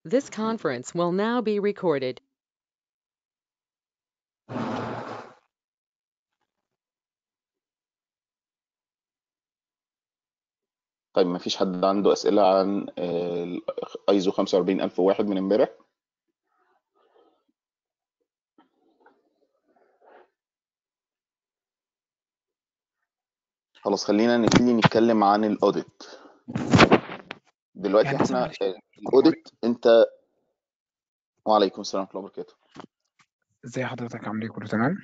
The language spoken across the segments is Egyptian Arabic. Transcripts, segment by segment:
This conference will now be recorded. طيب ما فيش حد عنده أسئلة عن ايزو 45001 من امبارح خلاص خلينا نبتدي نتكلم عن الاوديت دلوقتي يعني مثلا احنا معلش الاوديت انت وعليكم السلام ورحمة الله وبركاته ازي حضرتك عامل ايه كله تمام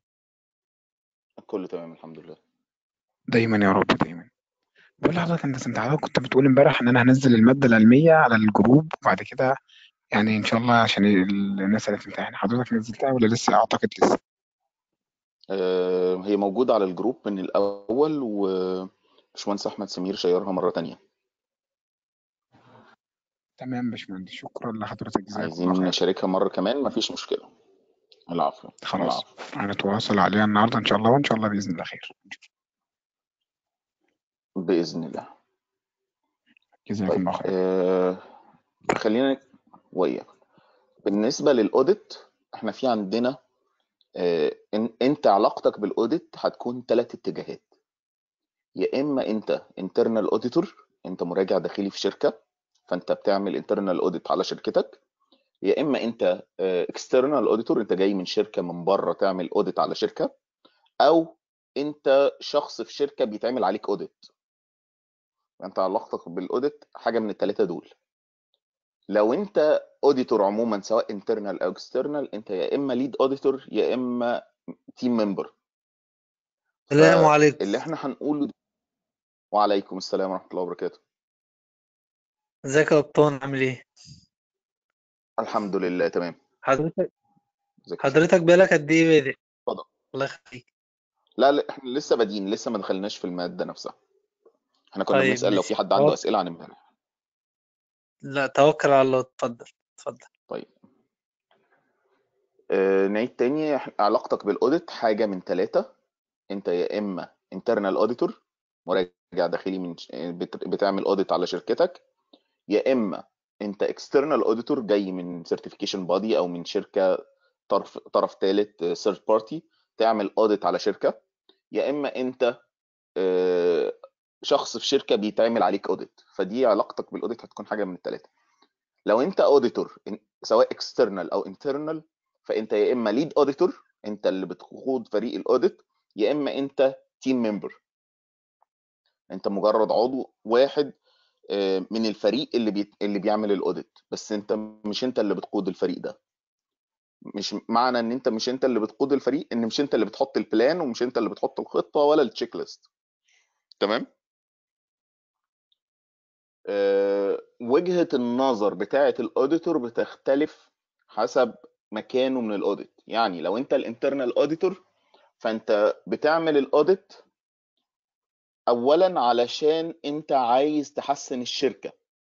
كله تمام الحمد لله دايما يا رب دايما بقول لحضرتك انت انت حضرتك كنت بتقول امبارح ان انا هنزل المادة العلمية على الجروب وبعد كده يعني ان شاء الله عشان ال- الناس اللي تمتحن حضرتك نزلتها ولا لسه اعتقد لسه آه، هي موجودة على الجروب من الأول وباشمهندس أحمد سمير شيرها مرة تانية تمام يا باشمهندس شكرا لحضرتك جزاك الله عايزين خير نشاركها مرة كمان مفيش مشكلة العفو خلاص العفو هنتواصل عليها النهارده ان شاء الله وان شاء الله باذن الله خير بإذن الله جزاكم طيب الله خير آه خلينا وإياك بالنسبة للأوديت احنا في عندنا آه إن انت علاقتك بالأوديت هتكون ثلاث اتجاهات يا إما انت internal auditor انت مراجع داخلي في شركة فانت بتعمل internal audit على شركتك يا إما انت آه external auditor انت جاي من شركة من بره تعمل audit على شركة او انت شخص في شركة بيتعمل عليك audit انت علاقتك بالاوديت حاجه من الثلاثه دول لو انت اوديتور عموما سواء انترنال او اكسترنال انت يا اما ليد اوديتور يا اما تيم ممبر السلام عليكم اللي احنا هنقوله وعليكم السلام ورحمه الله وبركاته ازيك يا قبطان عامل ايه الحمد لله تمام حضرتك ازيك يا حضرتك بالك قد ايه بادئ اتفضل. الله يخليك لا لا احنا لسه بادئين لسه ما دخلناش في الماده نفسها احنا كنا طيب بنسال لو ماشي في حد عنده توكل اسئله عن امبارح لا توكل على الله اتفضل اتفضل طيب اه نعيد تاني إح- علاقتك بالاوديت حاجه من ثلاثه انت يا اما انترنال اوديتور مراجع داخلي من ش- بت- بتعمل اوديت على شركتك يا اما انت اكسترنال اوديتور جاي من سيرتيفيكيشن بادي او من شركه طرف طرف ثالث ثيرد بارتي تعمل اوديت على شركه يا اما انت آه، شخص في شركه بيتعمل عليك اوديت فدي علاقتك بالاوديت هتكون حاجه من الثلاثه لو انت اوديتور سواء اكسترنال او انترنال فانت يا اما ليد اوديتور انت اللي بتقود فريق الاوديت يا اما انت تيم ممبر انت مجرد عضو واحد آه، من الفريق اللي بي... اللي بيعمل الاوديت بس انت مش انت اللي بتقود الفريق ده مش معنى ان انت مش انت اللي بتقود الفريق ان مش انت اللي بتحط البلان ومش انت اللي بتحط الخطه ولا التشيك ليست تمام آه، وجهة النظر بتاعة الاوديتور بتختلف حسب مكانه من الاوديت يعني لو انت الانترنال اوديتور فانت بتعمل الاوديت اولا علشان انت عايز تحسن الشركة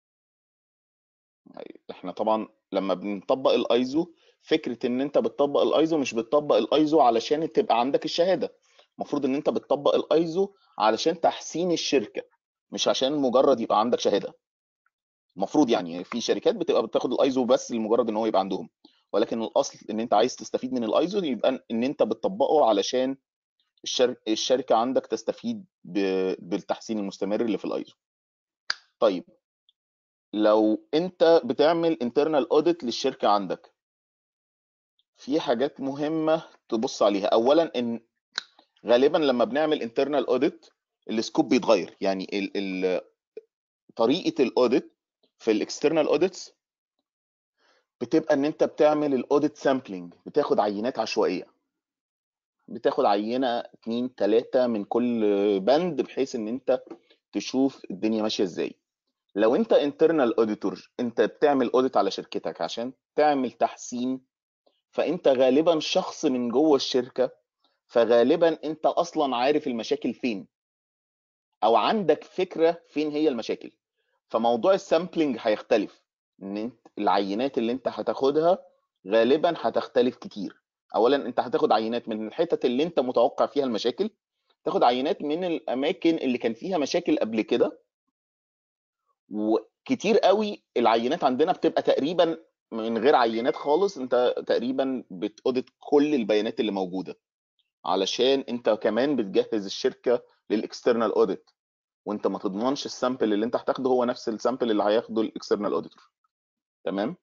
احنا طبعا لما بنطبق الايزو فكرة ان انت بتطبق الايزو مش بتطبق الايزو علشان تبقى عندك الشهادة المفروض ان انت بتطبق الايزو علشان تحسين الشركة مش عشان مجرد يبقى عندك شهادة المفروض يعني في شركات بتبقى بتاخد الايزو بس لمجرد ان هو يبقى عندهم ولكن الاصل ان انت عايز تستفيد من الايزو يبقى ان انت بتطبقه علشان الشر... الشركه عندك تستفيد ب... بالتحسين المستمر اللي في الايزو طيب لو انت بتعمل انترنال اوديت للشركه عندك في حاجات مهمه تبص عليها اولا ان غالبا لما بنعمل انترنال اوديت السكوب بيتغير يعني ال... ال... طريقه الاوديت في الاكسترنال اوديتس بتبقى ان انت بتعمل الاوديت سامبلنج بتاخد عينات عشوائيه بتاخد عينه اتنين تلاته من كل بند بحيث ان انت تشوف الدنيا ماشيه ازاي لو انت انترنال اوديتور انت بتعمل اوديت على شركتك عشان تعمل تحسين فانت غالبا شخص من جوه الشركه فغالبا انت اصلا عارف المشاكل فين او عندك فكره فين هي المشاكل فموضوع السامبلنج هيختلف ان انت العينات اللي انت هتاخدها غالبا هتختلف كتير اولا انت هتاخد عينات من الحتت اللي انت متوقع فيها المشاكل تاخد عينات من الاماكن اللي كان فيها مشاكل قبل كده وكتير قوي العينات عندنا بتبقى تقريبا من غير عينات خالص انت تقريبا بتأودت كل البيانات اللي موجوده علشان انت كمان بتجهز الشركه للاكسترنال اوديت وانت ما تضمنش السامبل اللي انت هتاخده هو نفس السامبل اللي هياخده الاكسترنال اوديتور تمام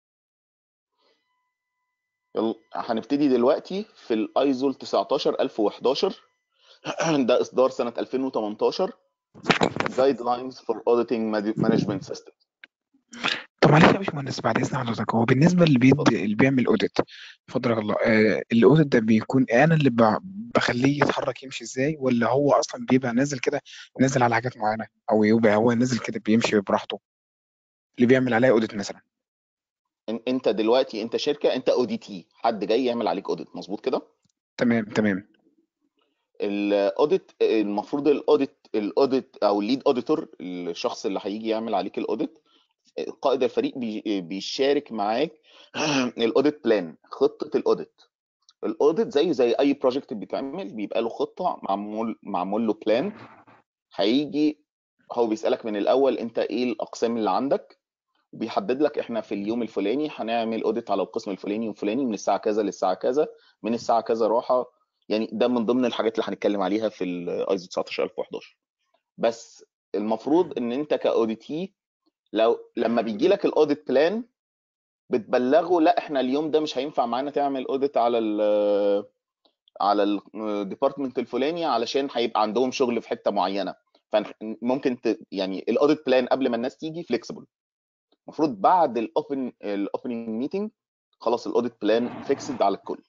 يلا هنبتدي دلوقتي في الايزول 19011 ده اصدار سنه 2018 جايد لاينز فور اوديتنج مانجمنت سيستم طب معلش يا باشمهندس بعد اذن حضرتك هو بالنسبه اللي بيدي اللي بيعمل اوديت فضلك الله آه الاوديت ده بيكون انا اللي ب- بخليه يتحرك يمشي ازاي ولا هو اصلا بيبقى نازل كده نازل على حاجات معينه او يبقى هو نازل كده بيمشي براحته اللي بيعمل عليها اوديت مثلا إن- انت دلوقتي انت شركه انت او دي تي حد جاي يعمل عليك اوديت مظبوط كده تمام تمام الاوديت المفروض الاوديت الاوديت او الليد اوديتور الشخص اللي هيجي يعمل عليك الاوديت قائد الفريق بي- بيشارك معاك الاوديت بلان خطه الاوديت الاوديت زيه زي اي بروجكت بيتعمل بيبقى له خطه معمول معمول له بلان هيجي هو بيسالك من الاول انت ايه الاقسام اللي عندك وبيحدد لك احنا في اليوم الفلاني هنعمل اوديت على القسم الفلاني والفلاني من الساعه كذا للساعه كذا من الساعه كذا راحه يعني ده من ضمن الحاجات اللي هنتكلم عليها في الايزو 19011 بس المفروض ان انت كاوديتي لو لما بيجي لك الاوديت بلان بتبلغه لا احنا اليوم ده مش هينفع معانا تعمل اوديت على ال على الديبارتمنت الفلاني علشان هيبقى عندهم شغل في حته معينه فممكن ت... يعني الاوديت بلان قبل ما الناس تيجي فليكسبل المفروض بعد الاوبن الاوبننج ميتنج خلاص الاوديت بلان فيكسد على الكل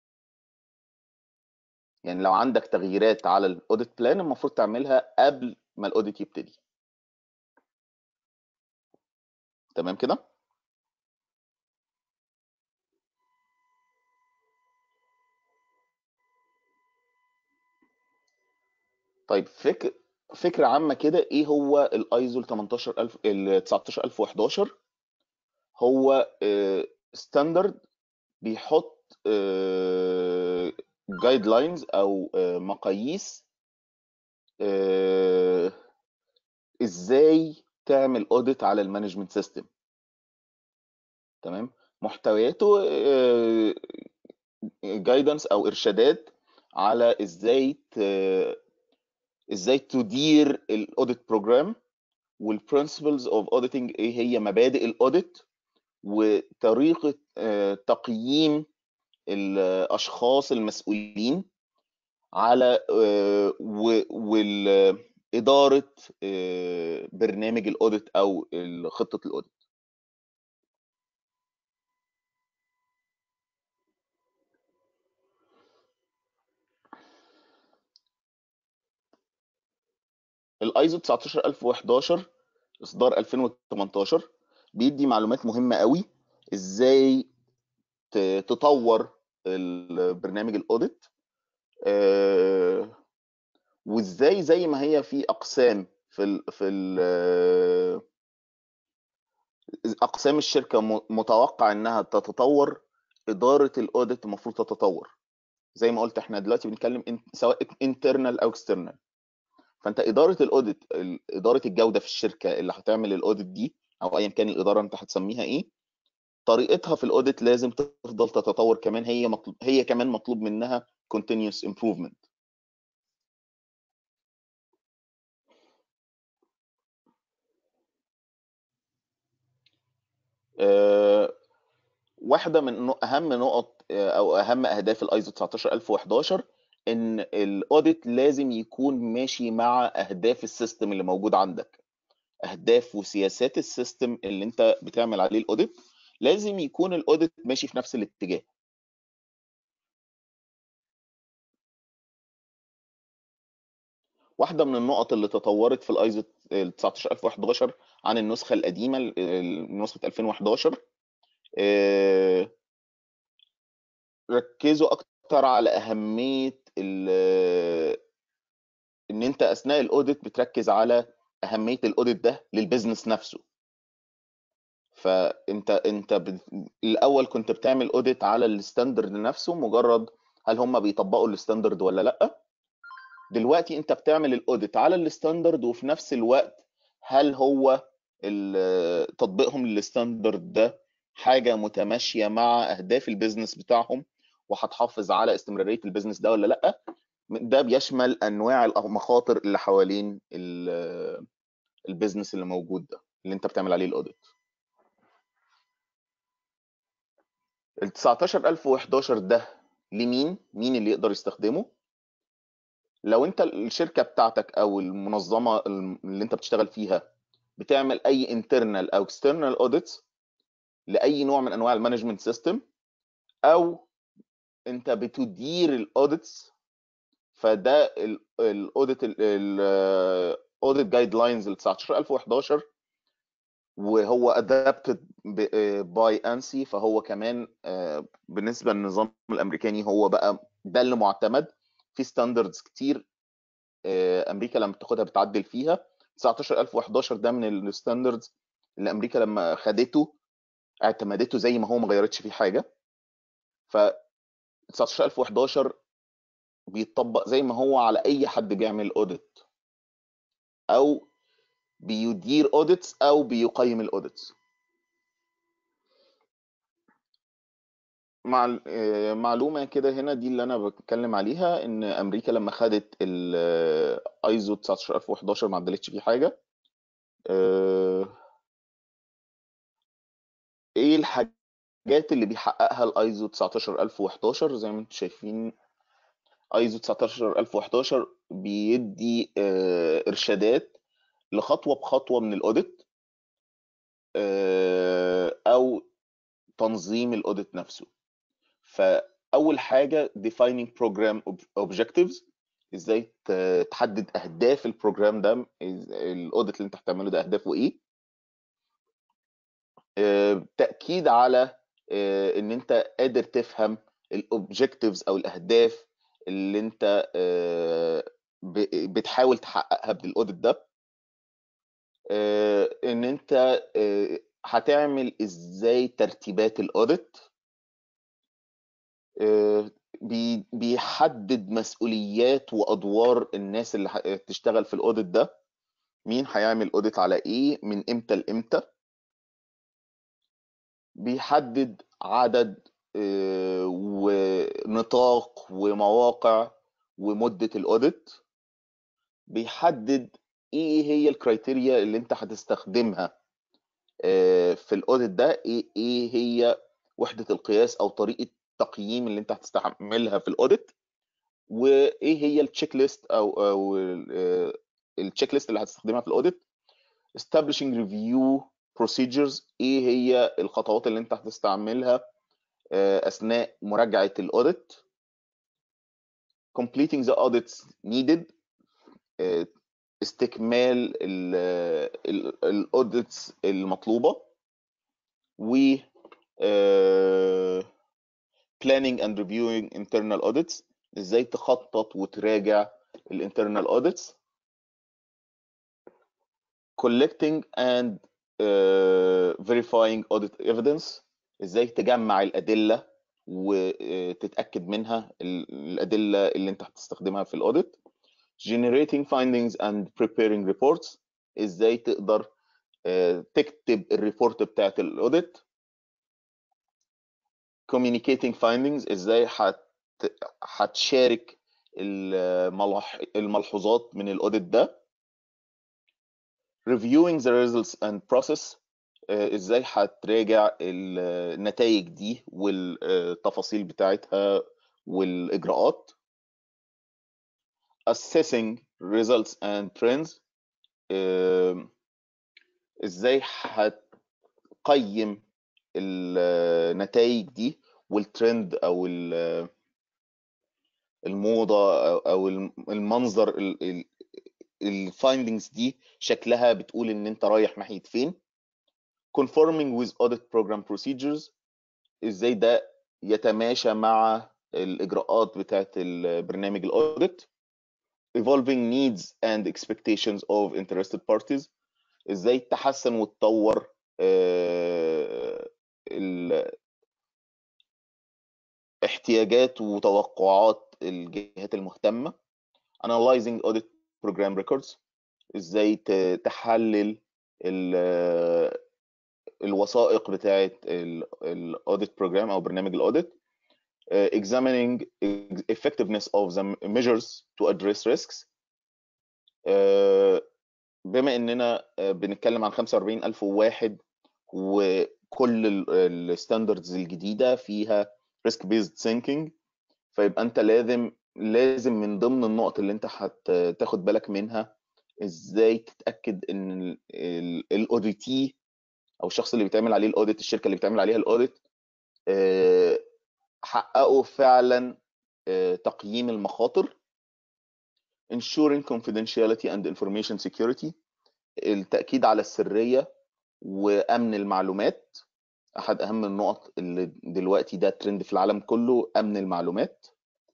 يعني لو عندك تغييرات على الاوديت بلان المفروض تعملها قبل ما الاوديت يبتدي تمام كده طيب فكر فكرة عامة كده ايه هو الايزو 18000 ال 19011 هو ستاندرد بيحط جايد لاينز او آه، مقاييس آه، ازاي تعمل اوديت على المانجمنت سيستم تمام محتوياته جايدنس او ارشادات على ازاي ت- ازاي تدير الاوديت بروجرام والبرنسبلز اوف اوديتنج ايه هي مبادئ الاوديت وطريقه آه، تقييم الاشخاص المسؤولين على آه، واداره برنامج الاوديت او ال- خطه الاوديت الايزو 19011 اصدار 2018 بيدي معلومات مهمه قوي ازاي ت- تطور البرنامج الاوديت آه، وازاي زي ما هي في اقسام في ال في ال اقسام الشركه م- متوقع انها تتطور اداره الاوديت المفروض تتطور زي ما قلت احنا دلوقتي بنتكلم إن- سواء انترنال او اكسترنال فانت اداره الاوديت ال- اداره الجوده في الشركه اللي هتعمل الاوديت دي او ايا كان الاداره انت هتسميها ايه طريقتها في الاوديت لازم تفضل تتطور كمان هي مطلوب هي كمان مطلوب منها continuous improvement آه، واحده من نق- اهم نقط آه، او اهم اهداف الايزو 19011 ان الاوديت لازم يكون ماشي مع اهداف السيستم اللي موجود عندك اهداف وسياسات السيستم اللي انت بتعمل عليه الاوديت لازم يكون الاوديت ماشي في نفس الاتجاه واحده من النقط اللي تطورت في الايزو 19011 عن النسخه القديمه ال- ال- نسخه 2011 آه، ركزوا اكتر على اهميه ال- ان انت اثناء الاوديت بتركز على اهميه الاوديت ده للبيزنس نفسه فانت انت ب... الاول كنت بتعمل اوديت على الستاندرد نفسه مجرد هل هم بيطبقوا الستاندرد ولا لا دلوقتي انت بتعمل الاوديت على الستاندرد وفي نفس الوقت هل هو ال- تطبيقهم للستاندرد ده حاجه متماشيه مع اهداف البيزنس بتاعهم وهتحافظ على استمراريه البيزنس ده ولا لا ده بيشمل انواع المخاطر اللي حوالين ال- البيزنس اللي موجود ده اللي انت بتعمل عليه الاوديت ال 19011 ده لمين مين اللي يقدر يستخدمه لو انت الشركه بتاعتك او المنظمه اللي انت بتشتغل فيها بتعمل اي internal او external audits لاي نوع من انواع المانجمنت سيستم او انت بتدير الاوديتس فده الاوديت الاوديت جايد لاينز ال 19011 وهو ادابتد باي انسي فهو كمان آه، بالنسبه للنظام الامريكاني هو بقى ده اللي معتمد في ستاندردز كتير آه، امريكا لما بتاخدها بتعدل فيها 19011 ده من الستاندردز اللي امريكا لما خدته اعتمدته زي ما هو ما غيرتش فيه حاجه ف 19011 بيتطبق زي ما هو على اي حد بيعمل اوديت او بيدير اوديتس او بيقيم الاوديتس مع آه، معلومه كده هنا دي اللي انا بتكلم عليها ان امريكا لما خدت الايزو 19011 ما عدلتش فيه حاجه آه، ايه الحاجات اللي بيحققها الايزو 19011 زي ما انتم شايفين ايزو 19011 بيدي آه، ارشادات لخطوه بخطوه من الاوديت آه، او تنظيم الاوديت نفسه فاول حاجه defining program ob- objectives ازاي ت- تحدد اهداف البروجرام ده إز- الاوديت اللي انت هتعمله ده اهدافه ايه آه، تاكيد على آه، ان انت قادر تفهم الاوبجكتيفز او الاهداف اللي انت آه، ب- بتحاول تحققها بالاوديت ده آه، ان انت آه، هتعمل ازاي ترتيبات الاوديت آه، بي- بيحدد مسؤوليات وادوار الناس اللي هتشتغل في الاوديت ده مين هيعمل اوديت على ايه من امتى لامتى بيحدد عدد آه، ونطاق ومواقع ومدة الاوديت بيحدد ايه هي الكرايتيريا اللي انت هتستخدمها آه، في الاوديت ده ايه إيه هي وحدة القياس او طريقة التقييم اللي انت هتستعملها في الاوديت وايه هي التشيك ليست او او التشيك ليست اللي هتستخدمها في الاوديت establishing review procedures ايه هي الخطوات اللي انت هتستعملها آه، اثناء مراجعه الاوديت completing the audits needed آه، استكمال الاوديتس المطلوبه و آه، planning and reviewing internal audits ازاي تخطط وتراجع الانترنال audits collecting and uh, verifying audit evidence ازاي تجمع الادله وتتاكد منها ال- الادله اللي انت هتستخدمها في الاوديت generating findings and preparing reports ازاي تقدر آه، تكتب الريبورت بتاعت الاوديت communicating findings ازاي هت هتشارك الملح... الملحوظات من الاوديت ده reviewing the results and process آه، ازاي هتراجع النتائج دي والتفاصيل بتاعتها والاجراءات assessing results and trends آم، ازاي هتقيم النتائج دي والترند او ال- الموضه او أو المنظر الفايندنجز دي شكلها بتقول ان انت رايح ناحيه فين conforming with audit program procedures ازاي ده يتماشى مع الاجراءات بتاعت البرنامج الاوديت evolving needs and expectations of interested parties ازاي تحسن وتطور آه، ال- احتياجات وتوقعات الجهات المهتمة analyzing audit program records ازاي ت- تحلل ال- الوثائق بتاعه الاوديت بروجرام او برنامج الاوديت uh, examining effectiveness of the measures to address risks uh, بما اننا uh, بنتكلم عن 45001 وكل الستاندردز الجديده فيها risk based thinking فيبقى انت لازم لازم من ضمن النقط اللي انت هتاخد بالك منها ازاي تتاكد ان الاوديتي او الشخص اللي بيتعمل عليه الاوديت الشركه اللي بيتعمل عليها الاوديت uh, حققوا فعلا تقييم المخاطر ensuring confidentiality and information security التأكيد على السرية وأمن المعلومات أحد أهم النقط اللي دلوقتي ده ترند في العالم كله أمن المعلومات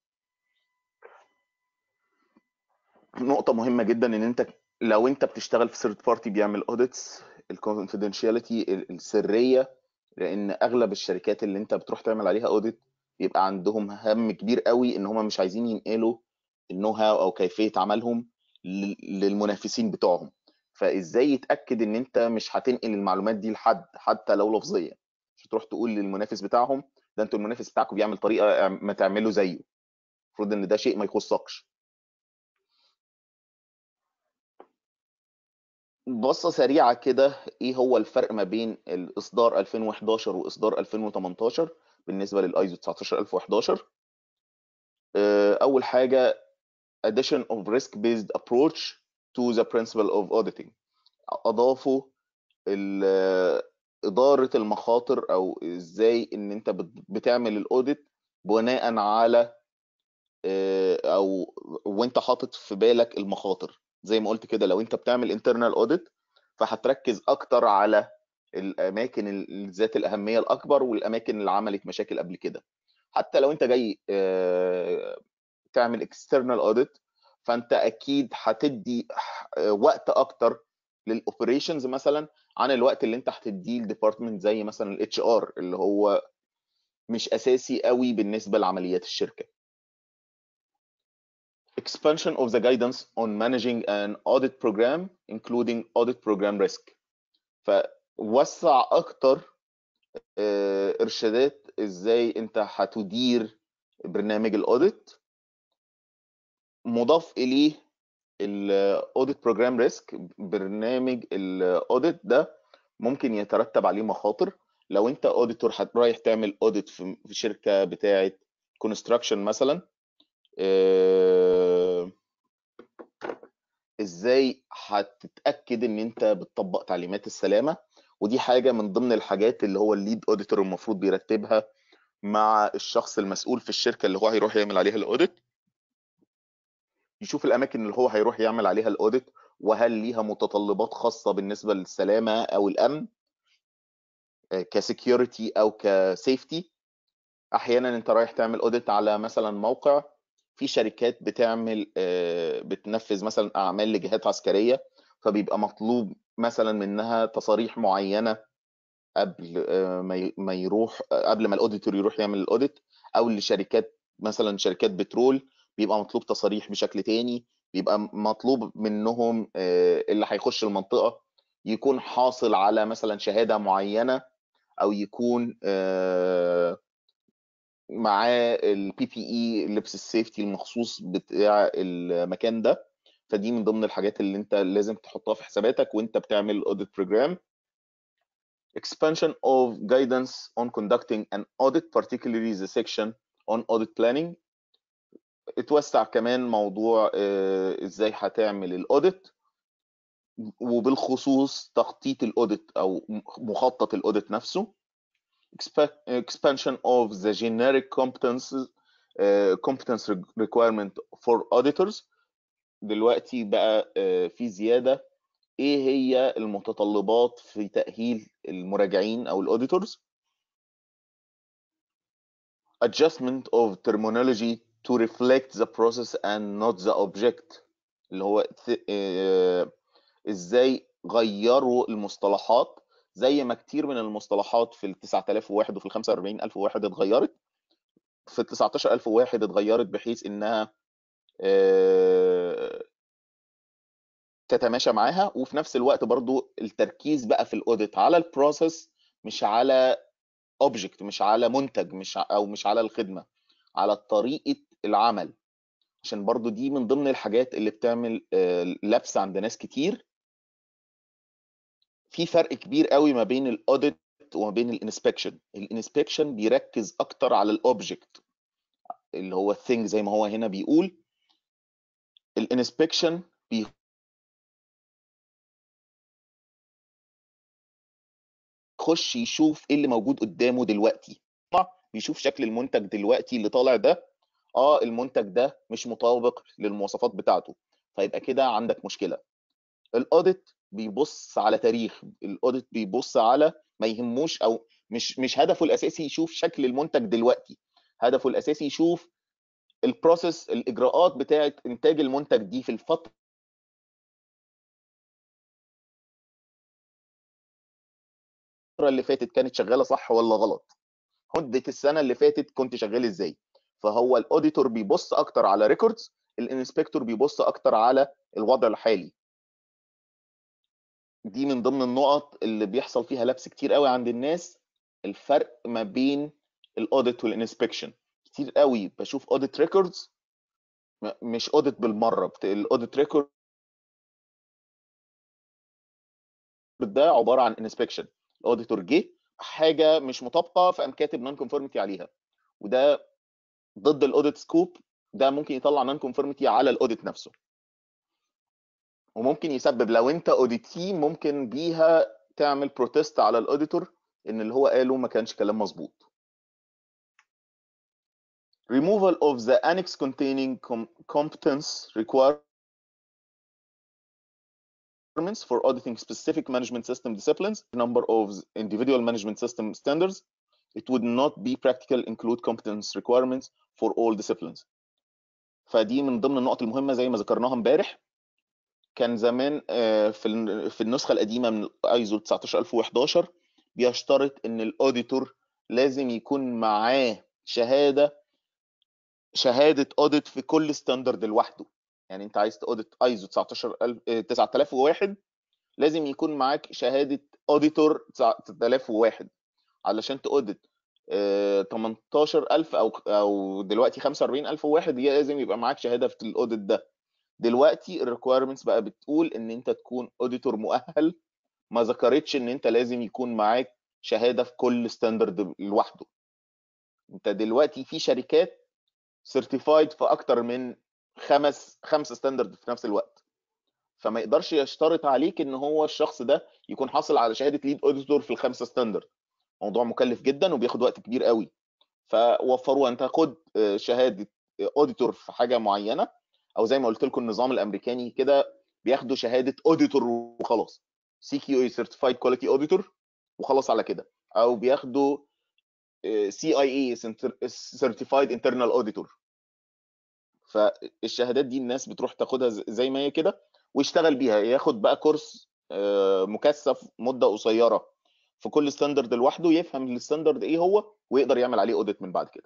نقطة مهمة جدا إن أنت لو أنت بتشتغل في ثيرد بارتي بيعمل اوديتس الكونفيدنشاليتي السرية لأن أغلب الشركات اللي أنت بتروح تعمل عليها اوديت يبقى عندهم هم كبير قوي ان هم مش عايزين ينقلوا النو هاو او كيفيه عملهم للمنافسين بتوعهم فازاي يتاكد ان انت مش هتنقل المعلومات دي لحد حتى لو لفظيا مش تروح تقول للمنافس بتاعهم ده انتوا المنافس بتاعكم بيعمل طريقه ما تعملوا زيه المفروض ان ده شيء ما يخصكش بصه سريعه كده ايه هو الفرق ما بين الاصدار 2011 واصدار 2018 بالنسبه للايزو 19011 اول حاجه addition of risk based approach to the principle of auditing اضافوا اداره المخاطر او ازاي ان انت بتعمل الاوديت بناء على او وانت حاطط في بالك المخاطر زي ما قلت كده لو انت بتعمل internal audit فهتركز اكتر على الاماكن ذات الاهميه الاكبر والاماكن اللي عملت مشاكل قبل كده حتى لو انت جاي تعمل اكسترنال اوديت فانت اكيد هتدي وقت اكتر للاوبريشنز مثلا عن الوقت اللي انت هتديه لديبارتمنت زي مثلا الاتش ار اللي هو مش اساسي قوي بالنسبه لعمليات الشركه expansion of the guidance on managing an audit program including audit program risk فوسع اكتر ارشادات ازاي انت هتدير برنامج الاوديت مضاف اليه الاوديت بروجرام ريسك برنامج الاوديت ده ممكن يترتب عليه مخاطر لو انت اوديتور رايح تعمل اوديت في شركه بتاعه كونستراكشن مثلا ازاي هتتاكد ان انت بتطبق تعليمات السلامه ودي حاجه من ضمن الحاجات اللي هو الليد اوديتور المفروض بيرتبها مع الشخص المسؤول في الشركه اللي هو هيروح يعمل عليها الاوديت يشوف الاماكن اللي هو هيروح يعمل عليها الاوديت وهل ليها متطلبات خاصه بالنسبه للسلامه او الامن كسكيورتي او كسيفتي احيانا انت رايح تعمل اوديت على مثلا موقع في شركات بتعمل بتنفذ مثلا اعمال لجهات عسكريه فبيبقى مطلوب مثلا منها تصاريح معينه قبل ما يروح قبل ما الاوديتور يروح يعمل الاوديت او لشركات مثلا شركات بترول بيبقى مطلوب تصاريح بشكل تاني بيبقى مطلوب منهم اللي هيخش المنطقه يكون حاصل على مثلا شهاده معينه او يكون معاه البي بي اي لبس السيفتي المخصوص بتاع المكان ده فدي من ضمن الحاجات اللي انت لازم تحطها في حساباتك وانت بتعمل الاوديت بروجرام expansion of guidance on conducting an audit particularly the section on audit planning اتوسع كمان موضوع ازاي هتعمل الاوديت وبالخصوص تخطيط الاوديت او مخطط الاوديت نفسه expansion of the generic competences uh, competence requirement for auditors دلوقتي بقى uh, في زيادة ايه هي المتطلبات في تأهيل المراجعين او الاوديتورز adjustment of terminology to reflect the process and not the object اللي هو uh, ازاي غيروا المصطلحات زي ما كتير من المصطلحات في ال 9001 وفي ال 45001 اتغيرت في ال 19001 اتغيرت بحيث انها تتماشى معاها وفي نفس الوقت برضو التركيز بقى في الاوديت على البروسيس مش على اوبجكت مش على منتج مش ع- او مش على الخدمه على طريقه العمل عشان برضو دي من ضمن الحاجات اللي بتعمل آه، لبس عند ناس كتير في فرق كبير قوي ما بين الاوديت وما بين الانسبكشن الانسبكشن بيركز اكتر على الاوبجكت اللي هو الثينج زي ما هو هنا بيقول الانسبكشن بيخش يشوف ايه اللي موجود قدامه دلوقتي بيشوف شكل المنتج دلوقتي اللي طالع ده اه المنتج ده مش مطابق للمواصفات بتاعته فيبقى كده عندك مشكله الاوديت بيبص على تاريخ الاوديت بيبص على ما يهموش او مش مش هدفه الاساسي يشوف شكل المنتج دلوقتي هدفه الاساسي يشوف البروسيس الاجراءات بتاعه انتاج المنتج دي في الفتره اللي فاتت كانت شغاله صح ولا غلط مده السنه اللي فاتت كنت شغال ازاي فهو الاوديتور بيبص اكتر على ريكوردز الانسبكتور بيبص اكتر على الوضع الحالي دي من ضمن النقط اللي بيحصل فيها لبس كتير قوي عند الناس الفرق ما بين الاوديت والانسبكشن كتير قوي بشوف اوديت ريكوردز مش اوديت بالمره الاوديت ريكورد ده عباره عن انسبكشن الاوديتور جه حاجه مش مطابقه فقام كاتب نون كونفورميتي عليها وده ضد الاوديت سكوب ده ممكن يطلع نون كونفورميتي على الاوديت نفسه وممكن يسبب لو انت اوديتي ممكن بيها تعمل بروتست على الاوديتور ان اللي هو قاله ما كانش كلام مظبوط removal of the annex containing com competence requirements for auditing specific management system disciplines number of individual management system standards it would not be practical include competence requirements for all disciplines فدي من ضمن النقط المهمه زي ما ذكرناها امبارح كان زمان في في النسخه القديمه من ايزو 19011 بيشترط ان الاوديتور لازم يكون معاه شهاده شهاده اوديت في كل ستاندرد لوحده يعني انت عايز تاوديت ايزو 9001 لازم يكون معاك شهاده اوديتور 9001 علشان تاوديت 18000 او او دلوقتي 45001 لازم يبقى معاك شهاده في الاوديت ده دلوقتي الريكويرمنتس بقى بتقول ان انت تكون اوديتور مؤهل ما ذكرتش ان انت لازم يكون معاك شهاده في كل ستاندرد لوحده انت دلوقتي في شركات سيرتيفايد في اكتر من خمس خمس ستاندرد في نفس الوقت فما يقدرش يشترط عليك ان هو الشخص ده يكون حاصل على شهاده ليد اوديتور في الخمسه ستاندرد موضوع مكلف جدا وبياخد وقت كبير قوي فوفروا انت خد شهاده اوديتور في حاجه معينه او زي ما قلت لكم النظام الامريكاني كده بياخدوا شهاده اوديتور وخلاص سي كيو اي سيرتيفايد كواليتي اوديتور وخلاص على كده او بياخدوا سي اي اي سيرتيفايد انترنال اوديتور فالشهادات دي الناس بتروح تاخدها زي ما هي كده ويشتغل بيها ياخد بقى كورس مكثف مده قصيره في كل ستاندرد لوحده يفهم الستاندرد ايه هو ويقدر يعمل عليه اوديت من بعد كده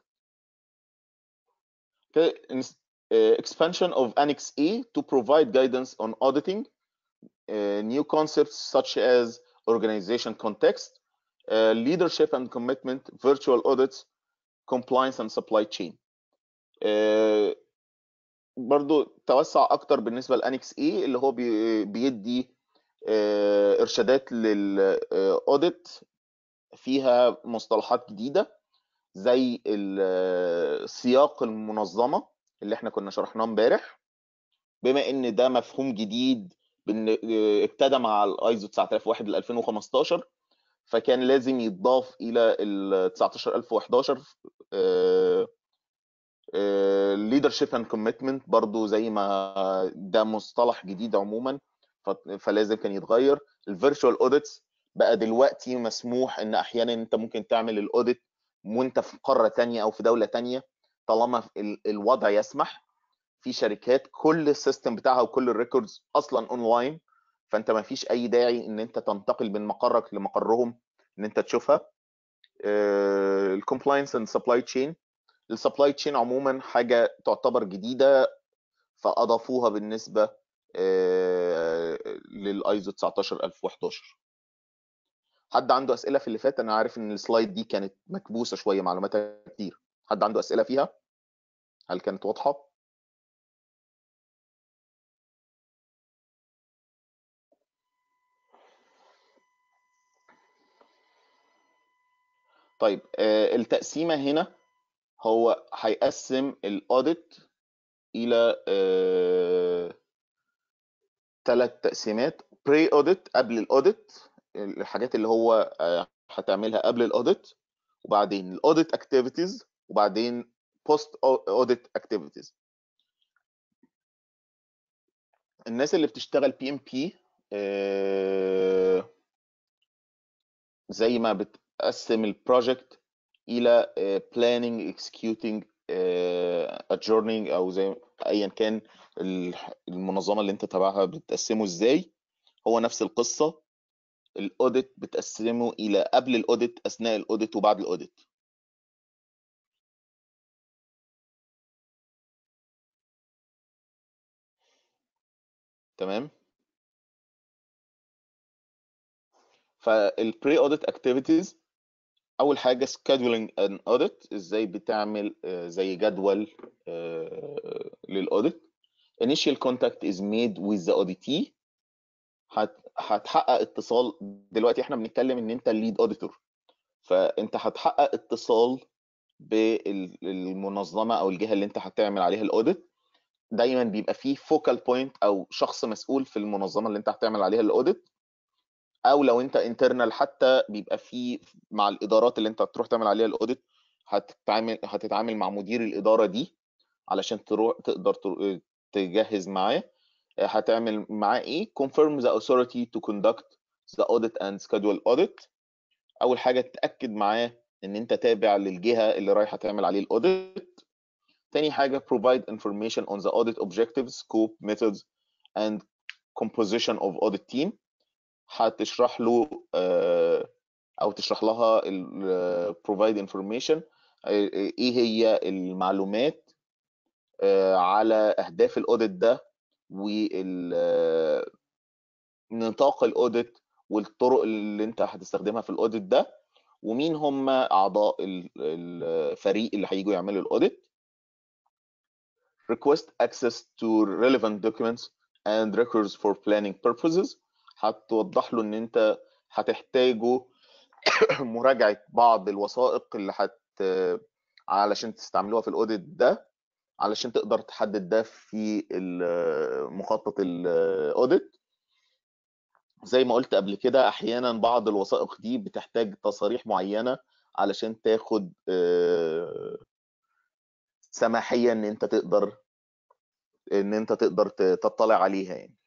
expansion of Annex A to provide guidance on auditing uh, new concepts such as organization context, uh, leadership and commitment, virtual audits, compliance and supply chain. Uh, برضو توسع اكتر بالنسبه لانكس اي اللي هو بي بيدي ارشادات للاوديت فيها مصطلحات جديده زي سياق المنظمه اللي احنا كنا شرحناه امبارح بما ان ده مفهوم جديد ابتدى مع الايزو 9001 ل 2015 فكان لازم يتضاف الى ال 19011 leadership and commitment برضو زي ما ده مصطلح جديد عموما فلازم كان يتغير الفيرتشوال اوديتس بقى دلوقتي مسموح ان احيانا انت ممكن تعمل الاوديت وانت في قاره تانية او في دوله تانية طالما الوضع يسمح في شركات كل السيستم بتاعها وكل الريكوردز اصلا اونلاين فانت ما فيش اي داعي ان انت تنتقل من مقرك لمقرهم ان انت تشوفها الكومبلاينس اند سبلاي تشين السبلاي تشين عموما حاجه تعتبر جديده فاضافوها بالنسبه للايزو 19011 حد عنده اسئله في اللي فات انا عارف ان السلايد دي كانت مكبوسه شويه معلوماتها كتير حد عنده اسئله فيها هل كانت واضحه طيب آه، التقسيمه هنا هو هيقسم الاوديت الى ثلاث تقسيمات بري اوديت قبل الاوديت الحاجات اللي هو آه، هتعملها قبل الاوديت وبعدين الاوديت اكتيفيتيز وبعدين بوست اوديت اكتيفيتيز الناس اللي بتشتغل بي ام بي زي ما بتقسم البروجكت الى آه، planning executing آه، adjourning او زي ايا كان ال- المنظمه اللي انت تبعها بتقسمه ازاي هو نفس القصه الاوديت بتقسمه الى قبل الاوديت اثناء الاوديت وبعد الاوديت تمام فالبري اوديت اكتيفيتيز اول حاجه scheduling an audit ازاي بتعمل آه، زي جدول آه، للاوديت initial contact is made with the auditee هت- هتحقق اتصال دلوقتي احنا بنتكلم ان انت الليد اوديتور فانت هتحقق اتصال بالمنظمه او الجهه اللي انت هتعمل عليها الاوديت دايما بيبقى فيه فوكال بوينت او شخص مسؤول في المنظمه اللي انت هتعمل عليها الاوديت او لو انت انترنال حتى بيبقى فيه مع الادارات اللي انت هتروح تعمل عليها الاوديت هتتعامل هتتعامل مع مدير الاداره دي علشان تروح تقدر تر- تجهز معاه هتعمل معاه ايه confirm the authority to conduct the audit and schedule audit اول حاجه تتاكد معاه ان انت تابع للجهه اللي رايحه تعمل عليه الاوديت تاني حاجه provide information on the audit objectives scope methods and composition of audit team هتشرح له آه، او تشرح لها ال- provide information آه، ايه هي المعلومات آه، على اهداف الاوديت ده ونطاق الاوديت والطرق اللي انت هتستخدمها في الاوديت ده ومين هم اعضاء ال- الفريق اللي هيجوا يعملوا الاوديت request access to relevant documents and records for planning purposes هتوضح له ان انت هتحتاجه مراجعة بعض الوثائق اللي هت علشان تستعملوها في الاوديت ده علشان تقدر تحدد ده في ال- مخطط الاوديت زي ما قلت قبل كده احيانا بعض الوثائق دي بتحتاج تصاريح معينة علشان تاخد آه، سماحية ان انت تقدر ان انت تقدر ت- تطلع عليها يعني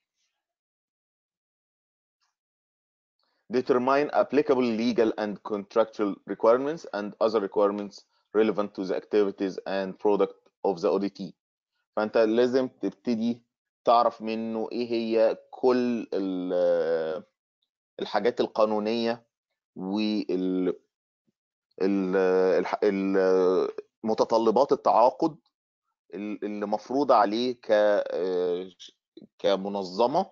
determine applicable legal and contractual requirements and other requirements relevant to the activities and product of the auditee فانت لازم تبتدي تعرف منه ايه هي كل ال- الحاجات القانونية وال ال- الح- ال- متطلبات التعاقد ال- اللي مفروضة عليه ك كمنظمة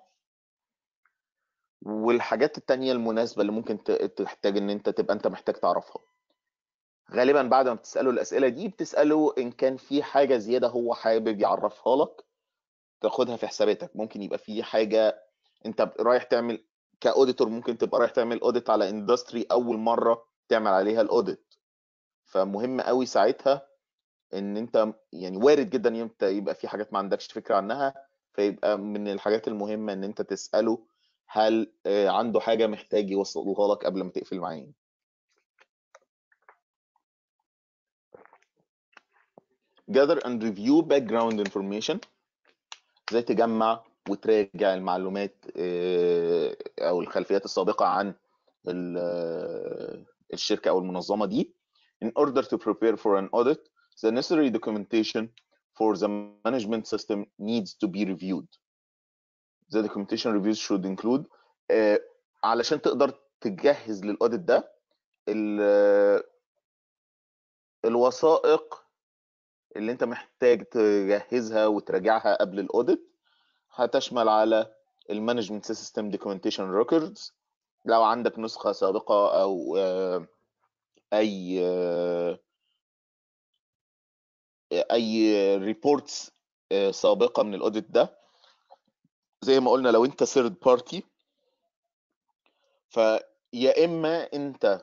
والحاجات التانية المناسبة اللي ممكن ت- تحتاج ان انت تبقى انت محتاج تعرفها غالبا بعد ما بتسأله الأسئلة دي بتسأله إن كان في حاجة زيادة هو حابب يعرفها لك تاخدها في حساباتك ممكن يبقى في حاجة أنت رايح تعمل كأوديتور ممكن تبقى رايح تعمل أوديت على اندستري أول مرة تعمل عليها الأوديت فمهم قوي ساعتها إن أنت يعني وارد جدا انت يبقى في حاجات ما عندكش فكرة عنها فيبقى من الحاجات المهمة إن أنت تسأله هل آه، عنده حاجة محتاج يوصلها لك قبل ما تقفل معاه gather and review background information ازاي تجمع وتراجع المعلومات آه، او الخلفيات السابقه عن ال- آه، الشركه او المنظمه دي in order to prepare for an audit the necessary documentation for the management system needs to be reviewed the documentation reviews should include آه، علشان تقدر تجهز للاوديت ده ال- الوثائق اللي انت محتاج تجهزها وتراجعها قبل الاوديت هتشمل على المانجمنت سيستم دوكيومنتيشن ريكوردز لو عندك نسخه سابقه او آه، اي آه، اي ريبورتس سابقه من الاوديت ده زي ما قلنا لو انت ثيرد بارتي فيا اما انت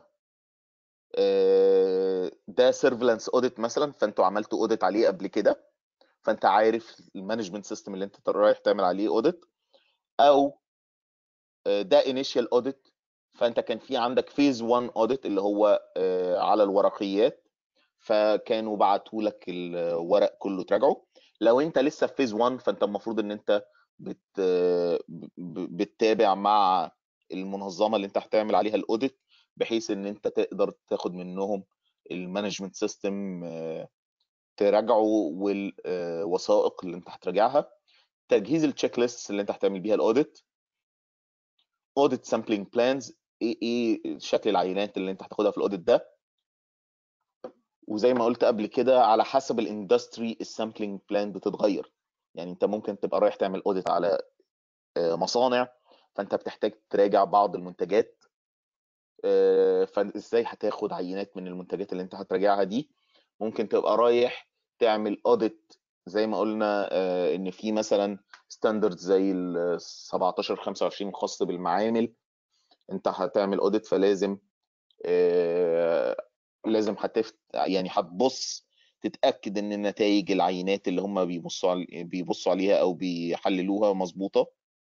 آه، ده سيرفلانس اوديت مثلا فانتوا عملتوا اوديت عليه قبل كده فانت عارف المانجمنت سيستم اللي انت رايح تعمل عليه اوديت او آه، ده انيشال اوديت فانت كان في عندك فيز 1 اوديت اللي هو آه، على الورقيات فكانوا بعتوا لك الورق كله تراجعه لو انت لسه في فيز 1 فانت المفروض ان انت بت ب- بتتابع مع المنظمه اللي انت هتعمل عليها الاوديت بحيث ان انت تقدر تاخد منهم المانجمنت سيستم تراجعه والوثائق اللي انت هتراجعها تجهيز التشيك ليست اللي انت هتعمل بيها الاوديت اوديت سامبلينج بلانز ايه ايه شكل العينات اللي انت هتاخدها في الاوديت ده وزي ما قلت قبل كده على حسب الاندستري السامبلينج بلان بتتغير يعني انت ممكن تبقى رايح تعمل اوديت على آه، مصانع فانت بتحتاج تراجع بعض المنتجات آه، فازاي هتاخد عينات من المنتجات اللي انت هتراجعها دي ممكن تبقى رايح تعمل اوديت زي ما قلنا آه، ان في مثلا ستاندرد زي ال 17 25 الخاص بالمعامل انت هتعمل اوديت فلازم آه، لازم هتفت يعني هتبص تتاكد ان نتائج العينات اللي هم بيبصوا علي... بيبصوا عليها او بيحللوها مظبوطه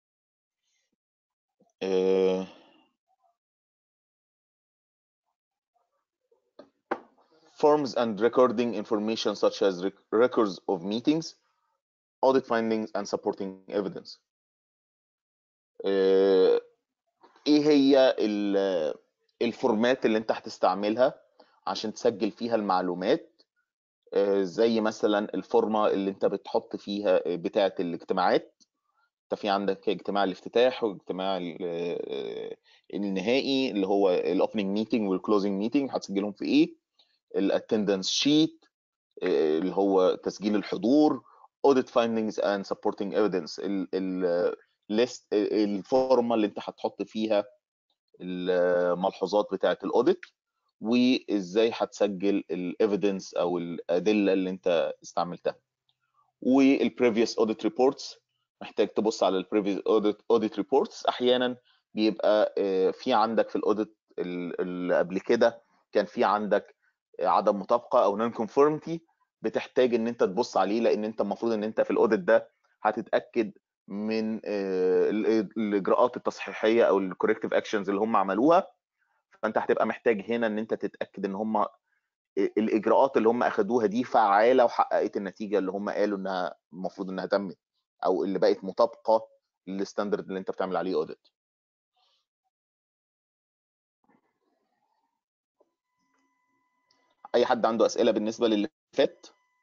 آه، forms and recording information such as rec- records of meetings, audit findings and supporting evidence. آه، ايه هي ال- الفورمات اللي انت هتستعملها عشان تسجل فيها المعلومات آه، زي مثلا الفورمة اللي انت بتحط فيها آه، بتاعة الاجتماعات انت في عندك اجتماع الافتتاح واجتماع ال- آه، النهائي اللي هو الاوبننج ميتنج والكلوزنج ميتنج هتسجلهم في ايه الاتندنس شيت اللي هو تسجيل الحضور audit findings and supporting evidence ال ال list الفورمه اللي انت هتحط فيها الملحوظات بتاعه الاوديت وازاي هتسجل الايفيدنس او الادله اللي انت استعملتها والبريفيوس اوديت ريبورتس محتاج تبص على البريفيوس اوديت اوديت ريبورتس احيانا بيبقى آه، في عندك في الاوديت اللي قبل كده كان في عندك عدم مطابقه او نون كونفورميتي بتحتاج ان انت تبص عليه لان انت المفروض ان انت في الاوديت ده هتتاكد من آه، ال- الاجراءات التصحيحيه او الكوركتيف اكشنز اللي هم عملوها فانت هتبقى محتاج هنا ان انت تتاكد ان هم الاجراءات اللي هم اخدوها دي فعاله وحققت النتيجه اللي هم قالوا انها المفروض انها تمت او اللي بقت مطابقه للستاندرد اللي انت بتعمل عليه اوديت اي حد عنده اسئله بالنسبه للي فات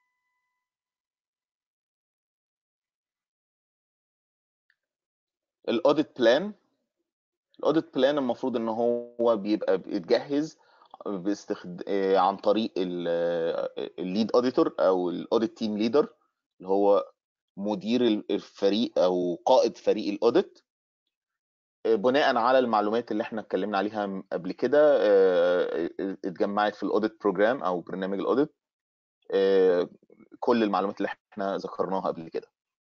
الاوديت بلان الاوديت بلان المفروض ان هو بيبقى بيتجهز باستخد... آه، عن طريق الليد اوديتور او الاوديت تيم ليدر اللي هو مدير الفريق او قائد فريق الاوديت آه، بناء على المعلومات اللي احنا اتكلمنا عليها قبل كده آه، اتجمعت في الاوديت بروجرام او برنامج الاوديت آه، كل المعلومات اللي احنا ذكرناها قبل كده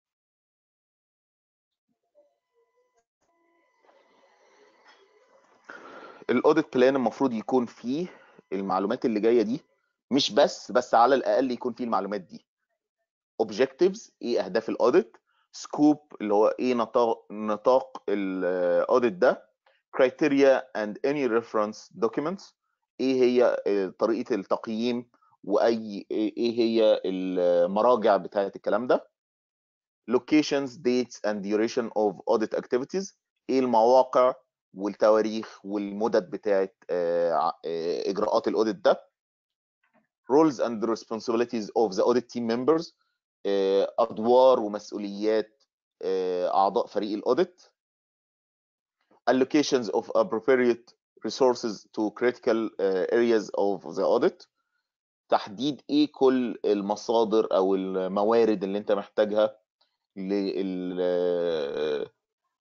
الاوديت بلان المفروض يكون فيه المعلومات اللي جايه دي مش بس بس على الاقل يكون فيه المعلومات دي objectives ايه اهداف الاوديت سكوب اللي هو ايه نطاق نطاق الاوديت ده criteria and any reference documents ايه هي آه، طريقه التقييم واي ايه هي المراجع بتاعه الكلام ده locations dates and duration of audit activities ايه المواقع والتواريخ والمدد بتاعه آه، ع- آه، اجراءات الاوديت ده roles and responsibilities of the audit team members آه، ادوار ومسؤوليات آه، اعضاء فريق الاوديت allocations of appropriate resources to critical آه، areas of the audit تحديد ايه كل المصادر او الموارد اللي انت محتاجها لل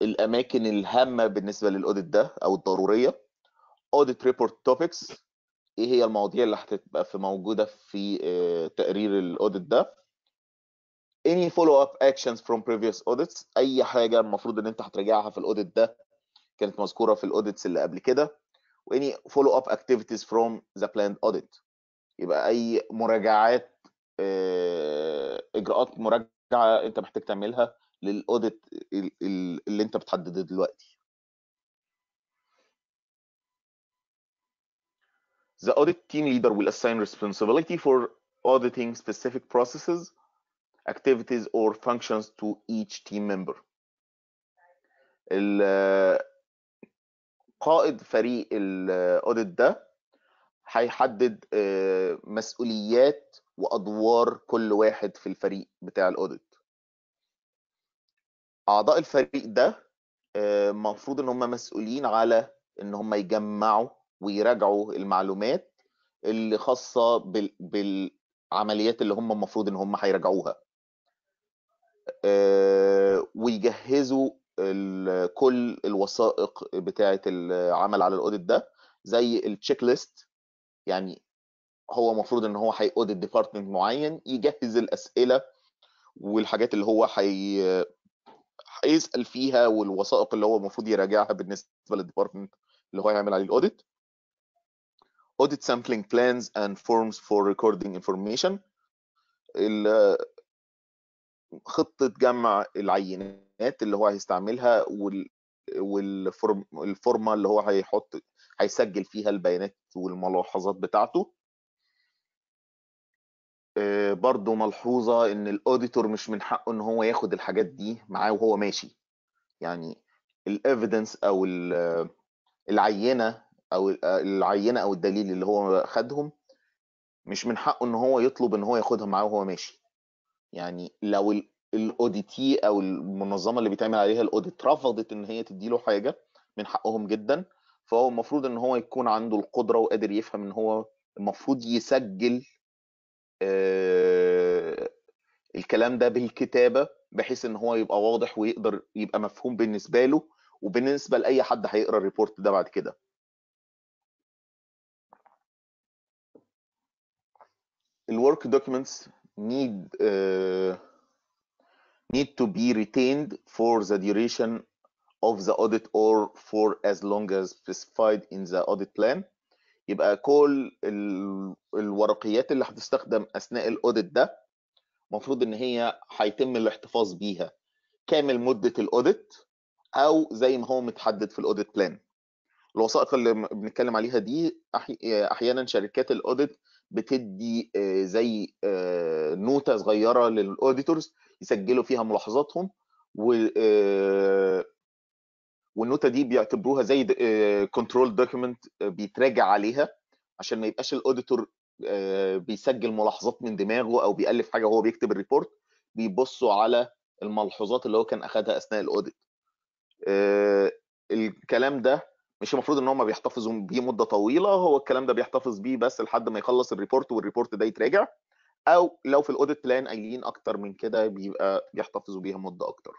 الاماكن الهامه بالنسبه للاوديت ده او الضروريه audit report topics ايه هي المواضيع اللي هتبقى في موجوده في آه، تقرير الاوديت ده any follow up actions from previous audits اي حاجه المفروض ان انت هتراجعها في الاوديت ده كانت مذكوره في الاوديتس اللي قبل كده و any follow up activities from the planned audit يبقى اي مراجعات آه، اجراءات مراجعه انت محتاج تعملها للاوديت ال- ال- اللي انت بتحدده دلوقتي The audit team leader will assign responsibility for auditing specific processes, activities, or functions to each team member. ال- قائد فريق الاوديت ده هيحدد آه، مسؤوليات وادوار كل واحد في الفريق بتاع الاوديت اعضاء الفريق ده المفروض ان هم مسؤولين على ان هم يجمعوا ويراجعوا المعلومات اللي خاصه بال... بالعمليات اللي هم المفروض ان هم هيراجعوها آه، ويجهزوا ال- كل الوثائق بتاعه العمل على الاوديت ده زي التشيك ليست يعني هو المفروض ان هو هيأوديت ديبارتمنت معين يجهز الاسئله والحاجات اللي هو هي هيسال فيها والوثائق اللي هو المفروض يراجعها بالنسبه للديبارتمنت اللي هو هيعمل عليه الاوديت audit sampling plans and forms for recording information ال- خطة جمع العينات اللي هو هيستعملها وال والفورم الفورمة اللي هو هيحط هيسجل فيها البيانات والملاحظات بتاعته آه، برضو ملحوظة ان الاوديتور مش من حقه ان هو ياخد الحاجات دي معاه وهو ماشي يعني الايفيدنس او ال- العينة او العينة او الدليل اللي هو خدهم مش من حقه ان هو يطلب ان هو ياخدها معاه وهو ماشي يعني لو الاوديتي او المنظمه اللي بيتعمل عليها الاوديت رفضت ان هي تديله حاجه من حقهم جدا فهو المفروض ان هو يكون عنده القدره وقادر يفهم ان هو المفروض يسجل آه، الكلام ده بالكتابه بحيث ان هو يبقى واضح ويقدر يبقى مفهوم بالنسبه له وبالنسبه لاي حد هيقرا الريبورت ده بعد كده الورك documents need uh, need to be retained for the duration of the audit or for as long as specified in the audit plan يبقى كل ال- الورقيات اللي هتستخدم اثناء الاوديت ده المفروض ان هي هيتم الاحتفاظ بيها كامل مده الاوديت او زي ما هو متحدد في الاوديت بلان الوثائق اللي م- بنتكلم عليها دي أحي- احيانا شركات الاوديت بتدي آه، زي آه، نوتة صغيرة للاوديتورز يسجلوا فيها ملاحظاتهم و آه، والنوتة دي بيعتبروها زي كنترول دوكيمنت بيتراجع عليها عشان ما يبقاش الاوديتور آه، بيسجل ملاحظات من دماغه او بيألف حاجة وهو بيكتب الريبورت بيبصوا على الملحوظات اللي هو كان اخدها اثناء الاوديت آه، الكلام ده مش المفروض ان هم بيحتفظوا بيه مده طويله هو الكلام ده بيحتفظ بيه بس لحد ما يخلص الريبورت والريبورت ده يتراجع او لو في الاوديت بلان قايلين اكتر من كده بيبقى بيحتفظوا بيها مده اكتر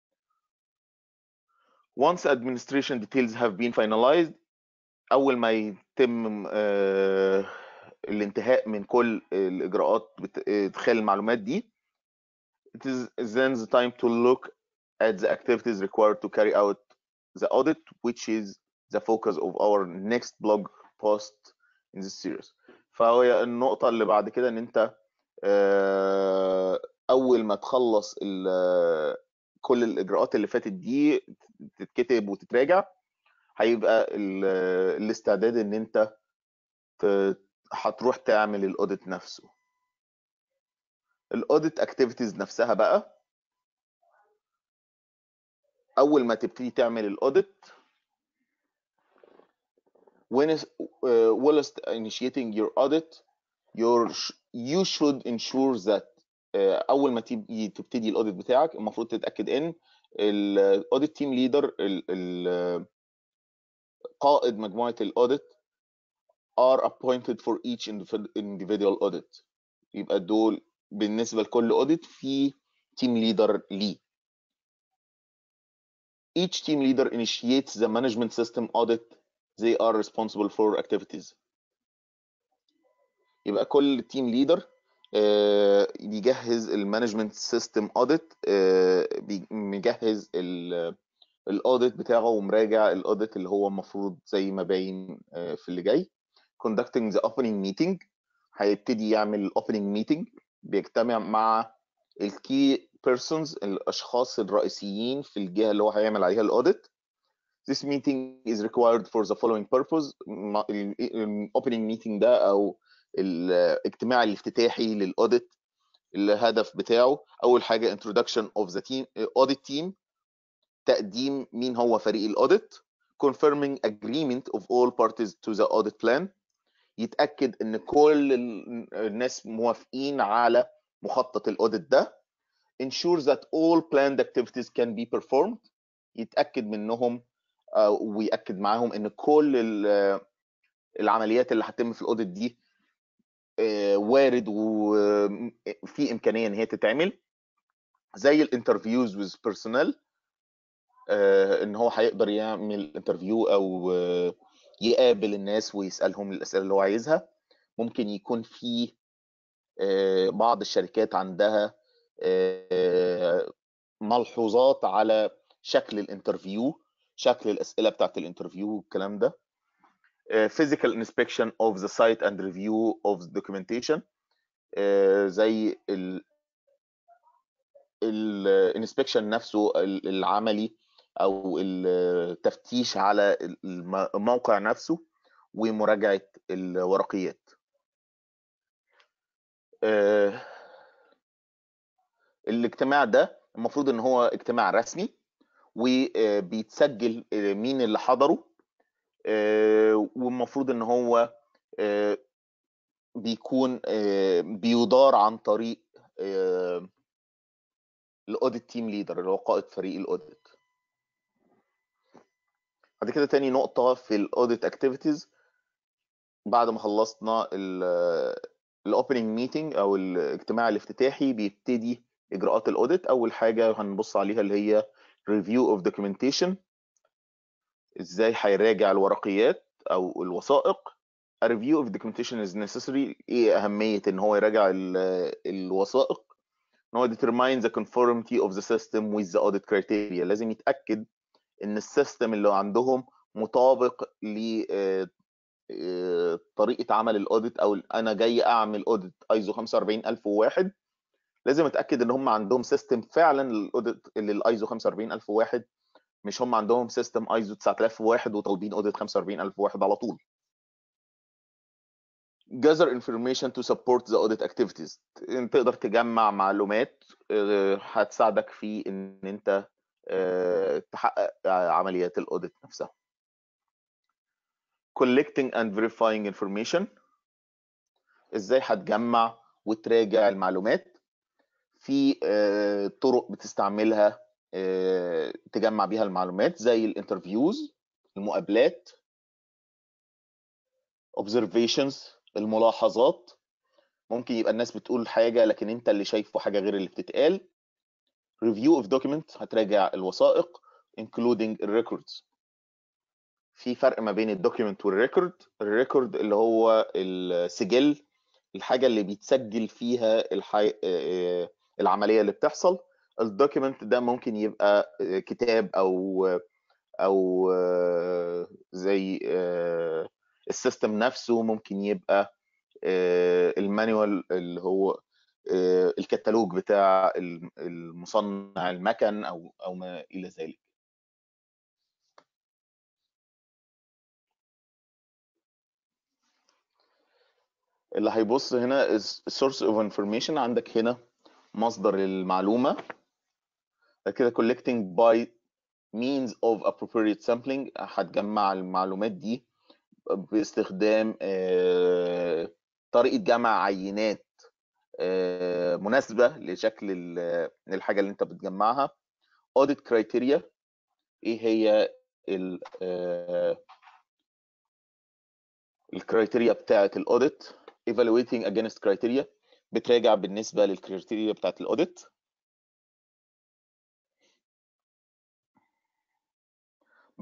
once administration details have been finalized اول ما يتم آه، الانتهاء من كل الاجراءات بت- ادخال المعلومات دي it is then the time to look at the activities required to carry out the audit which is the focus of our next blog post in this series فهي النقطة اللي بعد كده ان انت آه، اول ما تخلص ال- كل الاجراءات اللي فاتت دي تتكتب وتتراجع هيبقى ال- الاستعداد ان انت ت- هتروح تعمل الاوديت نفسه الاوديت اكتيفيتيز نفسها بقى اول ما تبتدي تعمل الاوديت when is, uh, whilst initiating your audit your sh- you should ensure that uh, اول ما تبتدي تبتدي الاوديت بتاعك المفروض تتاكد ان الاوديت تيم ليدر قائد مجموعه الاوديت are appointed for each individ- individual audit يبقى دول بالنسبه لكل اوديت في تيم ليدر ليه each team leader initiates the management system audit they are responsible for activities يبقى كل تيم ليدر بيجهز المانجمنت سيستم اوديت مجهز الاوديت بتاعه ومراجع الاوديت اللي هو المفروض زي ما باين آه، في اللي جاي conducting the opening meeting هيبتدي يعمل الاوبننج ميتنج بيجتمع مع الكي بيرسونز الاشخاص الرئيسيين في الجهه اللي هو هيعمل عليها الاوديت This meeting is required for the following purpose الاوبننج ميتنج ده او الاجتماع الافتتاحي للاوديت الهدف بتاعه اول حاجه introduction of the team audit team تقديم مين هو فريق الاوديت confirming agreement of all parties to the audit plan يتاكد ان كل ال- الناس موافقين على مخطط الاوديت ده ensure that all planned activities can be performed يتاكد منهم آه، ويأكد معاهم ان كل ال- العمليات اللي هتتم في الاوديت دي آه، وارد وفي امكانيه ان هي تتعمل زي الانترفيوز ويز بيرسونال ان هو هيقدر يعمل انترفيو او آه، يقابل الناس ويسالهم الاسئله اللي هو عايزها ممكن يكون في آه، بعض الشركات عندها آه، ملحوظات على شكل الانترفيو شكل الاسئله بتاعت الانترفيو والكلام ده آه، physical inspection of the site and review of the documentation آه، زي ال الانسبكشن نفسه ال- العملي او التفتيش على الم- الموقع نفسه ومراجعه الورقيات آه، الاجتماع ده المفروض ان هو اجتماع رسمي وبيتسجل آه، مين اللي حضره آه، والمفروض ان هو آه، بيكون آه، بيدار عن طريق آه، الاوديت تيم ليدر اللي هو قائد فريق الاوديت بعد كده تاني نقطة في الاوديت اكتيفيتيز بعد ما خلصنا الاوبننج ميتنج او الاجتماع الافتتاحي بيبتدي اجراءات الاوديت اول حاجة هنبص عليها اللي هي ريفيو اوف دوكيومنتيشن ازاي هيراجع الورقيات او الوثائق A review of documentation is necessary ايه اهمية ان هو يراجع ال- الوثائق ان هو determine the conformity of the system with the audit criteria لازم يتأكد ان السيستم اللي عندهم مطابق ل آه، آه، طريقة عمل الاوديت او انا جاي اعمل اوديت ايزو 45001 لازم اتاكد ان هم عندهم سيستم فعلا للاوديت للايزو 45001 مش هم عندهم سيستم ايزو 9001 وطالبين اوديت 45001 على طول gather information to support the audit activities انت تقدر تجمع معلومات آه، هتساعدك في ان انت آه، تحقق عمليات الاوديت نفسها collecting and verifying information ازاي هتجمع وتراجع المعلومات في آه، طرق بتستعملها آه، تجمع بيها المعلومات زي الانترفيوز المقابلات observations الملاحظات ممكن يبقى الناس بتقول حاجة لكن انت اللي شايفه حاجة غير اللي بتتقال review of document هتراجع الوثائق including records في فرق ما بين الدوكيمنت والريكورد الريكورد اللي هو السجل الحاجة اللي بيتسجل فيها الحي... آه، العملية اللي بتحصل الدوكيمنت ده ممكن يبقى آه، كتاب او او آه، زي آه، السيستم نفسه ممكن يبقى آه، المانيوال اللي هو آه، الكتالوج بتاع الم- المصنع المكن او او ما الى ذلك اللي هيبص هنا is source of information عندك هنا مصدر المعلومة بعد كده collecting by means of appropriate sampling هتجمع المعلومات دي باستخدام آه، طريقة جمع عينات آه، مناسبة لشكل ال- الحاجة اللي انت بتجمعها audit criteria ايه هي ال آه، الكرايتيريا بتاعة الاوديت evaluating against criteria بتراجع بالنسبة للكرايتيريا بتاعة الاوديت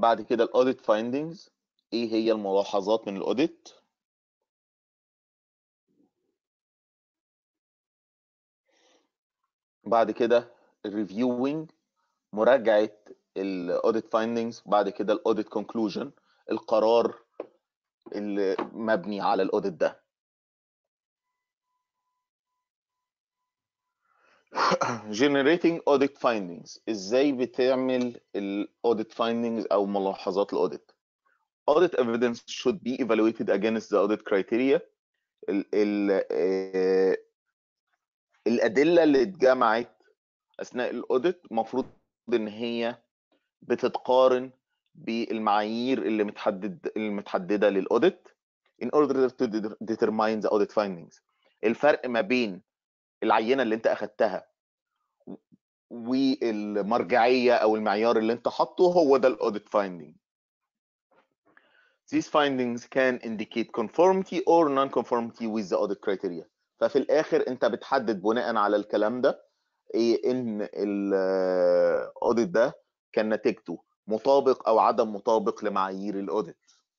بعد كده الاوديت فايندنجز ايه هي الملاحظات من الاوديت بعد كده الريفيوينج مراجعه الاوديت فايندنجز بعد كده الاوديت كونكلوجن القرار اللي مبني على الاوديت ده generating audit findings ازاي بتعمل الاوديت findings او ملاحظات الاوديت audit evidence should be evaluated against the audit criteria ال ال آه، الادله اللي اتجمعت اثناء الاوديت المفروض ان هي بتتقارن بالمعايير اللي متحدد المتحدده للاوديت in order to determine the audit findings الفرق ما بين العينه اللي انت اخدتها والمرجعيه او المعيار اللي انت حاطه هو ده الاوديت finding These findings can indicate conformity or non-conformity with the audit criteria. ففي الاخر انت بتحدد بناء على الكلام ده ايه ان الاوديت ده كان نتيجته مطابق او عدم مطابق لمعايير الاوديت.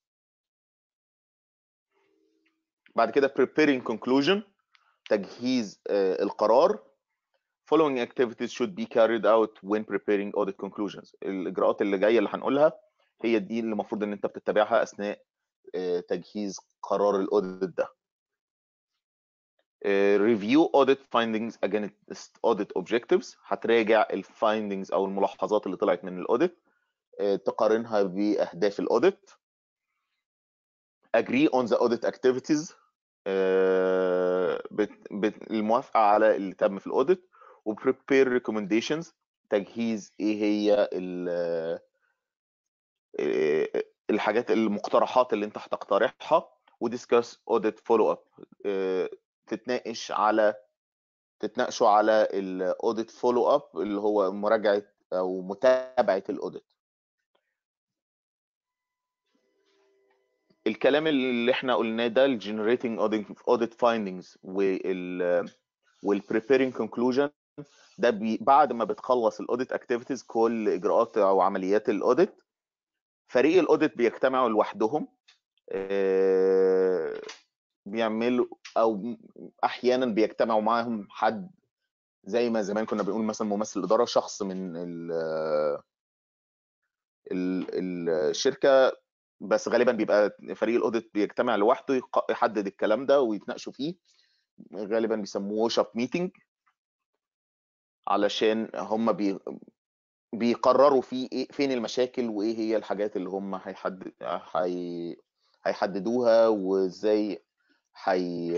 بعد كده preparing conclusion تجهيز آه، القرار following activities should be carried out when preparing audit conclusions الاجراءات اللي جايه اللي هنقولها هي دي اللي المفروض ان انت بتتبعها اثناء آه، تجهيز قرار الاوديت ده آه، review audit findings against audit objectives هتراجع الفايندنجز او الملاحظات اللي طلعت من الاوديت آه، تقارنها باهداف الاوديت agree on the audit activities آه، بت- بت- الموافقه على اللي تم في الاوديت و prepare recommendations تجهيز ايه هي ال- آه، الحاجات المقترحات اللي انت هتقترحها ودiscuss audit follow up آه، تتناقش على تتناقشوا على الاوديت فولو اب اللي هو مراجعه او متابعه الاوديت الكلام اللي احنا قلناه ده الجنريتنج اوديت فايندنجز وال والبريبيرنج كونكلوجن ده بي بعد ما بتخلص الاوديت اكتيفيتيز كل اجراءات او عمليات الاوديت فريق الاوديت بيجتمعوا لوحدهم آه، بيعملوا او احيانا بيجتمعوا معاهم حد زي ما زمان كنا بنقول مثلا ممثل اداره شخص من ال ال الشركه بس غالبا بيبقى فريق الاوديت بيجتمع لوحده يق- يحدد الكلام ده ويتناقشوا فيه غالبا بيسموه شاب ميتنج علشان هم بي بيقرروا فيه ايه فين المشاكل وايه هي الحاجات اللي هم هيحدد هي هيحددوها وازاي هي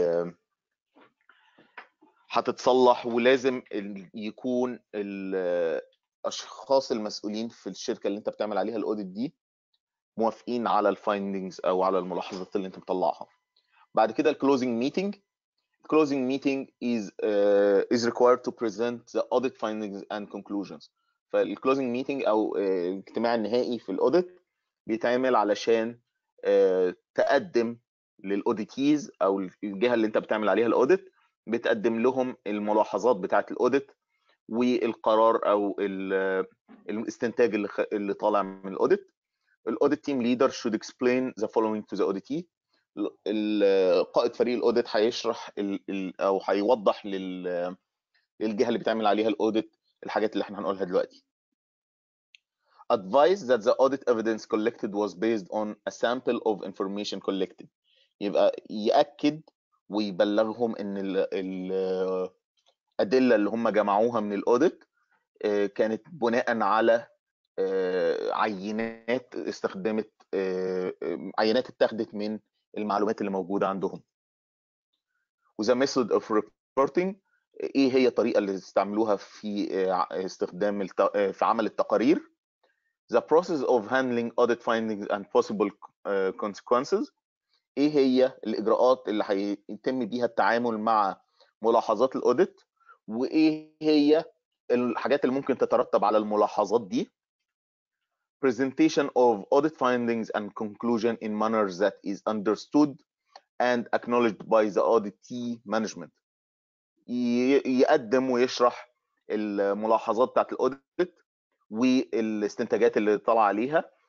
هتتصلح ولازم ال- يكون الاشخاص المسؤولين في الشركه اللي انت بتعمل عليها الاوديت دي موافقين على الفايندنجز او على الملاحظات اللي انت مطلعها بعد كده الكلوزنج ميتنج closing meeting is uh, is required to present the audit findings and conclusions فالclosing meeting او آه، الاجتماع النهائي في الاوديت بيتعمل علشان آه، تقدم للاوديتيز او الجهه اللي انت بتعمل عليها الاوديت بتقدم لهم الملاحظات بتاعه الاوديت والقرار او ال- الاستنتاج اللي خ- اللي طالع من الاوديت الاوديت تيم ليدر should explain the following to the auditee ال- ال- قائد فريق الاوديت هيشرح ال- ال- او هيوضح لل- للجهه اللي بتعمل عليها الاوديت الحاجات اللي احنا هنقولها دلوقتي advise that the audit evidence collected was based on a sample of information collected يبقى يأكد ويبلغهم ان ال- ال- الادله اللي هم جمعوها من الاوديت آه، كانت بناء على آه، عينات استخدمت آه، آه، عينات اتاخدت من المعلومات اللي موجوده عندهم وذا ميثود اوف ريبورتنج ايه هي الطريقه اللي استعملوها في آه، استخدام الت- آه، في عمل التقارير the process of handling audit findings and possible uh, consequences ايه هي الاجراءات اللي هيتم بيها التعامل مع ملاحظات الاوديت وايه هي الحاجات اللي ممكن تترتب على الملاحظات دي presentation of audit findings and conclusion in manners that is understood and acknowledged by the auditee management ي- يقدم ويشرح الملاحظات بتاعت الاوديت والاستنتاجات اللي طلع عليها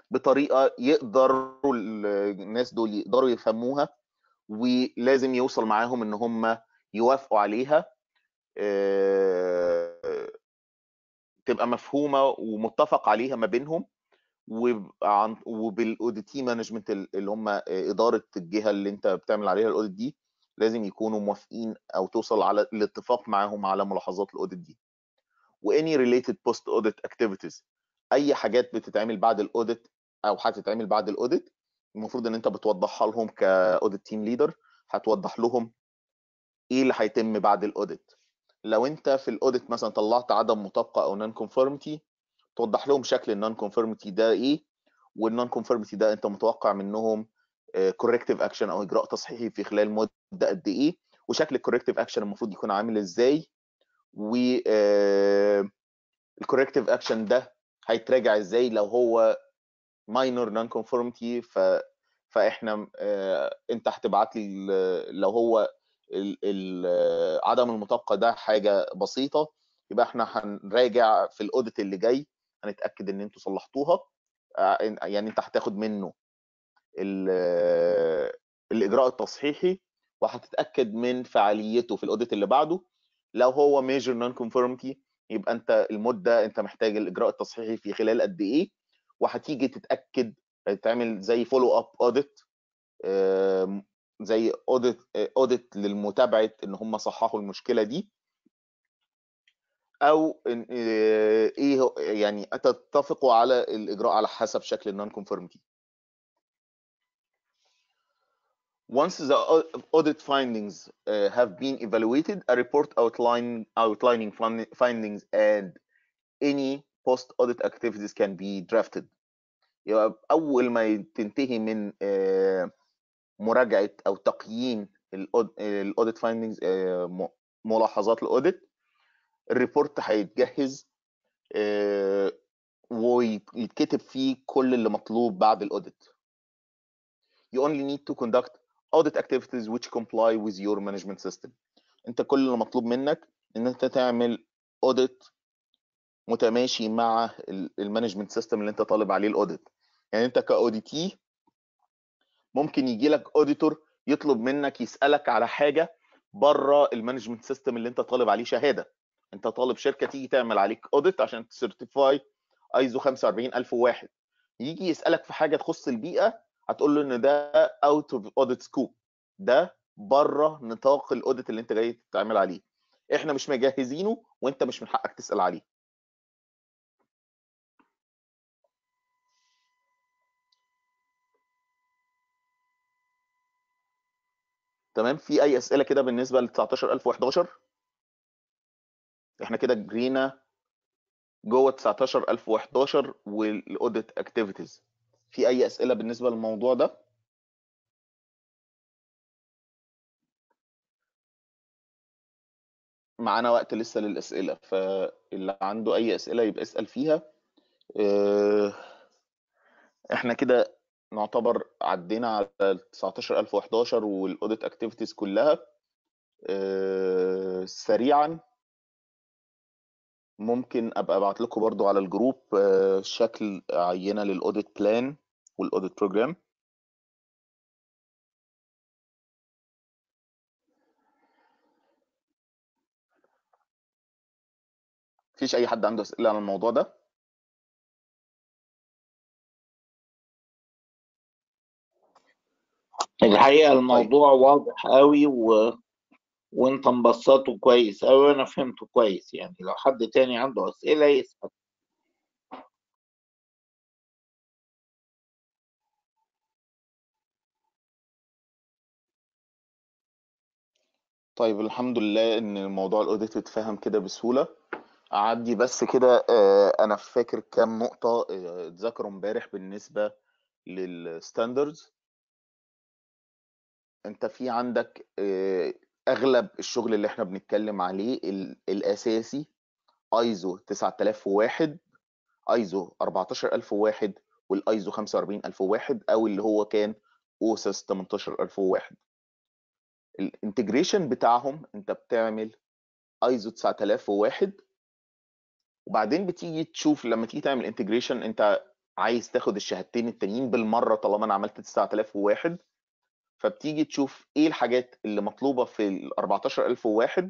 بطريقه يقدروا الناس دول يقدروا يفهموها ولازم يوصل معاهم ان هم يوافقوا عليها آه، تبقى مفهومه ومتفق عليها ما بينهم وعن وبالاوديتي مانجمنت اللي هم اداره الجهه اللي انت بتعمل عليها الاوديت دي لازم يكونوا موافقين او توصل على الاتفاق معاهم على ملاحظات الاوديت دي واني ريليتد بوست اوديت اكتيفيتيز اي حاجات بتتعمل بعد الاوديت او هتتعمل بعد الاوديت المفروض ان انت بتوضحها لهم كاوديت تيم ليدر هتوضح لهم ايه اللي هيتم بعد الاوديت لو انت في الاوديت مثلا طلعت عدم مطابقه او نون كونفورميتي توضح لهم شكل النون كونفورميتي ده ايه والنون كونفورميتي ده انت متوقع منهم كوركتيف اكشن او اجراء تصحيحي في خلال مده قد ايه وشكل الكوركتيف اكشن المفروض يكون عامل ازاي و الكوركتيف اكشن ده هيتراجع ازاي لو هو ماينور نون كونفورميتي ف فاحنا آه، انت هتبعت لي ال- لو هو ال- ال- عدم المطابقه ده حاجه بسيطه يبقى احنا هنراجع في الاوديت اللي جاي هنتاكد ان انتوا صلحتوها آه، يعني انت هتاخد منه ال- الاجراء التصحيحي وهتتاكد من فعاليته في الاوديت اللي بعده لو هو ميجر نون كونفورميتي يبقى انت المده انت محتاج الاجراء التصحيحي في خلال قد ايه وهتيجي تتاكد تعمل زي فولو اب اوديت زي اوديت اوديت للمتابعه ان هم صححوا المشكله دي او إن- آه، ايه هو- يعني تتفقوا على الاجراء على حسب شكل النون كونفورميتي Once the au- audit findings uh, have been evaluated, a report outline, outlining fin- findings and any post-audit activities can be drafted. يبقى أول ما تنتهي من آه، مراجعة أو تقييم الاوديت فايندنجز ملاحظات الاوديت الريبورت هيتجهز آه، ويتكتب فيه كل اللي مطلوب بعد الاوديت. You only need to conduct audit activities which comply with your management system. انت كل اللي مطلوب منك ان انت تعمل اوديت متماشي مع المانجمنت سيستم اللي انت طالب عليه الاوديت يعني انت كاوديتي ممكن يجي لك اوديتور يطلب منك يسالك على حاجه بره المانجمنت سيستم اللي انت طالب عليه شهاده انت طالب شركه تيجي تعمل عليك اوديت عشان تسيرتيفاي ايزو 45001 يجي يسالك في حاجه تخص البيئه هتقول له ان ده اوت اوف اوديت سكوب ده بره نطاق الاوديت اللي انت جاي تتعامل عليه احنا مش مجهزينه وانت مش من حقك تسال عليه تمام في اي اسئله كده بالنسبه ل 19011 احنا كده جرينا جوه 19011 والاوديت اكتيفيتيز في اي اسئله بالنسبه للموضوع ده معانا وقت لسه للاسئله فاللي عنده اي اسئله يبقى اسال فيها اه، احنا كده نعتبر عدينا على ال 19011 والاوديت اكتيفيتيز كلها اه، سريعا ممكن ابقى ابعت لكم برضو على الجروب اه، شكل عينه للاوديت بلان والاوديت بروجرام مفيش اي حد عنده اسئله عن الموضوع ده الحقيقة طيب الموضوع واضح قوي و... وانت مبسطه كويس قوي وانا فهمته كويس يعني لو حد تاني عنده اسئلة يسأل طيب الحمد لله ان موضوع الاوديت اتفهم كده بسهوله اعدي بس كده آه، انا فاكر كام نقطه آه، اتذكروا امبارح بالنسبه للستاندردز انت في عندك آه، اغلب الشغل اللي احنا بنتكلم عليه ال- الاساسي ايزو 9001 ايزو 14001 والايزو 45001 او اللي هو كان اوسس 18001 الانتجريشن بتاعهم انت بتعمل ايزو 9001 وبعدين بتيجي تشوف لما تيجي تعمل انتجريشن انت عايز تاخد الشهادتين التانيين بالمره طالما انا عملت 9001 فبتيجي تشوف ايه الحاجات اللي مطلوبه في ال 14001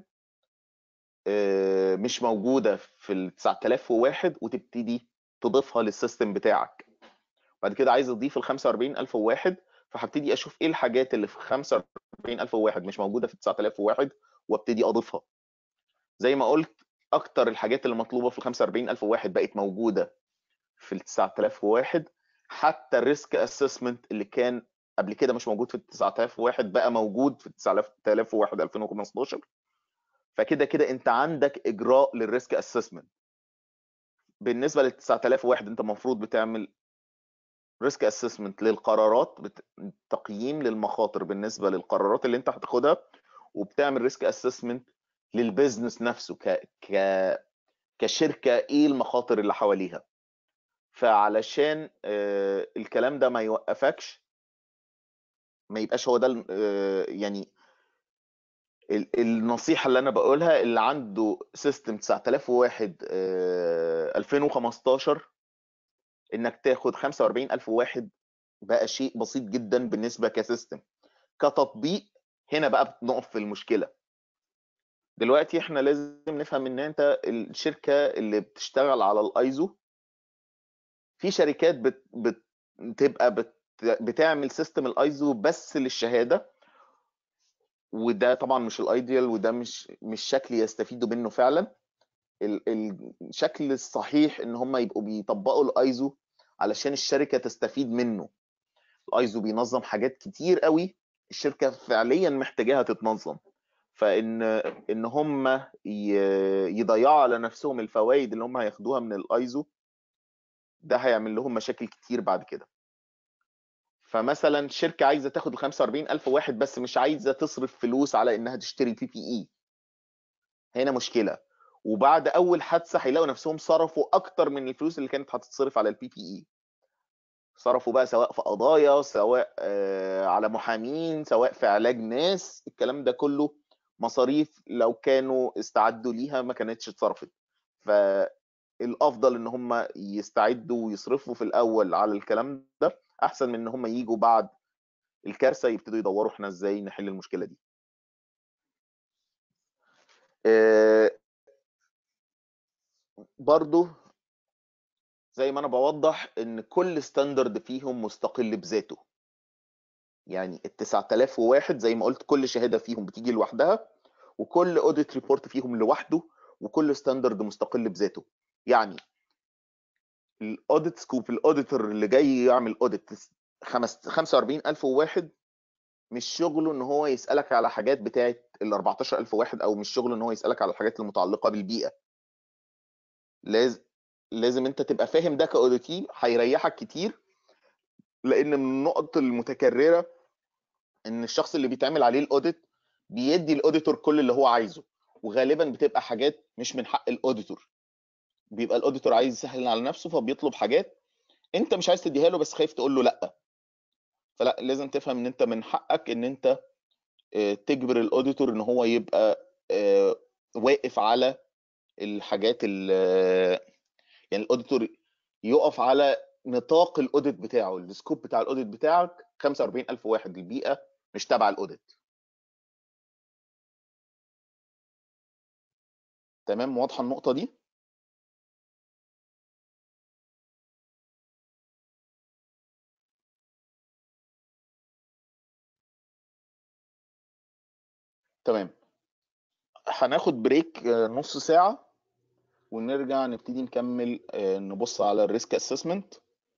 آه، مش موجوده في ال 9001 وتبتدي تضيفها للسيستم بتاعك بعد كده عايز اضيف ال 45001 فهبتدي اشوف ايه الحاجات اللي في 45001 مش موجوده في 9001 وابتدي اضيفها زي ما قلت اكتر الحاجات اللي مطلوبه في ال 45001 بقت موجوده في ال 9001 حتى الريسك اسسمنت اللي كان قبل كده مش موجود في ال 9001 بقى موجود في ال 9001 2015 فكده كده انت عندك اجراء للريسك اسسمنت بالنسبه لل 9001 انت المفروض بتعمل ريسك اسسمنت للقرارات بت... تقييم للمخاطر بالنسبه للقرارات اللي انت هتاخدها وبتعمل ريسك اسسمنت للبيزنس نفسه ك... ك كشركه ايه المخاطر اللي حواليها فعلشان آه، الكلام ده ما يوقفكش ما يبقاش هو ده ال- آه، يعني ال- النصيحة اللي أنا بقولها اللي عنده سيستم 9001 آه، 2015 إنك تاخد 45001 بقى شيء بسيط جدا بالنسبة كسيستم كتطبيق هنا بقى بنقف في المشكلة دلوقتي احنا لازم نفهم ان انت الشركة اللي بتشتغل على الايزو في شركات بت بت بتبقى بت بتعمل سيستم الايزو بس للشهادة وده طبعا مش الايديال وده مش مش شكل يستفيدوا منه فعلا ال- الشكل الصحيح ان هم يبقوا بيطبقوا الايزو علشان الشركه تستفيد منه الايزو بينظم حاجات كتير قوي الشركه فعليا محتاجاها تتنظم فان ان هم ي- يضيعوا على نفسهم الفوائد اللي هم هياخدوها من الايزو ده هيعمل لهم مشاكل كتير بعد كده فمثلا شركه عايزه تاخد ال 45000 واحد بس مش عايزه تصرف فلوس على انها تشتري بي بي اي هنا مشكله وبعد اول حادثه هيلاقوا نفسهم صرفوا اكتر من الفلوس اللي كانت هتتصرف على البي بي اي صرفوا بقى سواء في قضايا سواء آه، على محامين سواء في علاج ناس الكلام ده كله مصاريف لو كانوا استعدوا ليها ما كانتش اتصرفت فالافضل ان هم يستعدوا ويصرفوا في الاول على الكلام ده احسن من ان هم يجوا بعد الكارثه يبتدوا يدوروا احنا ازاي نحل المشكله دي آه، برضو زي ما انا بوضح ان كل ستاندرد فيهم مستقل بذاته يعني ال 9001 زي ما قلت كل شهاده فيهم بتيجي لوحدها وكل اوديت ريبورت فيهم لوحده وكل ستاندرد مستقل بذاته يعني الاوديت سكوب الاوديتور اللي جاي يعمل اوديت 45001 مش شغله ان هو يسالك على حاجات بتاعه ال 14001 او مش شغله ان هو يسالك على الحاجات المتعلقه بالبيئه لازم لازم انت تبقى فاهم ده كاوديتي هيريحك كتير لان من النقط المتكرره ان الشخص اللي بيتعمل عليه الاوديت بيدي الاوديتور كل اللي هو عايزه وغالبا بتبقى حاجات مش من حق الاوديتور بيبقى الاوديتور عايز يسهل على نفسه فبيطلب حاجات انت مش عايز تديها له بس خايف تقول له لا فلا لازم تفهم ان انت من حقك ان انت آه، تجبر الاوديتور ان هو يبقى آه، واقف على الحاجات ال يعني الاوديتور يقف على نطاق الاوديت بتاعه السكوب بتاع الاوديت بتاعك 45000 واحد البيئه مش تبع الاوديت تمام واضحه النقطه دي تمام هناخد بريك آه، نص ساعه ونرجع نبتدي نكمل آه، نبص على الريسك اسسمنت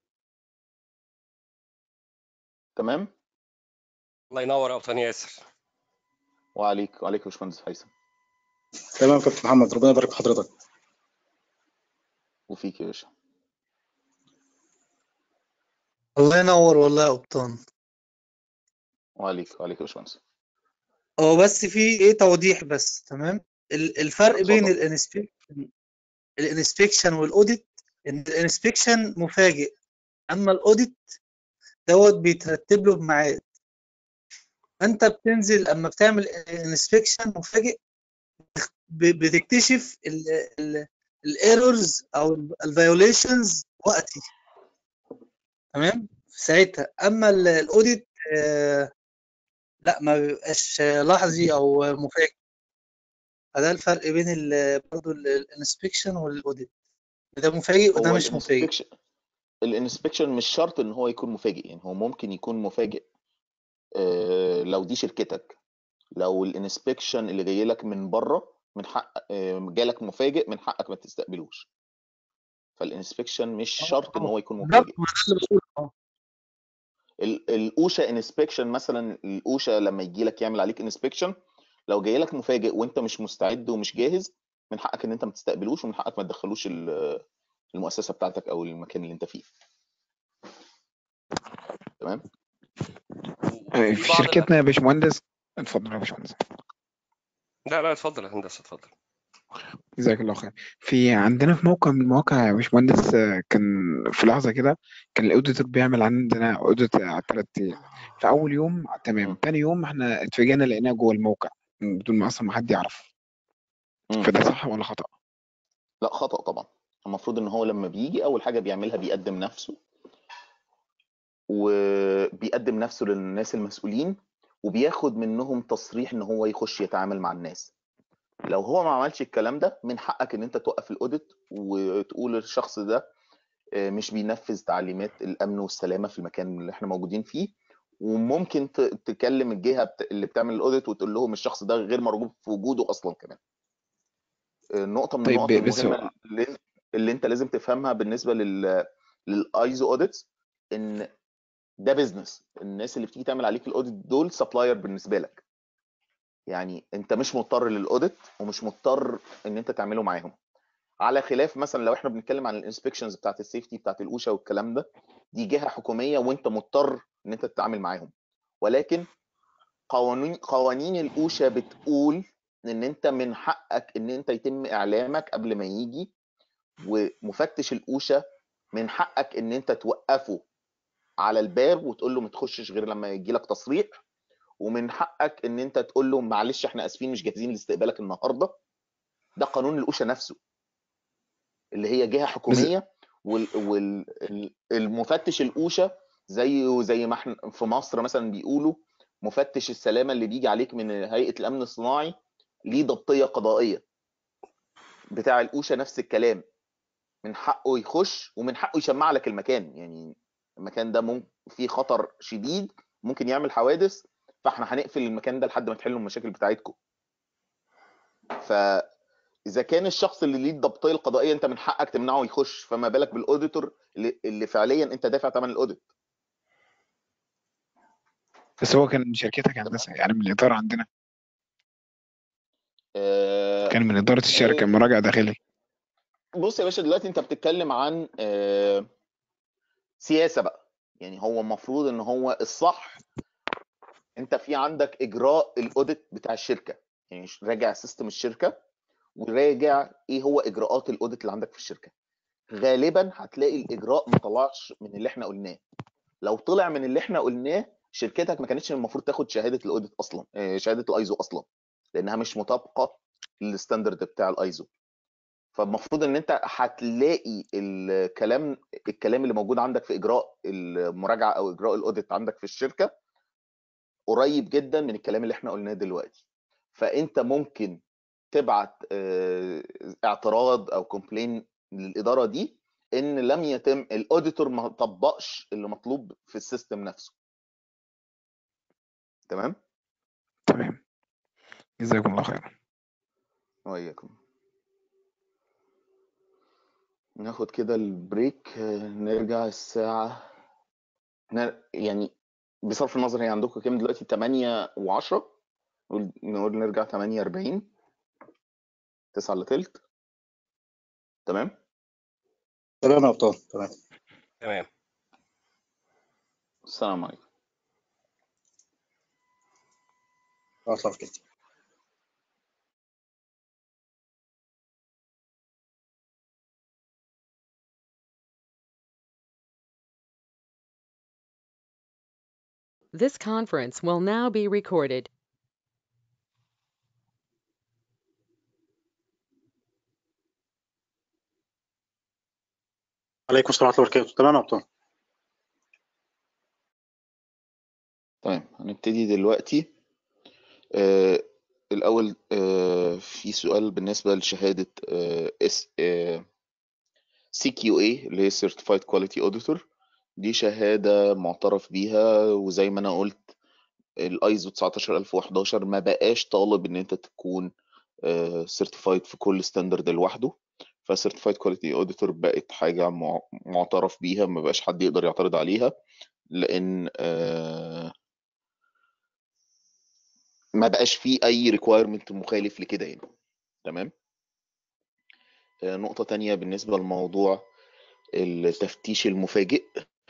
تمام الله ينور يا أبطال ياسر وعليك وعليك يا باشمهندس هيثم تمام يا كابتن محمد ربنا يبارك في حضرتك وفيك يا باشا الله ينور والله يا قبطان وعليك وعليك يا باشمهندس هو بس في ايه توضيح بس تمام ال- الفرق بين اتفضل. الانسبكشن الانسبكشن والاوديت ان الانسبكشن مفاجئ اما الاوديت دوت بيترتب له بميعاد انت بتنزل اما بتعمل انسبكشن مفاجئ ب- بتكتشف الايرورز او الفيوليشنز وقتي تمام في ساعتها اما ال- الاوديت آه، لا ما بيبقاش لحظي او مفاجئ فده الفرق بين ال- برضو الانسبكشن والاوديت ده مفاجئ وده هو مش مفاجئ الانسبكشن الانسبكشن مش شرط ان هو يكون مفاجئ يعني هو ممكن يكون مفاجئ آه، لو دي شركتك لو الانسبكشن اللي جاي لك من بره من حق آه، جالك مفاجئ من حقك ما تستقبلوش فالانسبكشن مش شرط ان هو يكون بالظبط مفاجئ ما ده اللي بقوله اه ال- الاوشا انسبكشن مثلا الاوشا لما يجي لك يعمل عليك انسبكشن لو جاي لك مفاجئ وانت مش مستعد ومش جاهز من حقك ان انت ما تستقبلوش ومن حقك ما تدخلوش ال- المؤسسه بتاعتك او المكان اللي انت فيه تمام آه، وفي في بعض الأ... شركتنا يا باشمهندس اتفضل يا باشمهندس لا لا اتفضل يا هندسة اتفضل جزاك الله خير في عندنا في موقع من المواقع يا باشمهندس آه، كان في لحظة كده كان الاوديتور بيعمل عندنا اوديت على ثلاث ايام في اول يوم تمام مم. تاني يوم احنا اتفاجئنا لقيناه جوه الموقع بدون ما اصلا ما حد يعرف مم. فده صح ولا خطأ؟ لا خطأ طبعا المفروض ان هو لما بيجي اول حاجه بيعملها بيقدم نفسه وبيقدم نفسه للناس المسؤولين وبياخد منهم تصريح ان هو يخش يتعامل مع الناس لو هو ما عملش الكلام ده من حقك ان انت توقف الاوديت وتقول الشخص ده آه، مش بينفذ تعليمات الامن والسلامه في المكان اللي احنا موجودين فيه وممكن ت- تكلم الجهه بت- اللي بتعمل الاوديت وتقول لهم الشخص ده غير مرغوب في وجوده اصلا كمان آه، نقطه من طيب النقط بس هو المهمه اللي, اللي انت لازم تفهمها بالنسبه لل للايزو اوديتس ان ده بيزنس الناس اللي بتيجي تعمل عليك الاوديت دول سبلاير بالنسبه لك يعني انت مش مضطر للاوديت ومش مضطر ان انت تعمله معاهم على خلاف مثلا لو احنا بنتكلم عن الانسبكشنز بتاعت السيفتي بتاعت الاوشا والكلام ده دي جهه حكوميه وانت مضطر ان انت تتعامل معاهم ولكن قوانين قوانين الاوشا بتقول ان انت من حقك ان انت يتم اعلامك قبل ما يجي ومفتش الاوشا من حقك ان انت توقفه على الباب وتقول له ما تخشش غير لما يجي لك تصريح ومن حقك ان انت تقول له معلش احنا اسفين مش جاهزين لاستقبالك النهارده ده قانون الاوشا نفسه اللي هي جهه بس حكوميه والمفتش الاوشا زيه زي ما احنا في مصر مثلا بيقولوا مفتش السلامه اللي بيجي عليك من هيئه الامن الصناعي ليه ضبطيه قضائيه بتاع الاوشا نفس الكلام من حقه يخش ومن حقه يشمع لك المكان يعني المكان ده ممكن فيه خطر شديد ممكن يعمل حوادث فاحنا هنقفل المكان ده لحد ما تحلوا المشاكل بتاعتكم فاذا كان الشخص اللي ليه الضبطيه القضائيه انت من حقك تمنعه يخش فما بالك بالاوديتور اللي, اللي فعليا انت دافع ثمن الاوديت بس هو كان من شركتك هندسة يعني من الإدارة عندنا آه، كان من إدارة الشركة آه، مراجع داخلي بص يا باشا دلوقتي انت بتتكلم عن آه، سياسه بقى يعني هو المفروض ان هو الصح انت في عندك اجراء الاوديت بتاع الشركه يعني راجع سيستم الشركه وراجع ايه هو اجراءات الاوديت اللي عندك في الشركه غالبا هتلاقي الاجراء ما طلعش من اللي احنا قلناه لو طلع من اللي احنا قلناه شركتك ما كانتش المفروض تاخد شهاده الاوديت اصلا آه، شهاده الايزو اصلا لانها مش مطابقه للستاندرد بتاع الايزو فالمفروض ان انت هتلاقي الكلام الكلام اللي موجود عندك في اجراء المراجعه او اجراء الاوديت عندك في الشركه قريب جدا من الكلام اللي احنا قلناه دلوقتي فانت ممكن تبعت آه، اعتراض او كومبلين للاداره دي ان لم يتم الاوديتور ما طبقش اللي مطلوب في السيستم نفسه تمام تمام جزاكم الله خير وإياكم ناخد كده البريك آه، نرجع الساعة نر... يعني بصرف النظر هي عندكم كام دلوقتي 8 و10 نقول نقول نرجع 8 40 9 الا تلت تمام تمام يا ابطال تمام تمام السلام عليكم اطلع كده This conference will now be recorded. عليكم السلام ورحمه الله وبركاته تمام يا ابطال تمام هنبتدي دلوقتي آه الأول آه في سؤال بالنسبة لشهادة آه اس آه CQA اللي هي Certified Quality Auditor دي شهادة معترف بيها وزي ما أنا قلت الايزو 19011 ما بقاش طالب ان انت تكون سيرتيفايد في كل ستاندرد لوحده فسيرتيفايد كواليتي اوديتور بقت حاجه مع- معترف بيها ما بقاش حد يقدر يعترض عليها لان آه، ما بقاش فيه اي ريكوايرمنت مخالف لكده يعني تمام آه، نقطه تانية بالنسبه لموضوع التفتيش المفاجئ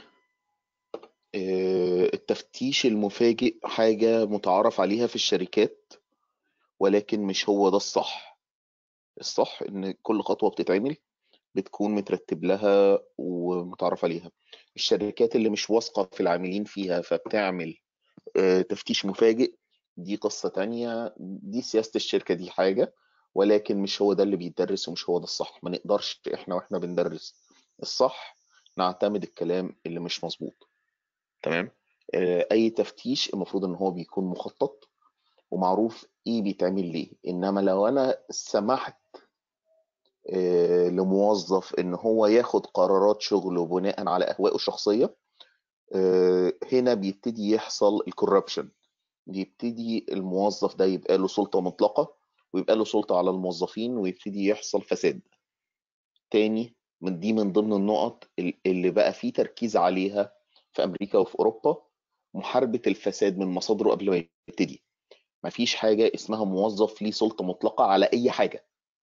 آه، التفتيش المفاجئ حاجه متعارف عليها في الشركات ولكن مش هو ده الصح الصح ان كل خطوه بتتعمل بتكون مترتب لها ومتعرف عليها الشركات اللي مش واثقة في العاملين فيها فبتعمل آه، تفتيش مفاجئ دي قصة تانية دي سياسة الشركة دي حاجة ولكن مش هو ده اللي بيتدرس ومش هو ده الصح ما نقدرش احنا واحنا بندرس الصح نعتمد الكلام اللي مش مظبوط تمام آه، اي تفتيش المفروض ان هو بيكون مخطط ومعروف ايه بيتعمل ليه انما لو انا سمحت آه، لموظف ان هو ياخد قرارات شغله بناء على اهوائه الشخصيه آه، هنا بيبتدي يحصل الكوربشن بيبتدي الموظف ده يبقى له سلطه مطلقه ويبقى له سلطه على الموظفين ويبتدي يحصل فساد تاني من دي من ضمن النقط ال- اللي بقى فيه تركيز عليها في امريكا وفي اوروبا محاربه الفساد من مصادره قبل ما يبتدي مفيش حاجه اسمها موظف ليه سلطه مطلقه على اي حاجه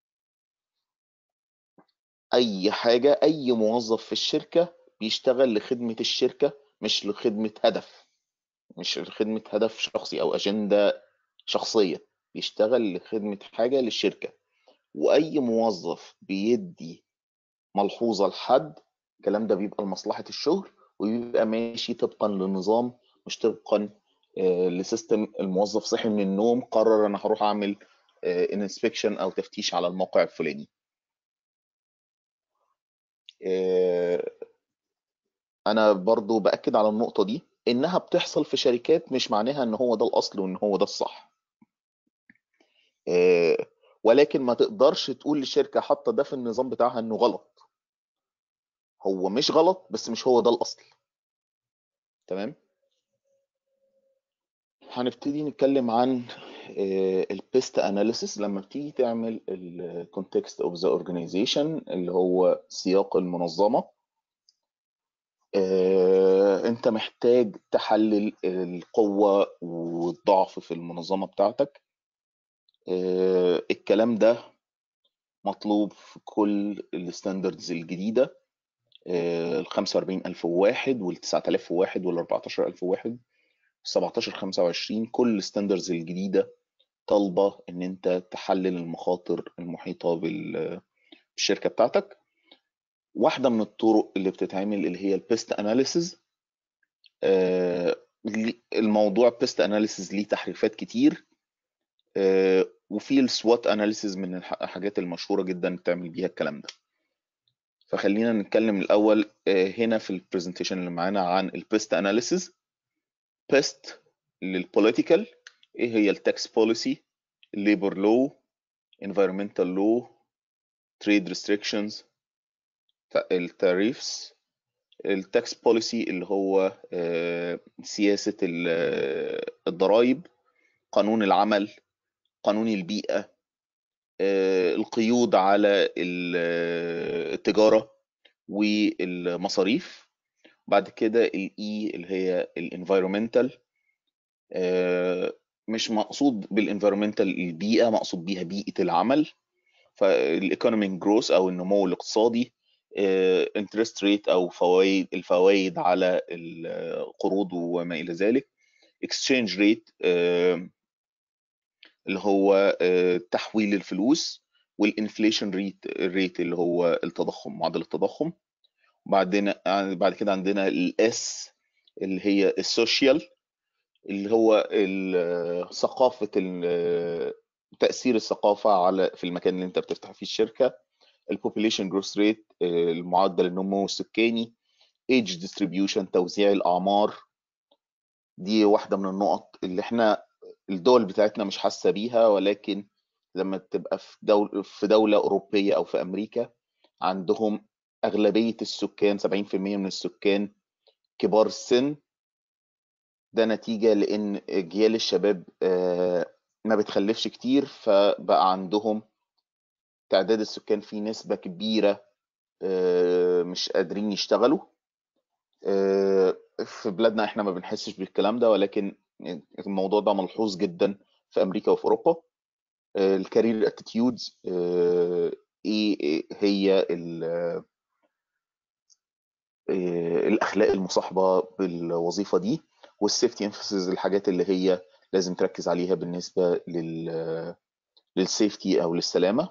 اي حاجه اي موظف في الشركه بيشتغل لخدمه الشركه مش لخدمه هدف مش لخدمه هدف شخصي او اجنده شخصيه بيشتغل لخدمه حاجه للشركه واي موظف بيدي ملحوظه لحد الكلام ده بيبقى لمصلحه الشغل وبيبقى ماشي طبقا لنظام مش طبقا آه، لسيستم الموظف صحي من النوم قرر انا هروح اعمل انسبكشن او تفتيش على الموقع الفلاني آه، انا برضو باكد على النقطه دي انها بتحصل في شركات مش معناها ان هو ده الاصل وان هو ده الصح آه، ولكن ما تقدرش تقول لشركه حاطه ده في النظام بتاعها انه غلط هو مش غلط بس مش هو ده الاصل تمام هنبتدي نتكلم عن البيست اناليسيس لما بتيجي تعمل الكونتكست اوف ذا اورجانيزيشن اللي هو سياق المنظمه آه، انت محتاج تحلل القوه والضعف في المنظمه بتاعتك آه، الكلام ده مطلوب في كل الستاندردز الجديدة ال 45001 وال 9001 وال 14001 17 25 كل الستاندردز الجديدة طالبة إن أنت تحلل المخاطر المحيطة بال- بالشركة بتاعتك واحدة من الطرق اللي بتتعمل اللي هي البيست اناليسز الموضوع بيست اناليسز ليه تحريفات كتير آه، وفي السوات اناليسز من الح- الحاجات المشهورة جدا تعمل بيها الكلام ده فخلينا نتكلم الأول آه، هنا في البرزنتيشن اللي معانا عن البيست اناليسز بيست للبوليتيكال ايه هي التاكس بوليسي الليبر لو environmental لو تريد ريستريكشنز التاريفز التاكس بوليسي اللي هو آه، سياسة ال- آه، الضرائب قانون العمل قانون البيئة آه، القيود على ال- آه، التجارة والمصاريف بعد كده الاي اللي هي الانفايرومنتال مش مقصود بالانفايرومنتال البيئة مقصود بيها بيئة العمل فالايكونوميك جروث او النمو الاقتصادي انترست ريت او فوائد الفوائد على القروض وما الى ذلك اكسشينج ريت اللي هو آه، تحويل الفلوس والانفليشن ريت ريت اللي هو التضخم معدل التضخم بعدين بعد كده عندنا الاس اللي هي السوشيال اللي هو ال- ثقافة ال- تأثير الثقافة على في المكان اللي انت بتفتح فيه الشركة البوبوليشن جروث ريت المعدل النمو السكاني ايج ديستريبيوشن توزيع الأعمار دي واحدة من النقط اللي احنا الدول بتاعتنا مش حاسة بيها ولكن لما تبقى في دولة في دولة أوروبية أو في أمريكا عندهم أغلبية السكان 70% من السكان كبار السن ده نتيجة لأن أجيال الشباب آه، ما بتخلفش كتير فبقى عندهم تعداد السكان فيه نسبة كبيرة آه، مش قادرين يشتغلوا آه، في بلادنا احنا ما بنحسش بالكلام ده ولكن الموضوع ده ملحوظ جدا في امريكا وفي اوروبا الكارير اتيتيودز ايه هي ال- آه، الاخلاق المصاحبه بالوظيفه دي والسيفتي انفسز الحاجات اللي هي لازم تركز عليها بالنسبه لل للسيفتي او للسلامه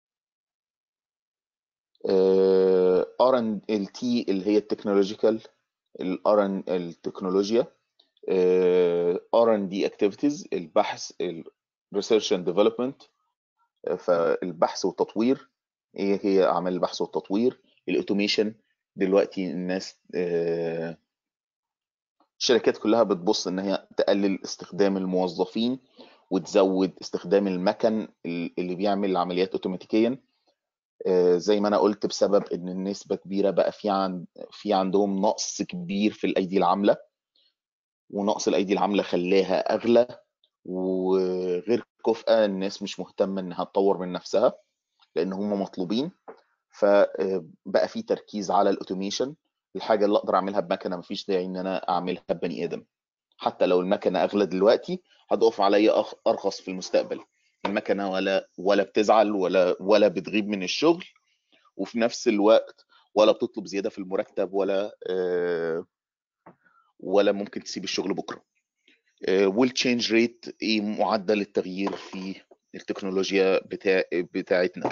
ار ان ال تي اللي هي التكنولوجيكال الار ان التكنولوجيا ار ان دي اكتيفيتيز البحث الريسيرش اند ديفلوبمنت فالبحث والتطوير ايه هي اعمال البحث والتطوير الاوتوميشن دلوقتي الناس آه، الشركات كلها بتبص ان هي تقلل استخدام الموظفين وتزود استخدام المكن اللي بيعمل العمليات اوتوماتيكيا آه، زي ما انا قلت بسبب ان النسبه كبيره بقى في عن في عندهم نقص كبير في الايدي العامله ونقص الايدي العامله خلاها اغلى وغير كفءه الناس مش مهتمه انها تطور من نفسها لان هم مطلوبين فبقى في تركيز على الاوتوميشن الحاجه اللي اقدر اعملها بمكنه مفيش داعي ان انا اعملها ببني ادم حتى لو المكنه اغلى دلوقتي هتقف عليا أخ- ارخص في المستقبل المكنه ولا ولا بتزعل ولا ولا بتغيب من الشغل وفي نفس الوقت ولا بتطلب زياده في المرتب ولا آه، ولا ممكن تسيب الشغل بكره والتشينج ريت ايه معدل التغيير في التكنولوجيا بتاع بتاعتنا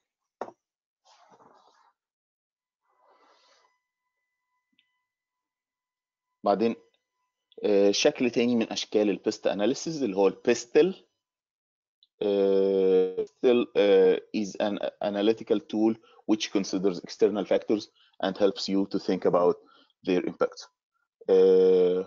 بعدين آه، شكل تاني من اشكال البيست اناليسيز اللي هو البيستل Uh, still uh, is an analytical tool which considers external factors and helps you to think about their impact. Uh,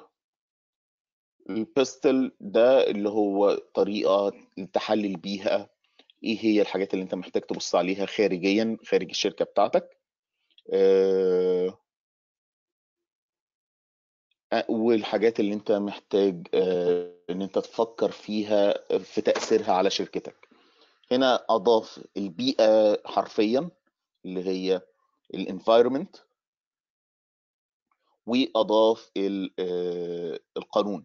البيستل ده اللي هو طريقة تحلل بيها ايه هي الحاجات اللي انت محتاج تبص عليها خارجيا خارج الشركة بتاعتك آه، والحاجات اللي انت محتاج آه، ان انت تفكر فيها في تأثيرها على شركتك هنا اضاف البيئة حرفيا اللي هي الانفايرمنت واضاف ال- آه، القانون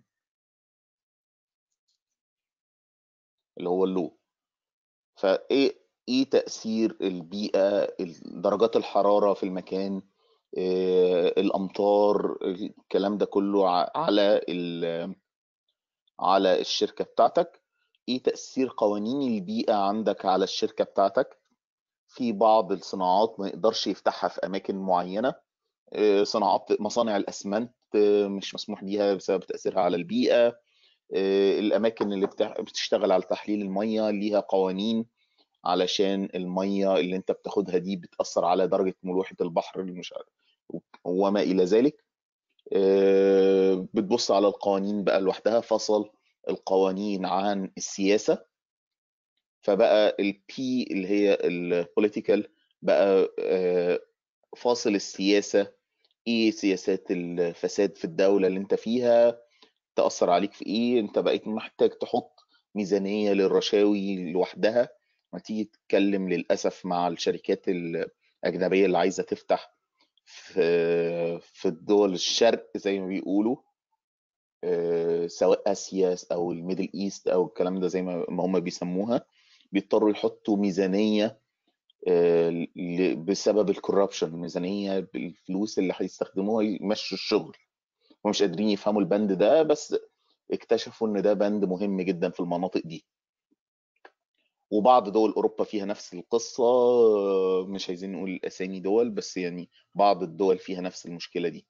اللي هو اللو فايه ايه تأثير البيئة درجات الحرارة في المكان آه، الامطار الكلام ده كله ع- على ال- على الشركة بتاعتك ايه تأثير قوانين البيئة عندك على الشركة بتاعتك في بعض الصناعات ما يقدرش يفتحها في اماكن معينة آه، صناعات مصانع الاسمنت آه، مش مسموح بيها بسبب تأثيرها على البيئة آه، الاماكن اللي بتع- بتشتغل على تحليل المية ليها قوانين علشان المية اللي انت بتاخدها دي بتأثر على درجة ملوحة البحر مش عارف وما إلى ذلك آه، بتبص على القوانين بقى لوحدها فصل القوانين عن السياسة فبقى البي اللي هي البوليتيكال بقى آه، فاصل السياسة ايه سياسات الفساد في الدولة اللي انت فيها تأثر عليك في ايه انت بقيت محتاج تحط ميزانية للرشاوي لوحدها ما تيجي تتكلم للأسف مع الشركات الأجنبية اللي عايزة تفتح في في الدول الشرق زي ما بيقولوا آه، سواء آسيا أو الميدل إيست أو الكلام ده زي ما ما هم بيسموها بيضطروا يحطوا ميزانية آه، ل- بسبب الكوربشن ميزانية بالفلوس اللي هيستخدموها يمشوا الشغل ومش قادرين يفهموا البند ده بس اكتشفوا ان ده بند مهم جدا في المناطق دي وبعض دول اوروبا فيها نفس القصه مش عايزين نقول اسامي دول بس يعني بعض الدول فيها نفس المشكله دي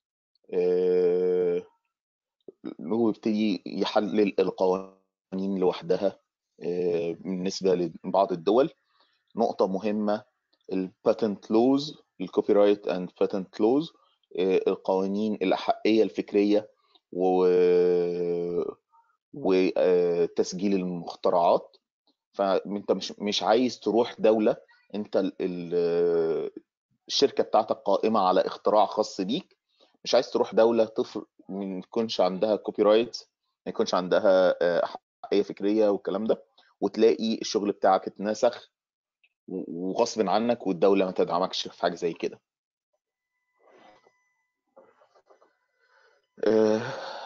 آه، هو يبتدي يحلل القوانين لوحدها آه، بالنسبه لبعض الدول نقطه مهمه الباتنت لوز الكوبي رايت اند باتنت لوز القوانين الاحقيه الفكريه و وتسجيل المخترعات فانت مش مش عايز تروح دوله انت ال- ال- الشركه بتاعتك قائمه على اختراع خاص بيك مش عايز تروح دوله تفر ما يكونش عندها كوبي رايت ما يكونش عندها آه، حقيه فكريه والكلام ده وتلاقي الشغل بتاعك اتنسخ و- وغصب عنك والدوله ما تدعمكش في حاجه زي كده آه،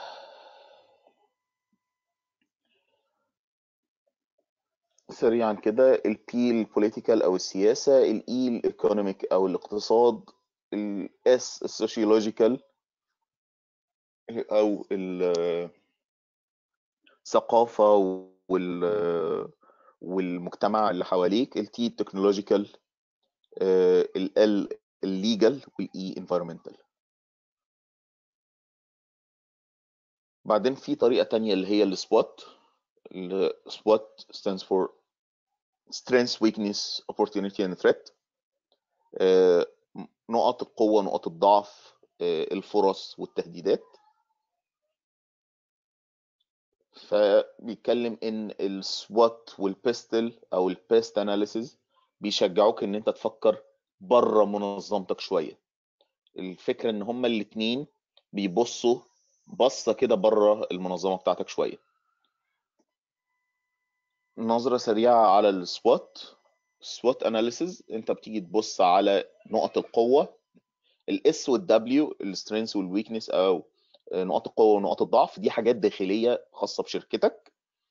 سريعا كده البي البوليتيكال او السياسه الاي الايكونوميك او الاقتصاد الاس السوشيولوجيكال او الثقافه وال والمجتمع اللي حواليك التي التكنولوجيكال ال الليجل والاي environmental بعدين في طريقه تانية اللي هي السوات السوات stands for strength weakness opportunity and threat آه، نقط القوة نقط الضعف آه، الفرص والتهديدات فبيتكلم ان السوات والبيستل او البيست اناليسيز بيشجعوك ان انت تفكر بره منظمتك شوية الفكرة ان هما الاتنين بيبصوا بصة كده بره المنظمة بتاعتك شوية نظرة سريعة على السوات SWOT analysis انت بتيجي تبص على نقط القوة الاس والدبليو السترينث والويكنس او نقاط القوة ونقاط الضعف دي حاجات داخلية خاصة بشركتك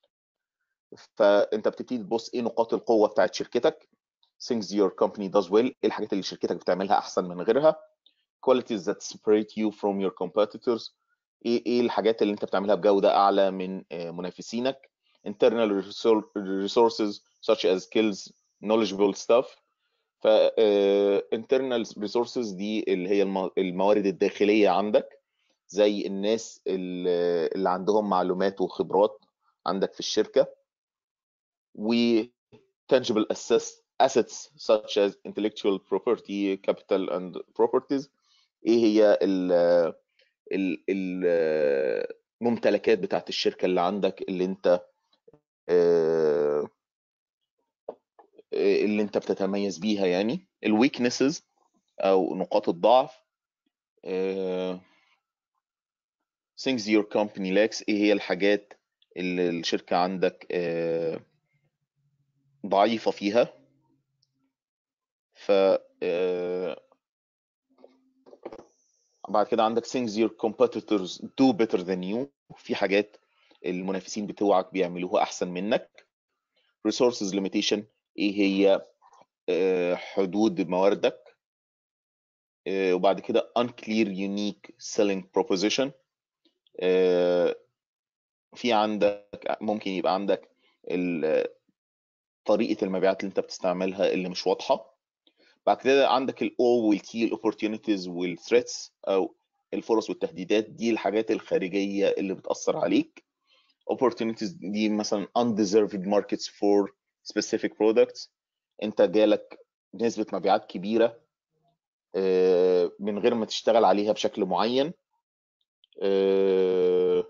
فانت بتبتدي تبص ايه نقاط القوة بتاعت شركتك things your company does well ايه الحاجات اللي شركتك بتعملها احسن من غيرها qualities that separate you from your competitors ايه ايه الحاجات اللي انت بتعملها بجودة اعلى من آه، منافسينك internal resor- resources such as skills knowledgeable stuff ف آه، internal resources دي اللي هي الم- الموارد الداخلية عندك زي الناس اللي اللي عندهم معلومات وخبرات عندك في الشركة و tangible assets assets such as intellectual property capital and properties ايه هي ال ال ال- الممتلكات بتاعت الشركة اللي عندك اللي انت آه، اللي انت بتتميز بيها يعني الويكنسز او نقاط الضعف آه، things your company lacks ايه هي الحاجات اللي الشركة عندك آه، ضعيفة فيها ف آه، بعد كده عندك things your competitors do better than you في حاجات المنافسين بتوعك بيعملوها احسن منك resources limitation ايه هي آه، حدود مواردك آه، وبعد كده unclear unique selling proposition آه، في عندك ممكن يبقى عندك ال- طريقة المبيعات اللي انت بتستعملها اللي مش واضحة بعد كده عندك ال O وال T ال opportunities وال threats او الفرص والتهديدات دي الحاجات الخارجية اللي بتأثر عليك opportunities دي مثلا undeserved markets for specific products انت جالك نسبة مبيعات كبيرة آه، من غير ما تشتغل عليها بشكل معين آه،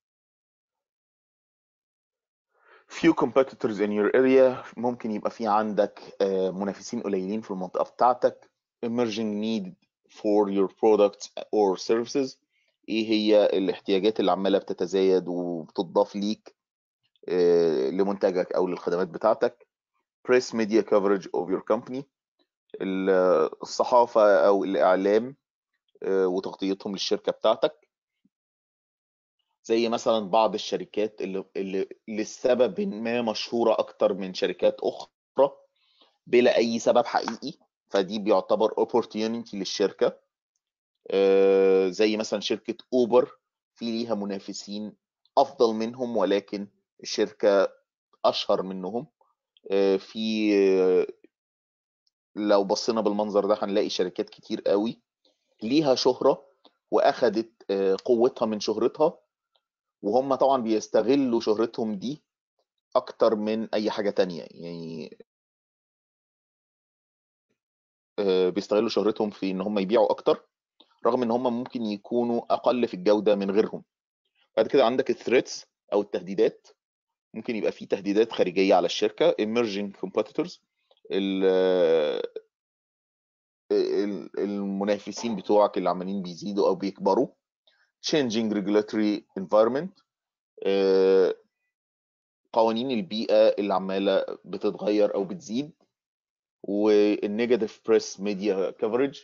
few competitors in your area ممكن يبقى في عندك آه، منافسين قليلين في المنطقة بتاعتك emerging need for your products or services ايه هي الاحتياجات اللي عمالة بتتزايد وبتضاف ليك آه، لمنتجك او للخدمات بتاعتك press media coverage of your company ال- الصحافة او الاعلام آه، وتغطيتهم للشركة بتاعتك زي مثلا بعض الشركات اللي, اللي لسبب ما مشهورة أكتر من شركات أخرى بلا أي سبب حقيقي فدي بيعتبر opportunity للشركة آه، زي مثلا شركة أوبر في ليها منافسين أفضل منهم ولكن الشركة أشهر منهم آه، في آه، لو بصينا بالمنظر ده هنلاقي شركات كتير قوي ليها شهرة وأخدت آه، قوتها من شهرتها وهم طبعا بيستغلوا شهرتهم دي اكتر من اي حاجة تانية يعني آه، بيستغلوا شهرتهم في ان هم يبيعوا اكتر رغم ان هم ممكن يكونوا اقل في الجودة من غيرهم بعد كده عندك الثريتس او التهديدات ممكن يبقى في تهديدات خارجيه على الشركه emerging competitors ال- ال- المنافسين بتوعك اللي عمالين بيزيدوا او بيكبروا changing regulatory environment آه، قوانين البيئة اللي عمالة بتتغير أو بتزيد والنيجاتيف بريس ميديا كفرج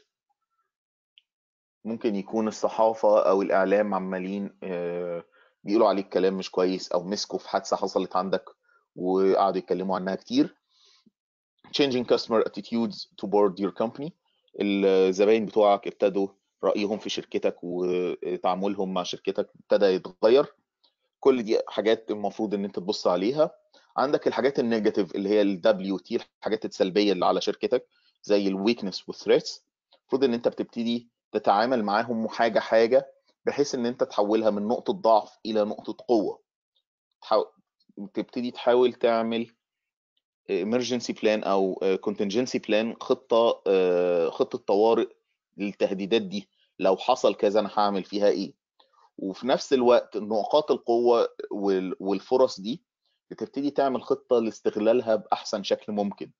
ممكن يكون الصحافة أو الإعلام عمالين آه، بيقولوا عليك كلام مش كويس أو مسكوا في حادثة حصلت عندك وقعدوا يتكلموا عنها كتير changing customer attitudes toward your company الزباين بتوعك ابتدوا رأيهم في شركتك وتعاملهم مع شركتك ابتدى يتغير كل دي حاجات المفروض ان انت تبص عليها عندك الحاجات النيجاتيف اللي هي ال WT الحاجات السلبيه اللي على شركتك زي الويكنس والثريتس المفروض ان انت بتبتدي تتعامل معاهم حاجه حاجه بحيث ان انت تحولها من نقطه ضعف الى نقطه قوه تحاول تبتدي تحاول تعمل emergency plan او contingency plan خطه آه، خطه طوارئ للتهديدات دي لو حصل كذا انا هعمل فيها ايه وفي نفس الوقت نقاط القوة وال- والفرص دي بتبتدي تعمل خطة لاستغلالها بأحسن شكل ممكن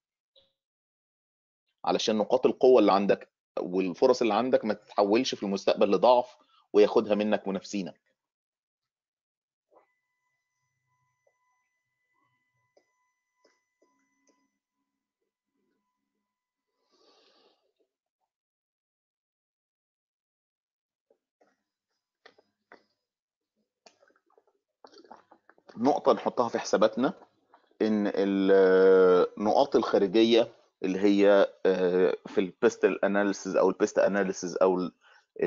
علشان نقاط القوة اللي عندك والفرص اللي عندك ما تتحولش في المستقبل لضعف وياخدها منك منافسينك نقطة نحطها في حساباتنا ان النقاط الخارجية اللي هي آه، في البيستل اناليسيز او البيست اناليسيز او ال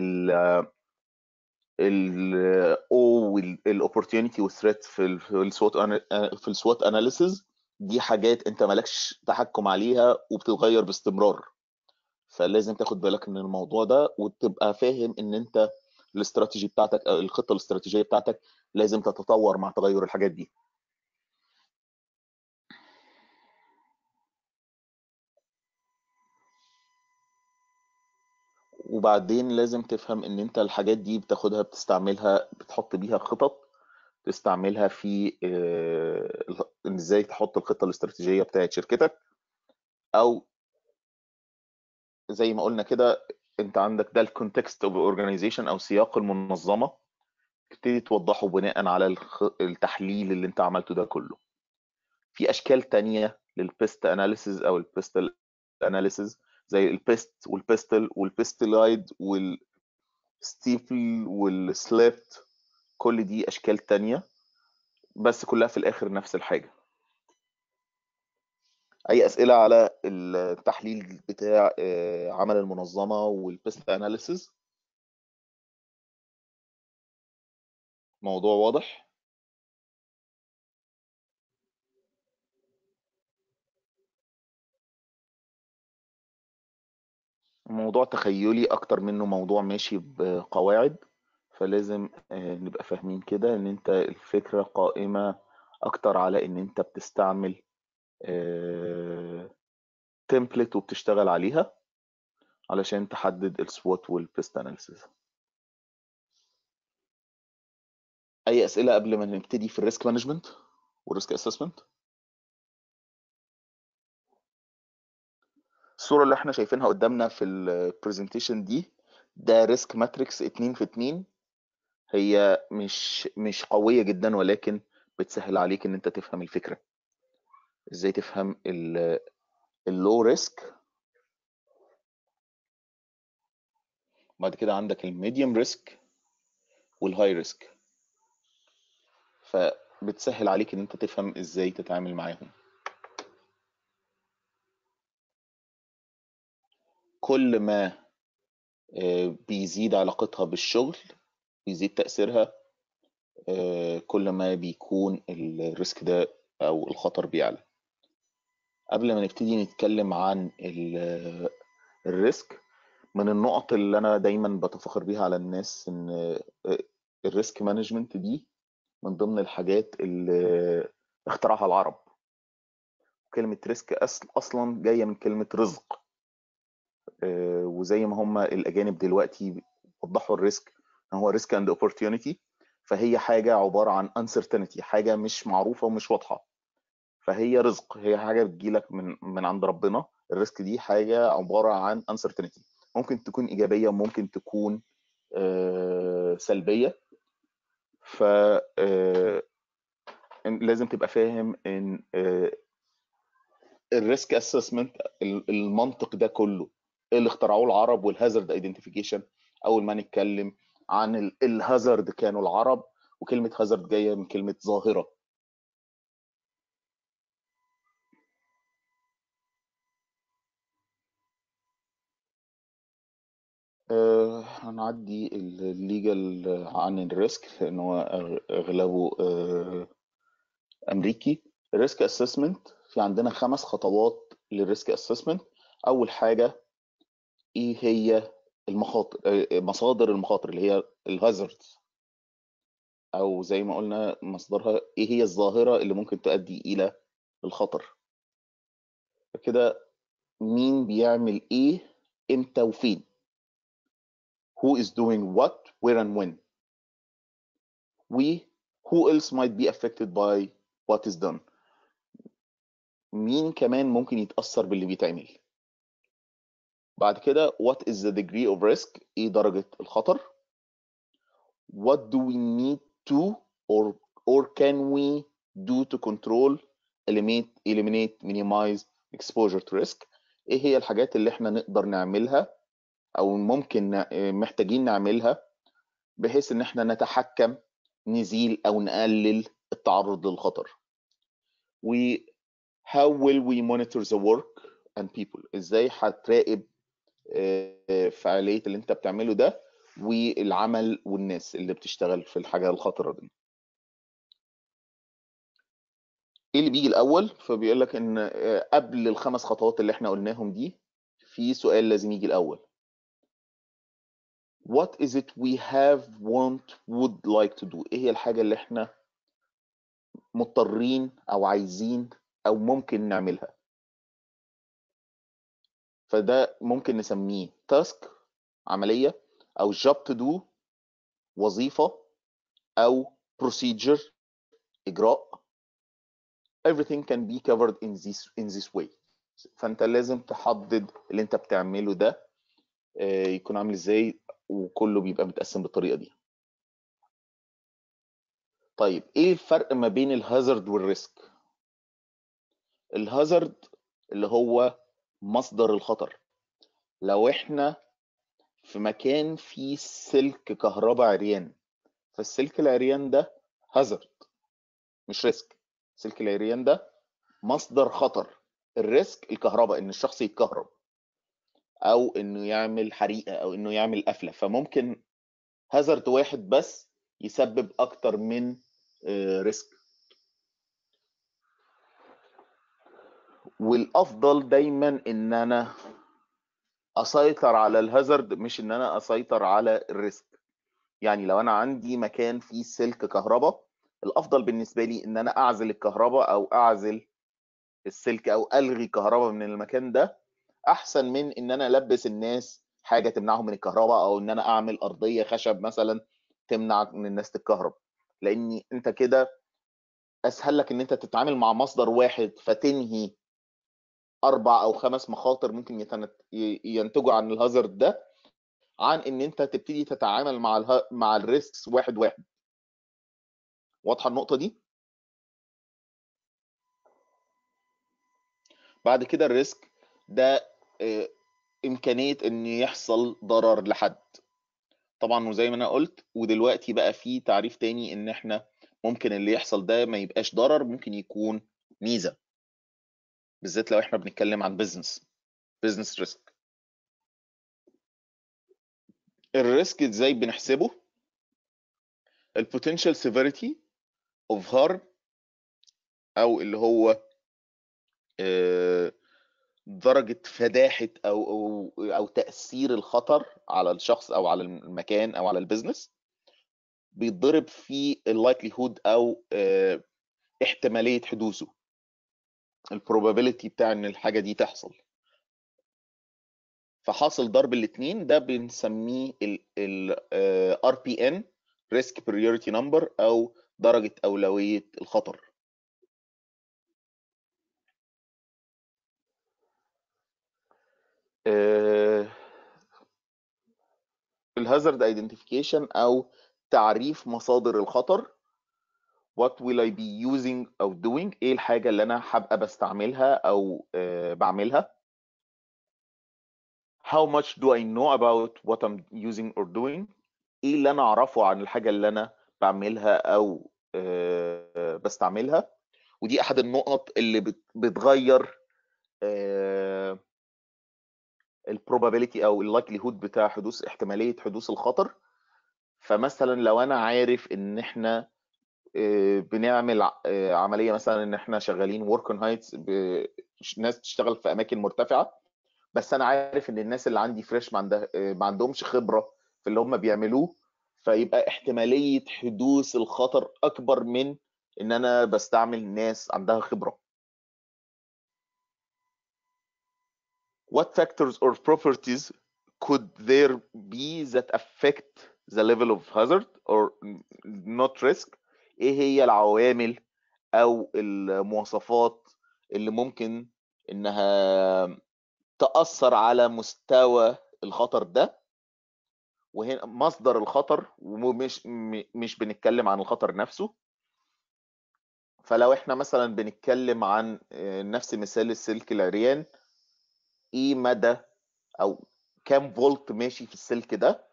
ال او والاوبورتيونيتي والثريت في ال- في السوات في السوات اناليسيز دي حاجات انت مالكش تحكم عليها وبتتغير باستمرار فلازم تاخد بالك من الموضوع ده وتبقى فاهم ان انت الاستراتيجي بتاعتك او الخطه الاستراتيجيه بتاعتك لازم تتطور مع تغير الحاجات دي وبعدين لازم تفهم ان انت الحاجات دي بتاخدها بتستعملها بتحط بيها خطط تستعملها في آه، ان ازاي تحط الخطه الاستراتيجيه بتاعت شركتك او زي ما قلنا كده انت عندك ده الكونتكست اوف اورجانيزيشن او سياق المنظمه تبتدي توضحه بناء على الخ- التحليل اللي انت عملته ده كله في اشكال تانية للبيست اناليسيز او البيستل اناليسيز زي البيست والبيستل والبيستلايد والستيفل والسليبت كل دي اشكال تانية بس كلها في الاخر نفس الحاجه اي اسئله على التحليل بتاع آه، عمل المنظمه والبيست اناليسيز موضوع واضح موضوع تخيلي اكتر منه موضوع ماشي بقواعد فلازم آه، نبقى فاهمين كده ان انت الفكرة قائمة اكتر على ان انت بتستعمل تمبلت وبتشتغل عليها علشان تحدد السوات والبيست اناليسيس اي اسئلة قبل ما نبتدي في الريسك مانجمنت والريسك اسسمنت الصورة اللي احنا شايفينها قدامنا في البرزنتيشن دي ده ريسك ماتريكس 2 في 2 هي مش مش قوية جدا ولكن بتسهل عليك ان انت تفهم الفكرة ازاي تفهم اللو ريسك بعد كده عندك الميديوم ريسك والهاي ريسك فبتسهل عليك ان انت تفهم ازاي تتعامل معاهم كل ما آه، بيزيد علاقتها بالشغل بيزيد تأثيرها آه، كل ما بيكون الريسك ده او الخطر بيعلى قبل ما نبتدي نتكلم عن ال- الريسك من النقط اللي انا دايما بتفخر بيها على الناس ان آه، الريسك مانجمنت دي من ضمن الحاجات اللي اخترعها العرب كلمة ريسك أصل أصلا جاية من كلمة رزق آه، وزي ما هم الأجانب دلوقتي وضحوا الريسك إن هو ريسك أند opportunity فهي حاجه عباره عن uncertainty حاجه مش معروفه ومش واضحه فهي رزق هي حاجه بتجيلك من من عند ربنا الريسك دي حاجه عباره عن uncertainty ممكن تكون ايجابيه وممكن تكون آه، سلبيه ف آه، لازم تبقى فاهم ان الريسك اسسمنت المنطق ده كله اللي اخترعوه العرب والهازارد ايدنتيفيكيشن اول ما نتكلم عن الهازارد كانوا العرب وكلمه هازارد جايه من كلمه ظاهره آه، هنعدي الليجل عن الريسك لان هو أغ- اغلبه آه، امريكي الريسك اسسمنت في عندنا خمس خطوات للريسك اسسمنت اول حاجه ايه هي المخاطر آه، مصادر المخاطر اللي هي الهازاردز او زي ما قلنا مصدرها ايه هي الظاهره اللي ممكن تؤدي الى الخطر كده مين بيعمل ايه امتى وفين who is doing what where and when we who else might be affected by what is done مين كمان ممكن يتأثر باللي بيتعمل بعد كده what is the degree of risk ايه درجة الخطر what do we need to or or can we do to control eliminate eliminate minimize exposure to risk ايه هي الحاجات اللي احنا نقدر نعملها او ممكن ن- محتاجين نعملها بحيث ان احنا نتحكم نزيل او نقلل التعرض للخطر و how will we monitor the work and people ازاي هتراقب آه، فعالية اللي انت بتعمله ده والعمل والناس اللي بتشتغل في الحاجة الخطرة دي ايه اللي بيجي الاول فبيقول لك ان آه، قبل الخمس خطوات اللي احنا قلناهم دي في سؤال لازم يجي الاول what is it we have want would like to do ايه هي الحاجة اللي احنا مضطرين او عايزين او ممكن نعملها فده ممكن نسميه تاسك عملية او job to do وظيفة او procedure اجراء everything can be covered in this in this way فانت لازم تحدد اللي انت بتعمله ده آه، يكون عامل ازاي وكله بيبقى متقسم بالطريقة دي طيب ايه الفرق ما بين الهازارد والريسك الهازارد اللي هو مصدر الخطر لو احنا في مكان فيه سلك كهرباء عريان فالسلك العريان ده هازارد مش ريسك سلك العريان ده مصدر خطر الريسك الكهرباء ان الشخص يتكهرب او انه يعمل حريقه او انه يعمل قفله فممكن هازارد واحد بس يسبب اكتر من آه، ريسك والافضل دايما ان انا اسيطر على الهازارد مش ان انا اسيطر على الريسك يعني لو انا عندي مكان فيه سلك كهرباء الافضل بالنسبه لي ان انا اعزل الكهرباء او اعزل السلك او الغي كهرباء من المكان ده احسن من ان انا البس الناس حاجه تمنعهم من الكهرباء او ان انا اعمل ارضيه خشب مثلا تمنع من الناس تتكهرب لان انت كده اسهل لك ان انت تتعامل مع مصدر واحد فتنهي اربع او خمس مخاطر ممكن يتنت... ي- ينتجوا عن الهازارد ده عن ان انت تبتدي تتعامل مع اله... مع الريسكس واحد واحد واضحه النقطه دي بعد كده الريسك ده آه، امكانيه ان يحصل ضرر لحد طبعا وزي ما انا قلت ودلوقتي بقى في تعريف تاني ان احنا ممكن اللي يحصل ده ما يبقاش ضرر ممكن يكون ميزه بالذات لو احنا بنتكلم عن بزنس بزنس ريسك الريسك ازاي بنحسبه البوتنشال سيفيريتي اوف هارم او اللي هو آه، درجة فداحة أو أو أو تأثير الخطر على الشخص أو على المكان أو على البيزنس بيتضرب في اللايكليهود أو آه، احتمالية حدوثه البروبابيلتي بتاع إن الحاجة دي تحصل فحاصل ضرب الاتنين ده بنسميه ال ال آه، RPN risk priority number او درجة أولوية الخطر الهازارد ايدنتيفيكيشن او تعريف مصادر الخطر what will I be using او doing ايه الحاجة اللي انا هبقى بستعملها او آه، بعملها how much do I know about what I'm using or doing ايه اللي انا اعرفه عن الحاجة اللي انا بعملها او آه، بستعملها ودي احد النقط اللي بت- بتغير آه، البروبابيلتي او اللايكليهود بتاع حدوث احتماليه حدوث الخطر فمثلا لو انا عارف ان احنا آه، بنعمل ع- آه، عمليه مثلا ان احنا شغالين ورك اون هايتس ناس تشتغل في اماكن مرتفعه بس انا عارف ان الناس اللي عندي فريش ما عندها آه، ما عندهمش خبره في اللي هم بيعملوه فيبقى احتماليه حدوث الخطر اكبر من ان انا بستعمل ناس عندها خبره what factors or properties could there be that affect the level of hazard or not risk ايه هي العوامل او المواصفات اللي ممكن انها تأثر على مستوى الخطر ده وهنا مصدر الخطر ومش م- مش بنتكلم عن الخطر نفسه فلو احنا مثلا بنتكلم عن آه، نفس مثال السلك العريان ايه مدى او كام فولت ماشي في السلك ده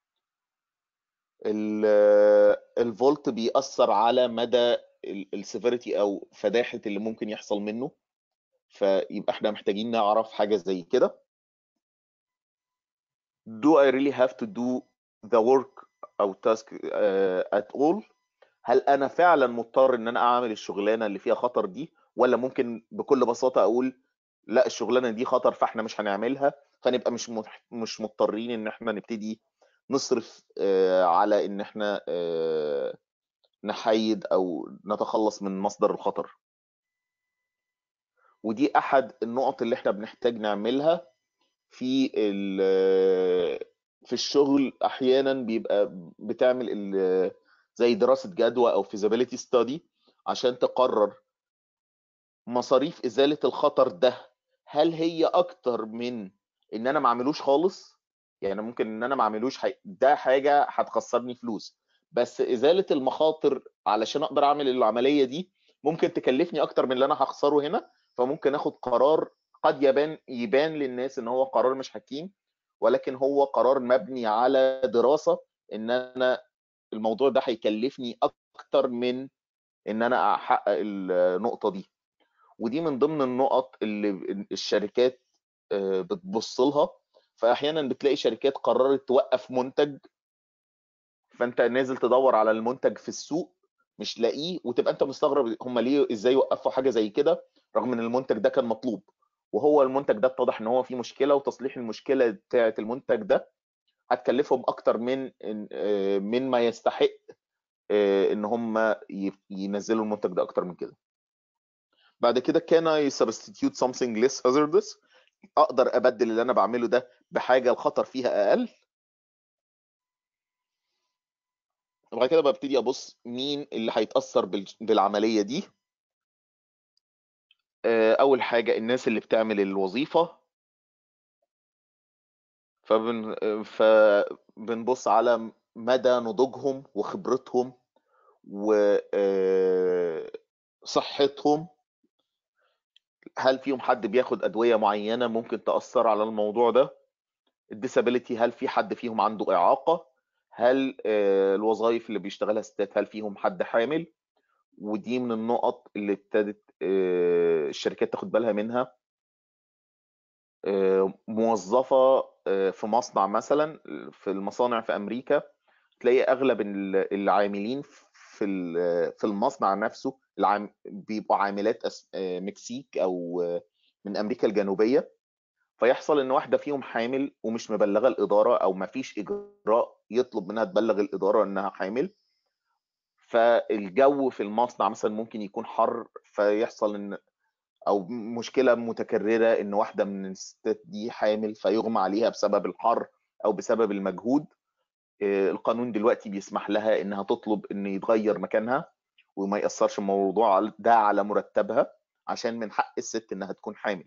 ال- الفولت بيأثر على مدى السيفيريتي او فداحة اللي ممكن يحصل منه فيبقى احنا محتاجين نعرف حاجة زي كده do I really have to do the work او task uh, at all هل انا فعلا مضطر ان انا اعمل الشغلانة اللي فيها خطر دي ولا ممكن بكل بساطة اقول لا الشغلانة دي خطر فاحنا مش هنعملها فنبقى مش مح- مش مضطرين ان احنا نبتدي نصرف آه، على ان احنا آه، نحيد او نتخلص من مصدر الخطر ودي احد النقط اللي احنا بنحتاج نعملها في ال- في الشغل احيانا بيبقى بتعمل ال- زي دراسة جدوى او feasibility study عشان تقرر مصاريف ازالة الخطر ده هل هي اكتر من ان انا ما اعملوش خالص يعني ممكن ان انا ما اعملوش حي... ده حاجة هتخسرني فلوس بس ازالة المخاطر علشان اقدر اعمل العملية دي ممكن تكلفني اكتر من اللي انا هخسره هنا فممكن اخد قرار قد يبان يبان للناس ان هو قرار مش حكيم ولكن هو قرار مبني على دراسة ان انا الموضوع ده هيكلفني اكتر من ان انا احقق النقطة دي ودي من ضمن النقط اللي الشركات آه، بتبص لها فاحيانا بتلاقي شركات قررت توقف منتج فانت نازل تدور على المنتج في السوق مش لاقيه وتبقى انت مستغرب هم ليه ازاي وقفوا حاجه زي كده رغم ان المنتج ده كان مطلوب وهو المنتج ده اتضح ان هو فيه مشكله وتصليح المشكله بتاعه المنتج ده هتكلفهم اكتر من آه، من ما يستحق آه، ان هم ي- ينزلوا المنتج ده اكتر من كده بعد كده can I substitute something less hazardous اقدر ابدل اللي انا بعمله ده بحاجه الخطر فيها اقل وبعد كده ببتدي ابص مين اللي هيتاثر بال- بالعمليه دي آه، اول حاجه الناس اللي بتعمل الوظيفه فبن آه، فبنبص على مدى نضوجهم وخبرتهم وصحتهم هل فيهم حد بياخد ادويه معينه ممكن تاثر على الموضوع ده الديسابيليتي هل في حد فيهم عنده اعاقه هل آه، الوظائف اللي بيشتغلها ستات هل فيهم حد حامل ودي من النقط اللي ابتدت آه، الشركات تاخد بالها منها آه، موظفة آه، في مصنع مثلا في المصانع في أمريكا تلاقي أغلب ال- العاملين في ال- في المصنع نفسه العام بيبقوا عاملات أس- آه، مكسيك أو آه، من أمريكا الجنوبية فيحصل إن واحدة فيهم حامل ومش مبلغة الإدارة أو ما فيش إجراء يطلب منها تبلغ الإدارة إنها حامل فالجو في المصنع مثلا ممكن يكون حر فيحصل ان او مشكله متكرره ان واحده من الستات دي حامل فيغمى عليها بسبب الحر او بسبب المجهود آه، القانون دلوقتي بيسمح لها انها تطلب ان يتغير مكانها وما يأثرش الموضوع على- ده على مرتبها عشان من حق الست انها تكون حامل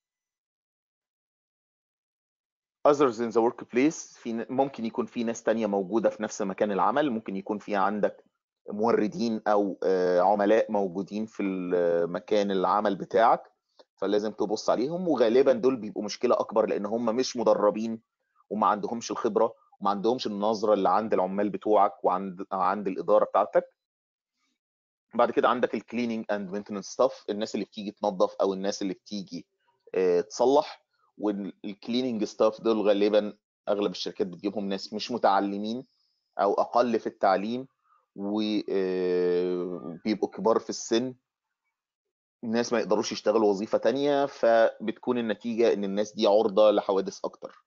others in the workplace في ن- ممكن يكون في ناس تانية موجودة في نفس مكان العمل ممكن يكون في عندك موردين او آه، عملاء موجودين في مكان العمل بتاعك فلازم تبص عليهم وغالبا دول بيبقوا مشكلة اكبر لان هم مش مدربين وما عندهمش الخبرة وما عندهمش النظرة اللي عند العمال بتوعك وعند عند الإدارة بتاعتك بعد كده عندك الكليننج اند مينتنس ستاف الناس اللي بتيجي تنظف او الناس اللي بتيجي آه، تصلح والكليننج ستاف دول غالبا اغلب الشركات بتجيبهم ناس مش متعلمين او اقل في التعليم وبيبقوا كبار في السن الناس ما يقدروش يشتغلوا وظيفة تانية فبتكون النتيجة ان الناس دي عرضة لحوادث اكتر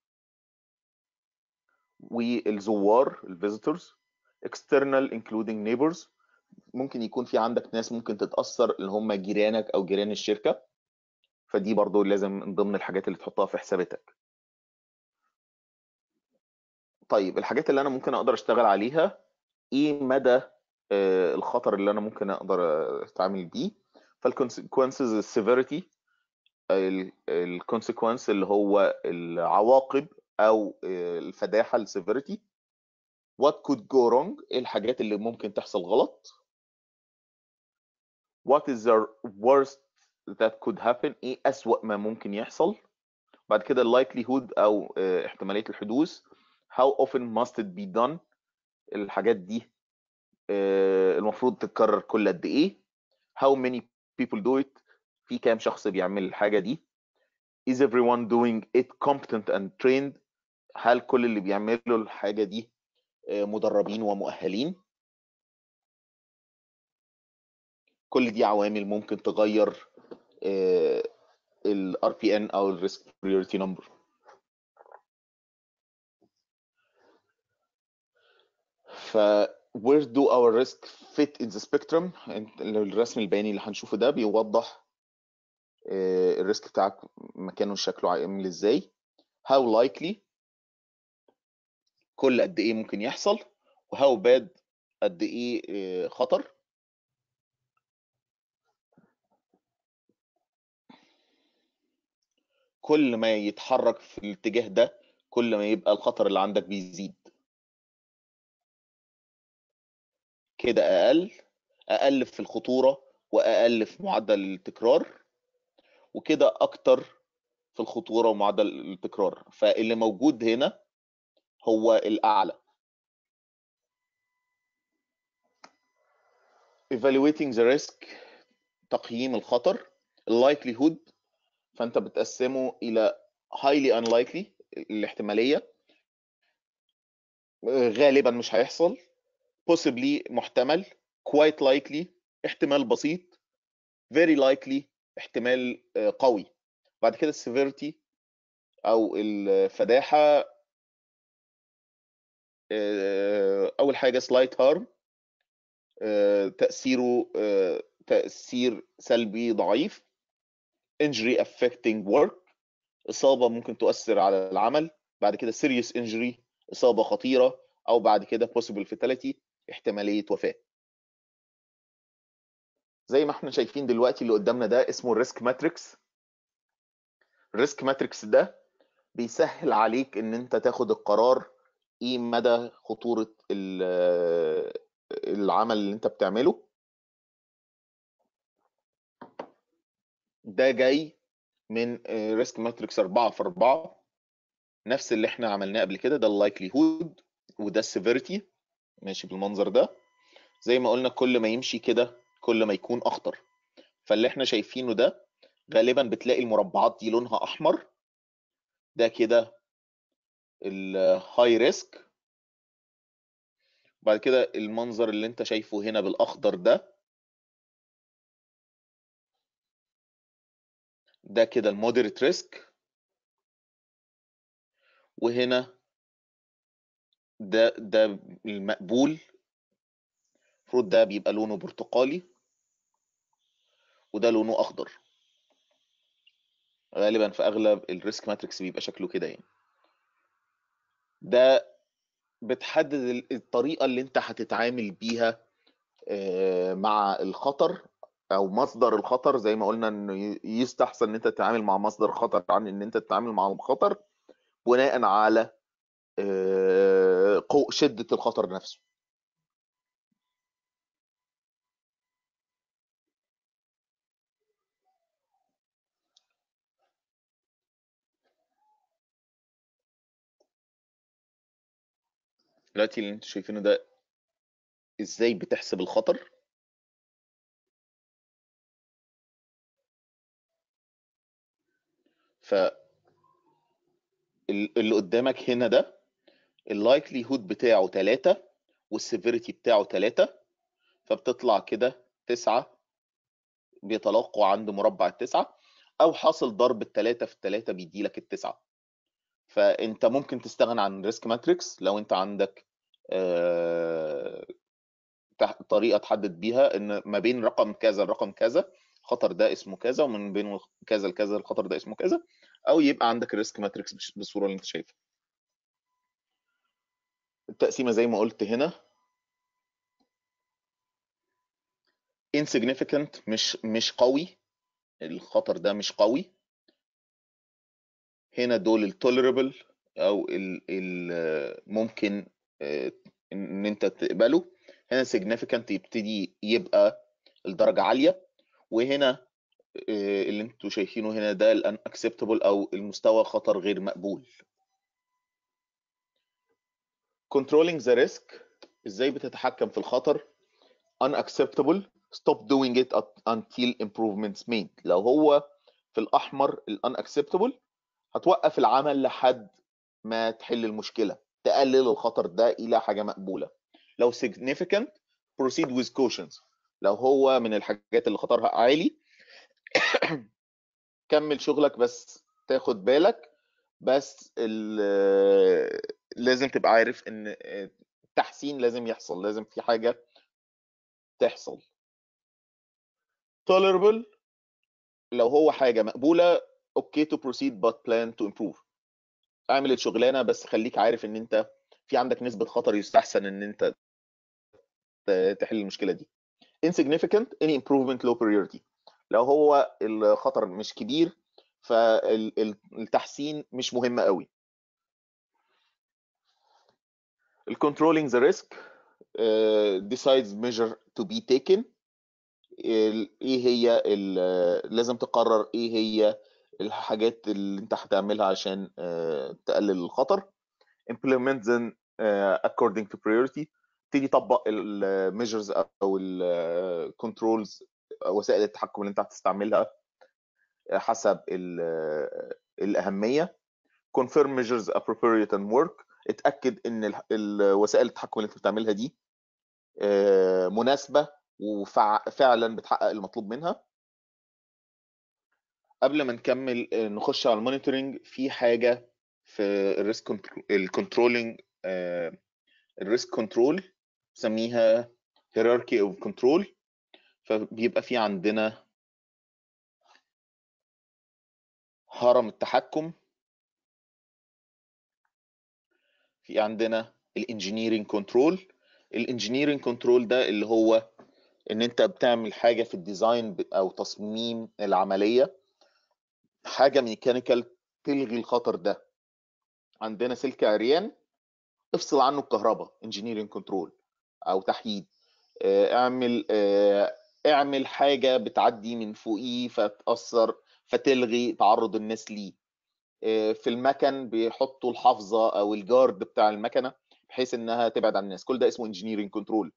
والزوار الفيزيتورز external including neighbors ممكن يكون في عندك ناس ممكن تتأثر اللي هم جيرانك او جيران الشركة فدي برضو لازم من ضمن الحاجات اللي تحطها في حساباتك طيب الحاجات اللي انا ممكن اقدر اشتغل عليها ايه مدى آه، الخطر اللي انا ممكن اقدر آه، اتعامل بيه فالكونسيكونسز السيفيريتي الكونسيكونس اللي هو العواقب او آه، الفداحه السيفيريتي what could go wrong ايه الحاجات اللي ممكن تحصل غلط what is the worst that could happen ايه اسوأ ما ممكن يحصل بعد كده likelihood او آه، احتماليه الحدوث how often must it be done الحاجات دي آه، المفروض تتكرر كل قد ايه how many people do it في كام شخص بيعمل الحاجة دي is everyone doing it competent and trained هل كل اللي بيعملوا الحاجة دي آه، مدربين ومؤهلين كل دي عوامل ممكن تغير ال RPN او ال Risk Priority Number ف where do our risk fit in the spectrum انت- الرسم البياني اللي هنشوفه ده بيوضح آه، الريسك بتاعك مكانه شكله عامل ازاي how likely كل قد ايه ممكن يحصل وهاو باد قد ايه آه، خطر كل ما يتحرك في الاتجاه ده كل ما يبقى الخطر اللي عندك بيزيد كده اقل اقل في الخطورة واقل في معدل التكرار وكده اكتر في الخطورة ومعدل التكرار فاللي موجود هنا هو الاعلى evaluating the risk تقييم الخطر likelihood فانت بتقسمه الى highly unlikely الاحتمالية آه، غالبا مش هيحصل possibly محتمل quite likely احتمال بسيط very likely احتمال آه، قوي بعد كده severity او الفداحة آه، اول حاجة slight harm آه، تأثيره آه، تأثير سلبي ضعيف injury affecting work إصابة ممكن تؤثر على العمل بعد كده serious injury إصابة خطيرة أو بعد كده possible fatality احتمالية وفاة زي ما احنا شايفين دلوقتي اللي قدامنا ده اسمه الريسك ماتريكس الريسك ماتريكس ده بيسهل عليك ان انت تاخد القرار ايه مدى خطورة ال- العمل اللي انت بتعمله ده جاي من ريسك ماتريكس 4 في 4 نفس اللي احنا عملناه قبل كده ده اللايكلي هود وده السيفيريتي ماشي بالمنظر ده زي ما قلنا كل ما يمشي كده كل ما يكون اخطر فاللي احنا شايفينه ده غالبا بتلاقي المربعات دي لونها احمر ده كده الهاي ريسك بعد كده المنظر اللي انت شايفه هنا بالاخضر ده ده كده المودريت ريسك وهنا ده ده المقبول المفروض ده بيبقى لونه برتقالي وده لونه اخضر غالبا في اغلب الريسك ماتريكس بيبقى شكله كده يعني ده بتحدد ال- الطريقة اللي انت هتتعامل بيها آه، مع الخطر او مصدر الخطر زي ما قلنا انه ي- يستحسن ان انت تتعامل مع مصدر خطر عن ان انت تتعامل مع الخطر بناء على آه، قو- شدة الخطر نفسه دلوقتي اللي انتوا شايفينه ده ازاي بتحسب الخطر ف ال- اللي قدامك هنا ده اللايكلي هود بتاعه 3 والسيفيريتي بتاعه 3 فبتطلع كده 9 بيتلاقوا عند مربع التسعة او حاصل ضرب الثلاثة في الثلاثة بيدي لك التسعة فانت ممكن تستغنى عن ريسك ماتريكس لو انت عندك آه، تح- طريقة تحدد بيها ان ما بين رقم كذا لرقم كذا الخطر ده اسمه كذا ومن بين كذا لكذا الخطر ده اسمه كذا او يبقى عندك الريسك ماتريكس بش- بالصورة اللي انت شايفها التقسيمة زي ما قلت هنا insignificant مش مش قوي الخطر ده مش قوي هنا دول التوليربل او ال ال ممكن آه، ان انت تقبله هنا significant يبتدي يبقى الدرجة عالية وهنا آه، اللي انتوا شايفينه هنا ده ال unacceptable او المستوى خطر غير مقبول controlling the risk ازاي بتتحكم في الخطر unacceptable stop doing it up- until improvements made لو هو في الاحمر ال unacceptable هتوقف العمل لحد ما تحل المشكلة تقلل الخطر ده إلى حاجة مقبولة لو significant proceed with cautions لو هو من الحاجات اللي خطرها عالي كمل شغلك بس تاخد بالك بس ال- لازم تبقى عارف ان التحسين لازم يحصل لازم في حاجة تحصل tolerable لو هو حاجة مقبولة اوكي to proceed but plan to improve اعمل الشغلانة بس خليك عارف ان انت في عندك نسبة خطر يستحسن ان انت ت- تحل المشكلة دي insignificant any improvement low priority لو هو الخطر مش كبير فالتحسين مش مهم قوي ال controlling the risk uh, decides measure to be taken ال- ايه هي ال- لازم تقرر ايه هي الحاجات اللي انت هتعملها عشان آه، تقلل الخطر implement them آه، according to priority تيجي تطبق الميجرز او الكنترولز وسائل التحكم اللي انت هتستعملها حسب ال- الأهمية confirm measures appropriate and work اتأكد ان ال- الوسائل التحكم اللي انت بتعملها دي آه، مناسبة وفعلا بتحقق المطلوب منها قبل ما نكمل آه، نخش على المونيتورنج في حاجة في الريسك الكنترولينج الريسك كنترول بسميها hierarchy of control فبيبقى في عندنا هرم التحكم في عندنا الانجينيرنج كنترول الانجينيرنج كنترول ده اللي هو ان انت بتعمل حاجه في الديزاين ب- او تصميم العمليه حاجه ميكانيكال تلغي الخطر ده عندنا سلك عريان افصل عنه الكهرباء انجينيرنج كنترول او تحييد آه، اعمل آه، اعمل حاجه بتعدي من فوقيه فتاثر فتلغي تعرض الناس ليه آه، في المكن بيحطوا الحافظه او الجارد بتاع المكنه بحيث انها تبعد عن الناس كل ده اسمه انجينيرنج كنترول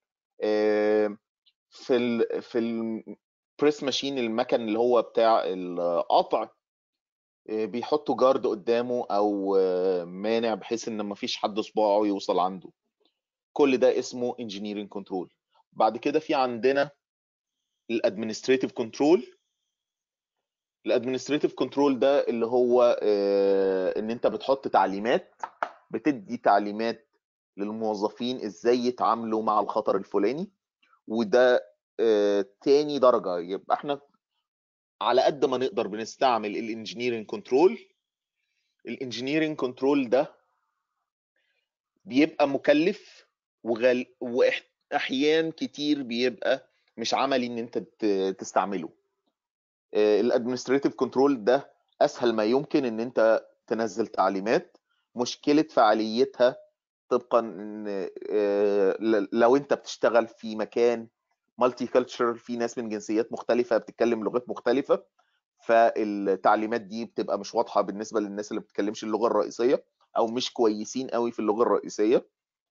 في ال في البريس ماشين المكن اللي هو بتاع القطع آه، بيحطوا جارد قدامه او آه، مانع بحيث ان مفيش حد صباعه يوصل عنده كل ده اسمه انجينيرنج كنترول بعد كده في عندنا الادمنستريتيف كنترول الادمنستريتيف كنترول ده اللي هو آه، ان انت بتحط تعليمات بتدي تعليمات للموظفين ازاي يتعاملوا مع الخطر الفلاني وده آه، تاني درجة يبقى احنا على قد ما نقدر بنستعمل الانجينيرنج كنترول الانجينيرنج كنترول ده بيبقى مكلف وغل... واحيان كتير بيبقى مش عملي ان انت ت- تستعمله الادمنستريتيف كنترول ده اسهل ما يمكن ان انت تنزل تعليمات مشكله فعاليتها طبقا ان آه، ل- لو انت بتشتغل في مكان مالتي كالتشر في ناس من جنسيات مختلفه بتتكلم لغات مختلفه فالتعليمات دي بتبقى مش واضحه بالنسبه للناس اللي ما بتتكلمش اللغه الرئيسيه او مش كويسين قوي في اللغه الرئيسيه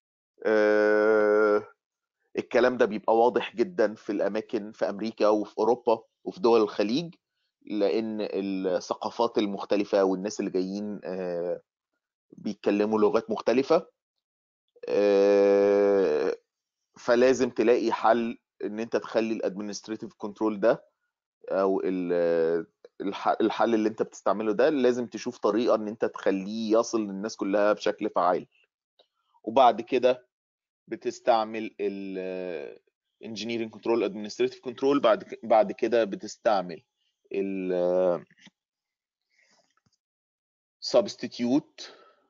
آه، الكلام ده بيبقى واضح جدا في الاماكن في امريكا وفي اوروبا وفي دول الخليج لان الثقافات المختلفه والناس اللي جايين آه، بيتكلموا لغات مختلفه آه، فلازم تلاقي حل ان انت تخلي الادمنستريتيف كنترول ده او ال- الح- الحل اللي انت بتستعمله ده لازم تشوف طريقه ان انت تخليه يصل للناس كلها بشكل فعال وبعد كده بتستعمل ال engineering control administrative control بعد ك- بعد كده بتستعمل ال substitute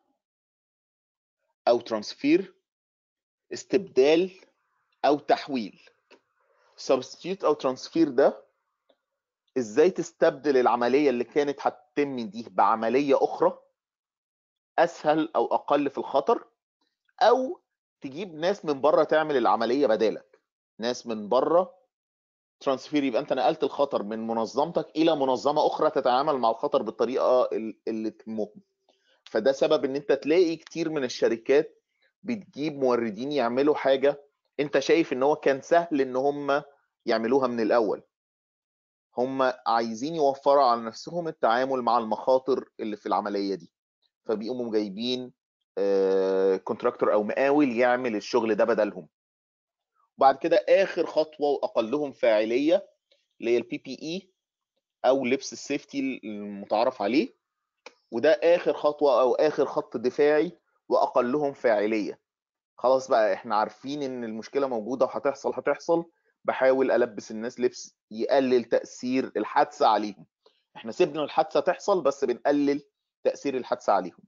او transfer استبدال او تحويل substitute او transfer ده ازاي تستبدل العملية اللي كانت هتتم دي بعملية اخرى اسهل او اقل في الخطر او تجيب ناس من بره تعمل العملية بدالك ناس من بره ترانسفير يبقى انت نقلت الخطر من منظمتك الى منظمة اخرى تتعامل مع الخطر بالطريقة ال- اللي تهمهم فده سبب ان انت تلاقي كتير من الشركات بتجيب موردين يعملوا حاجة انت شايف ان هو كان سهل ان هم يعملوها من الاول هم عايزين يوفروا على نفسهم التعامل مع المخاطر اللي في العملية دي فبيقوموا جايبين كونتراكتور او مقاول يعمل الشغل ده بدلهم وبعد كده اخر خطوة واقلهم فاعلية اللي هي البي بي اي او لبس السيفتي المتعارف عليه وده اخر خطوة او اخر خط دفاعي واقلهم فاعلية خلاص بقى احنا عارفين ان المشكلة موجودة وهتحصل هتحصل بحاول البس الناس لبس يقلل تأثير الحادثة عليهم احنا سيبنا الحادثة تحصل بس بنقلل تأثير الحادثة عليهم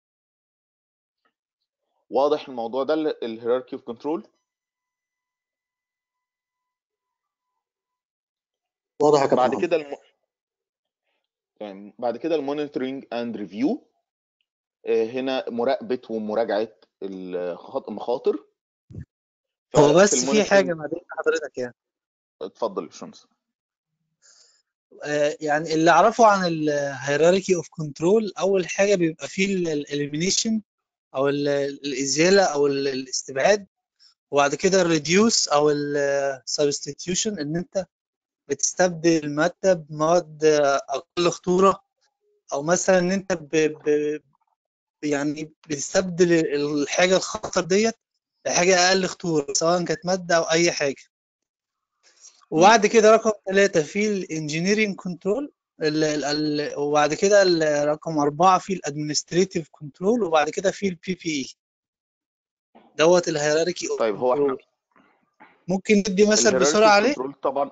واضح الموضوع ده الهيراركي اوف كنترول واضح يا كابتن بعد محمد كده الم... يعني بعد كده المونيتورنج اند ريفيو هنا مراقبة ومراجعة الخط- المخاطر هو ففي بس في المونيتورنج حاجة ما بين حضرتك يعني اتفضل يا شمس آه، يعني اللي اعرفه عن الهيراركي اوف كنترول اول حاجه بيبقى فيه الاليمينيشن او ال- الازاله او ال- الاستبعاد وبعد كده الريديوس او السبستيتيوشن ان انت بتستبدل الماده بمواد اقل خطوره او مثلا ان انت ب... ب... يعني بتستبدل الحاجه الخطر ديت بحاجه اقل خطوره سواء كانت ماده او اي حاجه مم. وبعد كده رقم ثلاثة في الانجينيرينج كنترول وبعد كده ال- رقم أربعة في الادمنستريتيف كنترول وبعد كده في البي بي اي دوت الهيراركي اوف طيب هو احنا كنترول ممكن ندي مثل الهيراركي بسرعة اوف عليه كنترول طبعا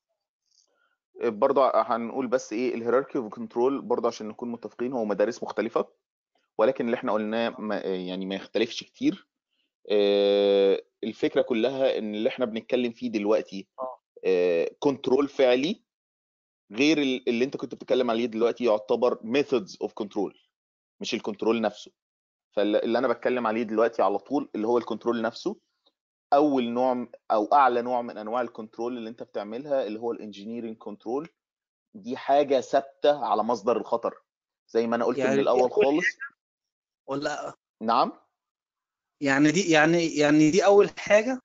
برضه هنقول بس ايه الهيراركي اوف كنترول برضه عشان نكون متفقين هو مدارس مختلفة ولكن اللي احنا قلناه ما يعني ما يختلفش كتير آه، الفكرة كلها ان اللي احنا بنتكلم فيه دلوقتي اه كنترول فعلي غير ال- اللي انت كنت بتتكلم عليه دلوقتي يعتبر methods of control مش الكنترول نفسه فاللي انا بتكلم عليه دلوقتي على طول اللي هو الكنترول نفسه اول نوع او اعلى نوع من انواع الكنترول اللي انت بتعملها اللي هو الانجينيرنج كنترول دي حاجه ثابته على مصدر الخطر زي ما انا قلت من يعني دي الاول أول خالص ولا نعم يعني دي يعني يعني دي أول حاجة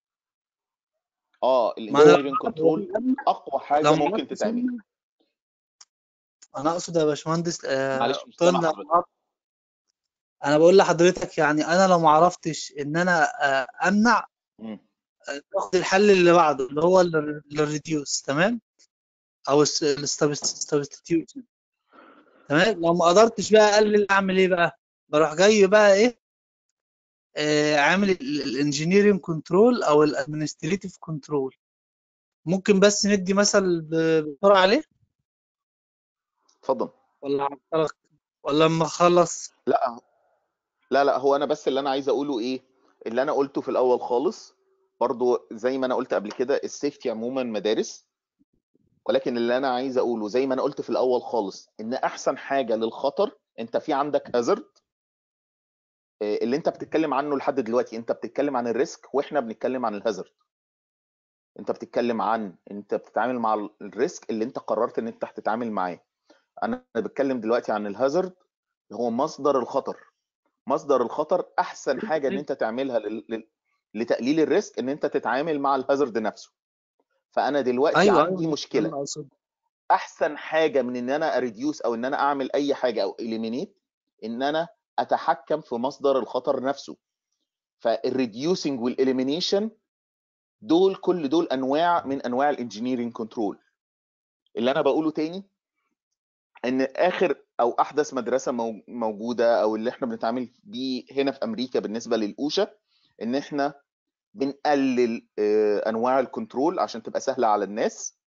اه ما أنا الانجينيرنج كنترول اقوى حاجه لو ممكن معرفتش تتعمل أمنع أنا أقصد يا باشمهندس آه، معلش مش سامع قلنا حضرتك أنا بقول لحضرتك يعني أنا لو معرفتش إن أنا آه، أمنع مم. باخد الحل اللي بعده اللي هو الريديوس تمام او السبستيتيوشن تمام لو ما قدرتش بقى اقلل اعمل ايه بقى بروح جاي بقى ايه آه عامل الانجينيرنج كنترول او الادمنستريتيف كنترول ممكن بس ندي مثل ب- بسرعه عليه اتفضل ولا هعطلك ولا لما اخلص لا لا لا هو انا بس اللي انا عايز اقوله ايه اللي انا قلته في الاول خالص برضو زي ما انا قلت قبل كده السيفتي عموما مدارس ولكن اللي انا عايز اقوله زي ما انا قلت في الاول خالص ان احسن حاجه للخطر انت في عندك هازارد اللي انت بتتكلم عنه لحد دلوقتي انت بتتكلم عن الريسك واحنا بنتكلم عن الهازارد انت بتتكلم عن انت بتتعامل مع الريسك اللي انت قررت ان انت هتتعامل معاه انا بتكلم دلوقتي عن الهازارد هو مصدر الخطر مصدر الخطر احسن حاجه ان انت تعملها لل... لل... لتقليل الريسك ان انت تتعامل مع الهازارد نفسه فانا دلوقتي ايوه عندي ايوه مشكله انا اقصد احسن حاجه من ان انا اريديوس او ان انا اعمل اي حاجه او اليمينيت ان انا اتحكم في مصدر الخطر نفسه فالريديوسنج والاليمينيشن دول كل دول انواع من انواع الانجينيرنج كنترول اللي انا بقوله تاني ان اخر او احدث مدرسه مو- موجوده او اللي احنا بنتعامل بيه هنا في امريكا بالنسبه للاوشا ان احنا بنقلل آه، انواع الكنترول عشان تبقى سهله على الناس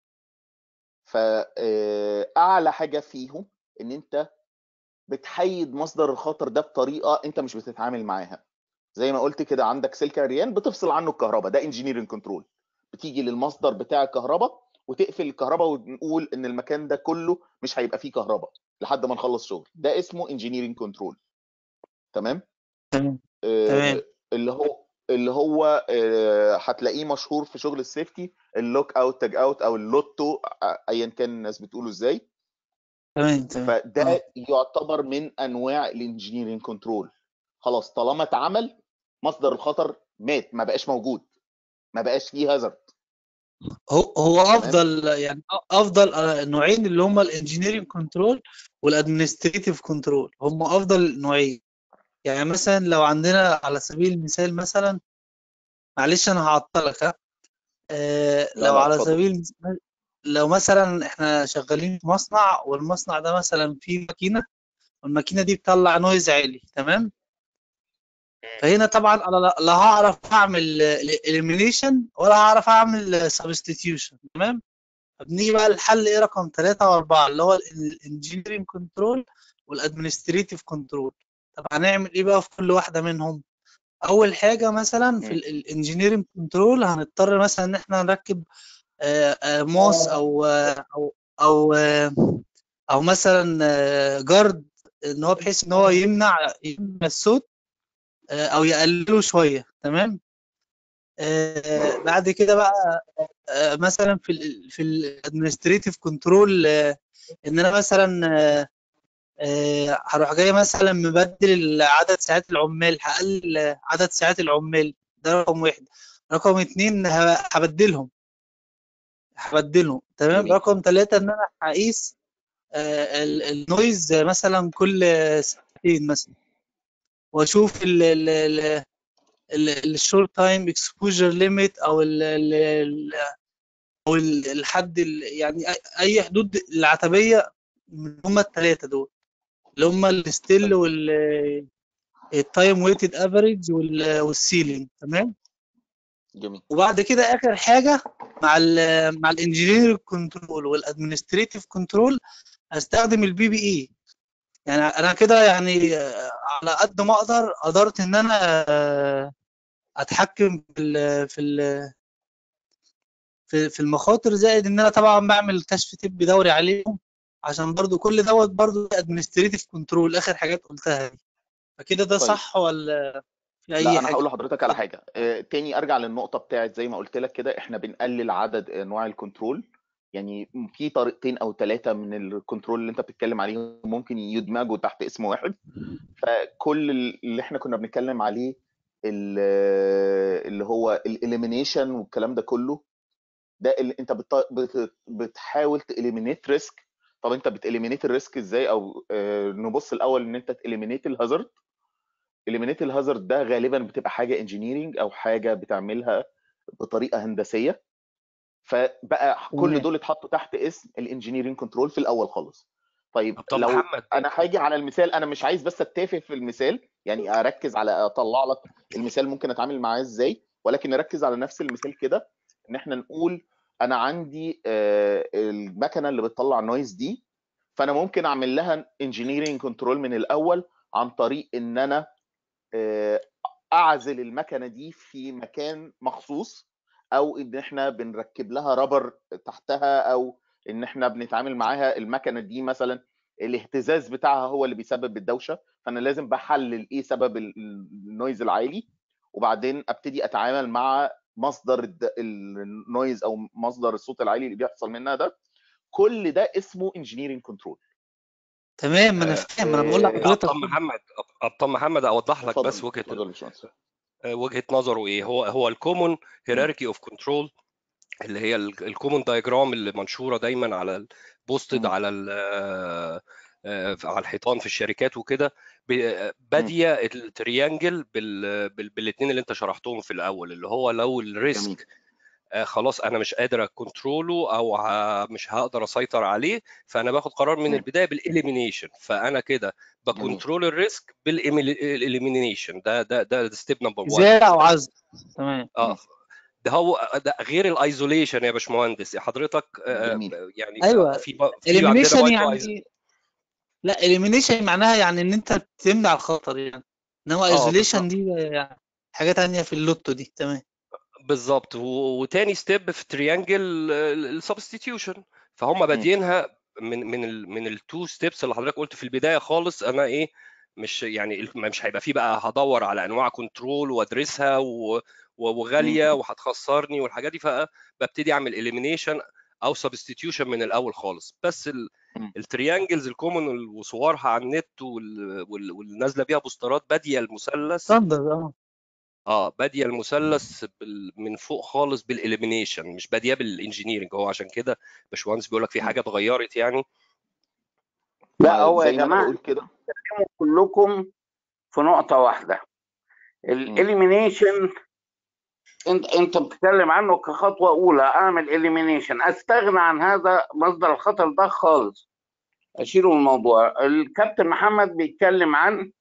فاعلى حاجه فيهم ان انت بتحيد مصدر الخطر ده بطريقه انت مش بتتعامل معاها زي ما قلت كده عندك سلك عريان بتفصل عنه الكهرباء ده انجينيرنج كنترول بتيجي للمصدر بتاع الكهرباء وتقفل الكهرباء ونقول ان المكان ده كله مش هيبقى فيه كهرباء لحد ما نخلص شغل ده اسمه انجينيرنج كنترول تمام تمام آه، تمام اللي هو اللي هو آه، هتلاقيه مشهور في شغل السيفتي اللوك اوت تاج اوت او اللوتو آه، ايا كان الناس بتقوله ازاي تمام تمام اه فده يعتبر من انواع الانجينيرنج كنترول خلاص طالما اتعمل مصدر الخطر مات ما بقاش موجود ما بقاش فيه هازارد هو هو تمام افضل يعني افضل آه، نوعين اللي هم الانجينيرنج كنترول والادمنستريتيف كنترول هم افضل نوعين يعني مثلا لو عندنا على سبيل المثال مثلا معلش انا هعطلك ها آه، لا لو لا على اتفضل سبيل المثال لو مثلا احنا شغالين في مصنع والمصنع ده مثلا فيه ماكينة والماكينة دي بتطلع نويز عالي تمام فهنا طبعا انا لا لا هعرف اعمل اليمينيشن ولا هعرف اعمل سبستيتيوشن تمام فبنيجي بقى الحل ايه رقم ثلاثة وأربعة اللي هو الانجينيرنج كنترول والادمنستريتيف كنترول طب هنعمل ايه بقى في كل واحدة منهم اول حاجة مثلا في مم. الانجينيرنج كنترول هنضطر مثلا ان احنا نركب آه، آه، موس او آه، او او آه، او مثلا آه، جارد ان هو بحيث ان هو يمنع يمنع الصوت آه، او يقلله شويه تمام آه، بعد كده بقى آه، مثلا في ال في الادمنستريتيف كنترول ان انا مثلا آه، آه، هروح جاي مثلا مبدل عدد ساعات العمال هقلل عدد ساعات العمال ده رقم واحد رقم اتنين ه- هبدلهم هبدلهم تمام جميل رقم ثلاثة ان انا هقيس آه، ال- النويز مثلا كل ساعتين مثلا واشوف ال ال ال الشورت تايم اكسبوجر ليميت او ال ال ال- او ال- الحد ال- يعني أي- اي حدود العتبيه من هم الثلاثه دول اللي هم الستيل وال التايم ويتد افريج والسيلينج تمام جميل وبعد كده اخر حاجه مع ال مع الانجينير كنترول والادمنستريتيف كنترول هستخدم البي بي اي يعني انا كده يعني آه، على قد ما اقدر قدرت ان انا آه، اتحكم في ال في ال في في المخاطر زائد ان انا طبعا بعمل كشف طبي دوري عليهم عشان برضو كل دوت برضو ادمنستريتيف كنترول اخر حاجات قلتها دي فكده ده طيب صح ولا في لا اي انا حاجه هقول لحضرتك على حاجه آه، تاني ارجع للنقطه بتاعت زي ما قلت لك كده احنا بنقلل عدد انواع الكنترول يعني في طريقتين او ثلاثه من الكنترول اللي انت بتتكلم عليهم ممكن يدمجوا تحت اسم واحد فكل اللي احنا كنا بنتكلم عليه ال- اللي هو الاليمينيشن والكلام ده كله ده اللي انت بت- بت- بتحاول تاليمينيت ريسك طب انت بتاليمينيت الريسك ازاي او آه، نبص الاول ان انت تاليمينيت الهازارد اليمينيت الهازارد ده غالبا بتبقى حاجه انجينيرنج او حاجه بتعملها بطريقه هندسيه فبقى كل تمام دول اتحطوا تحت اسم الانجينيرنج كنترول في الاول خالص طيب طب لو محمد انا هاجي على المثال انا مش عايز بس اتافه في المثال يعني اركز على اطلع لك المثال ممكن اتعامل معاه ازاي ولكن نركز على نفس المثال كده ان احنا نقول انا عندي آه، المكنه اللي بتطلع نويز دي فانا ممكن اعمل لها انجينيرنج كنترول من الاول عن طريق ان انا آه، اعزل المكنه دي في مكان مخصوص او ان احنا بنركب لها رابر تحتها او ان احنا بنتعامل معاها المكنه دي مثلا الاهتزاز بتاعها هو اللي بيسبب الدوشه فانا لازم بحلل ايه سبب ال- النويز العالي وبعدين ابتدي اتعامل مع مصدر الد- النويز او مصدر الصوت العالي اللي بيحصل منها ده كل ده اسمه انجينيرنج كنترول تمام ما انا آه، فاهم انا بقول آه، لحضرتك ابطال محمد ابطال محمد اوضح لك بس اتفضل وجهه اتفضل يا باشمهندس وجهه نظره ايه هو هو الكومون هيراركي اوف كنترول اللي هي الكومون دايجرام اللي منشوره دايما على البوستد مم. على ال- آه، آه، على الحيطان في الشركات وكده ب- باديه التريانجل بال بال- بالاثنين اللي انت شرحتهم في الاول اللي هو لو جميل الريسك آه، خلاص انا مش قادر اكنتروله او ه- مش هقدر اسيطر عليه فانا باخد قرار من مم. البدايه بالاليمينيشن فانا كده جميل بكنترول الريسك بالاليمينيشن ده ده ده ستيب نمبر 1 ازاله او عزل تمام مم. اه ده هو ده غير الايزوليشن يا باشمهندس حضرتك آه، جميل يعني ايوه في في عندنا اليمينيشن بايتو يعني لا اليمينيشن معناها يعني ان انت تمنع الخطر يعني انما اه ايزوليشن بالظبط دي يعني حاجه تانية في اللوتو دي تمام بالظبط و- وتاني ستيب في تريانجل السبستيتيوشن فهم مم. بادئينها من من ال من التو ستيبس اللي حضرتك قلت في البدايه خالص انا ايه مش يعني ال- مش هيبقى فيه بقى هدور على انواع كنترول وادرسها و- و- مم. وغاليه وهتخسرني والحاجات دي فببتدي اعمل اليمينيشن او سبستيتيوشن من الاول خالص بس ال مم. التريانجلز الكومن وصورها على النت وال- وال- واللي نازله بيها بوسترات باديه المثلث ستاندرد اه اه باديه المثلث بال... من فوق خالص بالاليمينيشن مش باديه بالانجينيرنج هو عشان كده باشمهندس بيقول لك في مم. حاجه اتغيرت يعني لا ما هو يا زي ما انا جماعه بقول كده كلكم في نقطه واحده مم. الاليمينيشن انت انت بتتكلم عنه كخطوه اولى اعمل اليمينيشن استغنى عن هذا مصدر الخطر ده خالص اشيله من الموضوع الكابتن محمد بيتكلم عن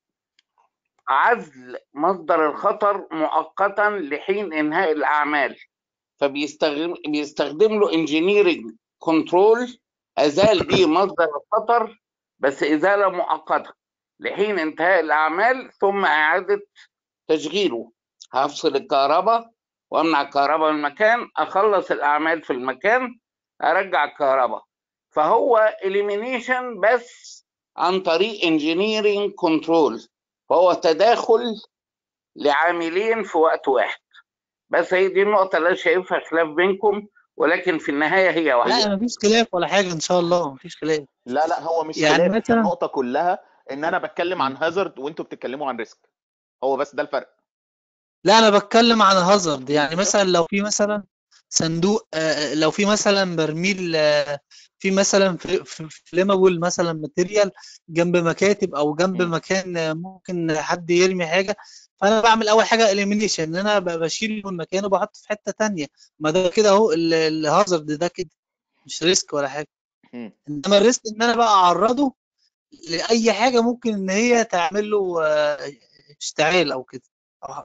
عزل مصدر الخطر مؤقتا لحين انهاء الاعمال فبيستخدم بيستخدم له انجينيرنج كنترول ازال بيه مصدر الخطر بس ازاله مؤقته لحين انتهاء الاعمال ثم اعاده تشغيله هفصل الكهرباء وامنع الكهرباء من المكان اخلص الاعمال في المكان ارجع الكهرباء فهو اليمينيشن بس عن طريق انجينيرنج كنترول فهو تداخل لعاملين في وقت واحد بس هي دي النقطة اللي أنا شايفها خلاف بينكم ولكن في النهاية هي واحدة لا مفيش خلاف ولا حاجه ان شاء الله مفيش خلاف لا لا هو مش يعني خلاف هي مثلا النقطة كلها ان انا بتكلم عن مم. هازارد وانتوا بتتكلموا عن ريسك هو بس ده الفرق لا انا بتكلم عن الهازارد يعني مثلا لو في مثلا صندوق آه، لو في مثلا برميل آه، في مثلا فليمابل مثلا ماتيريال جنب مكاتب او جنب مم. مكان آه، ممكن حد يرمي حاجه فانا بعمل اول حاجه اليمينيشن ان انا ب- بشيله من مكانه وبحطه في حته تانية ما ده كده اهو ال- الهازارد ده كده مش ريسك ولا حاجه مم. انما الريسك ان انا بقى اعرضه لاي حاجه ممكن ان هي تعمل له آه، اشتعال او كده أو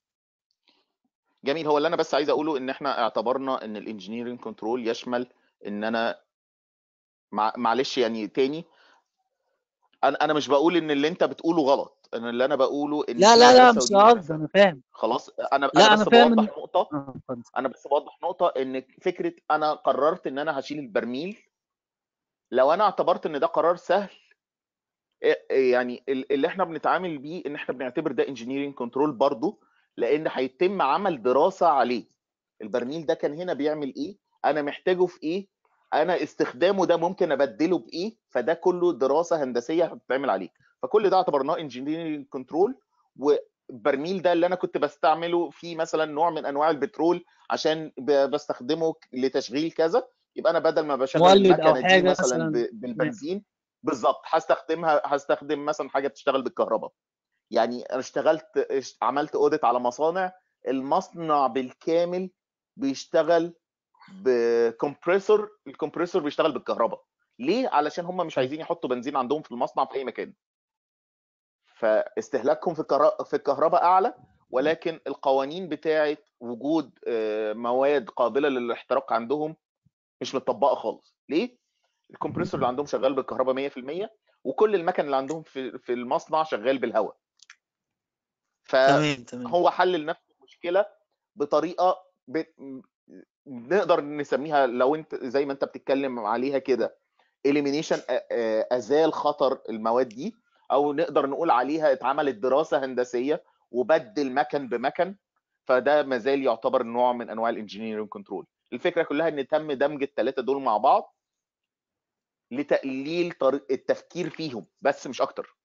جميل هو اللي انا بس عايز اقوله ان احنا اعتبرنا ان الانجينيرنج كنترول يشمل ان انا مع... معلش يعني تاني انا انا مش بقول ان اللي انت بتقوله غلط انا اللي انا بقوله ان لا في لا لا هندسه مش ودي قصدي هندسه انا فاهم خلاص انا لا انا انا بس فاهم ان بوضح نقطه اه اتفضل انا بس بوضح نقطه ان فكره انا قررت ان انا هشيل البرميل لو انا اعتبرت ان ده قرار سهل إيه- يعني ال- اللي احنا بنتعامل بيه ان احنا بنعتبر ده انجينيرنج كنترول برضه لان هيتم عمل دراسه عليه البرميل ده كان هنا بيعمل ايه انا محتاجه في ايه انا استخدامه ده ممكن ابدله بايه فده كله دراسه هندسيه هتتعمل عليه فكل ده اعتبرناه انجينيرنج كنترول والبرميل ده اللي انا كنت بستعمله في مثلا نوع من انواع البترول عشان ب- بستخدمه لتشغيل كذا يبقى انا بدل ما بشغل مولد او المكنه دي حاجه مثلا مثلا ب- بالبنزين بالظبط هستخدمها هستخدم مثلا حاجه بتشتغل بالكهرباء يعني انا اشتغلت اش- عملت اوديت على مصانع المصنع بالكامل بيشتغل بكمبريسور الكمبريسور بيشتغل بالكهرباء ليه علشان هم مش عايزين يحطوا بنزين عندهم في المصنع في اي مكان فاستهلاكهم في الكهرباء في الكهرباء اعلى ولكن القوانين بتاعه وجود آه، مواد قابله للاحتراق عندهم مش متطبقه خالص ليه الكمبريسور اللي عندهم شغال بالكهرباء 100% وكل المكن اللي عندهم في في المصنع شغال بالهواء تمام تمام فهو حل لنفس المشكله بطريقه ب... نقدر نسميها لو انت زي ما انت بتتكلم عليها كده elimination آ- آ- ازال خطر المواد دي او نقدر نقول عليها اتعملت دراسه هندسيه وبدل مكن بمكن فده مازال يعتبر نوع من انواع الانجينيرنج كنترول الفكره كلها ان تم دمج الثلاثه دول مع بعض لتقليل طريق التفكير فيهم بس مش اكتر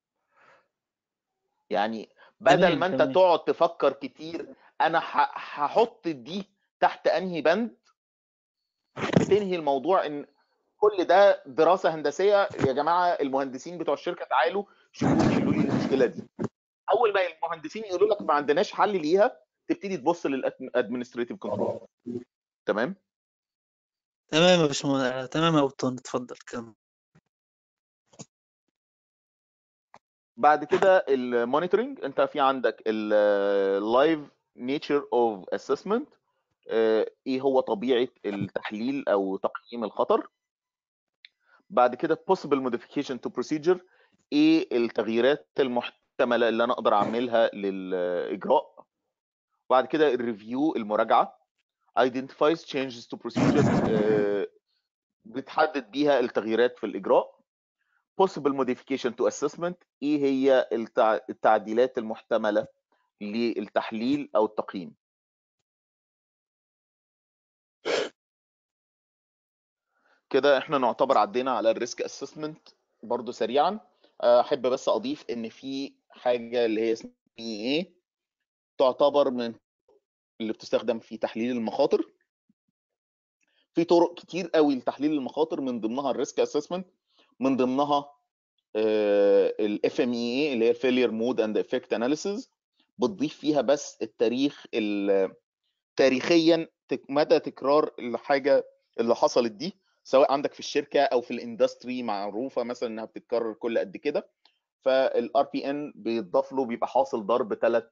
يعني بدل تمام ما انت تمام تقعد تفكر كتير انا ه- هحط دي تحت انهي بند بتنهي الموضوع ان كل ده دراسه هندسيه يا جماعه المهندسين بتوع الشركه تعالوا شوفوا لي حلوا لي المشكله دي اول ما المهندسين يقولوا لك ما عندناش حل ليها تبتدي تبص للادمنستريتيف كنترول تمام تمام يا باشمهندس تمام يا ابطال اتفضل كمل بعد كده المونيتورنج انت في عندك اللايف نيتشر اوف اسسمنت ايه هو طبيعه التحليل او تقييم الخطر بعد كده possible modification to procedure ايه التغييرات المحتمله اللي انا اقدر اعملها للاجراء بعد كده الريفيو المراجعه identifies changes to procedures آه، بتحدد بيها التغييرات في الاجراء possible modification to assessment ايه هي التع- التعديلات المحتمله للتحليل او التقييم كده احنا نعتبر عدينا على الريسك اسسمنت برضو سريعا احب بس اضيف ان في حاجه اللي هي اسمها ايه تعتبر من اللي بتستخدم في تحليل المخاطر في طرق كتير قوي لتحليل المخاطر من ضمنها الريسك اسسمنت من ضمنها الاف ام اي اللي هي الفيلير مود اند افكت اناليسيز بتضيف فيها بس التاريخ ال- تاريخيا تك- مدى تكرار الحاجه اللي حصلت دي سواء عندك في الشركه او في الاندستري معروفه مثلا انها بتتكرر كل قد كده فالار بي ان بيتضاف له بيبقى حاصل ضرب ثلاث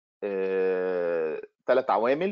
ثلاث عوامل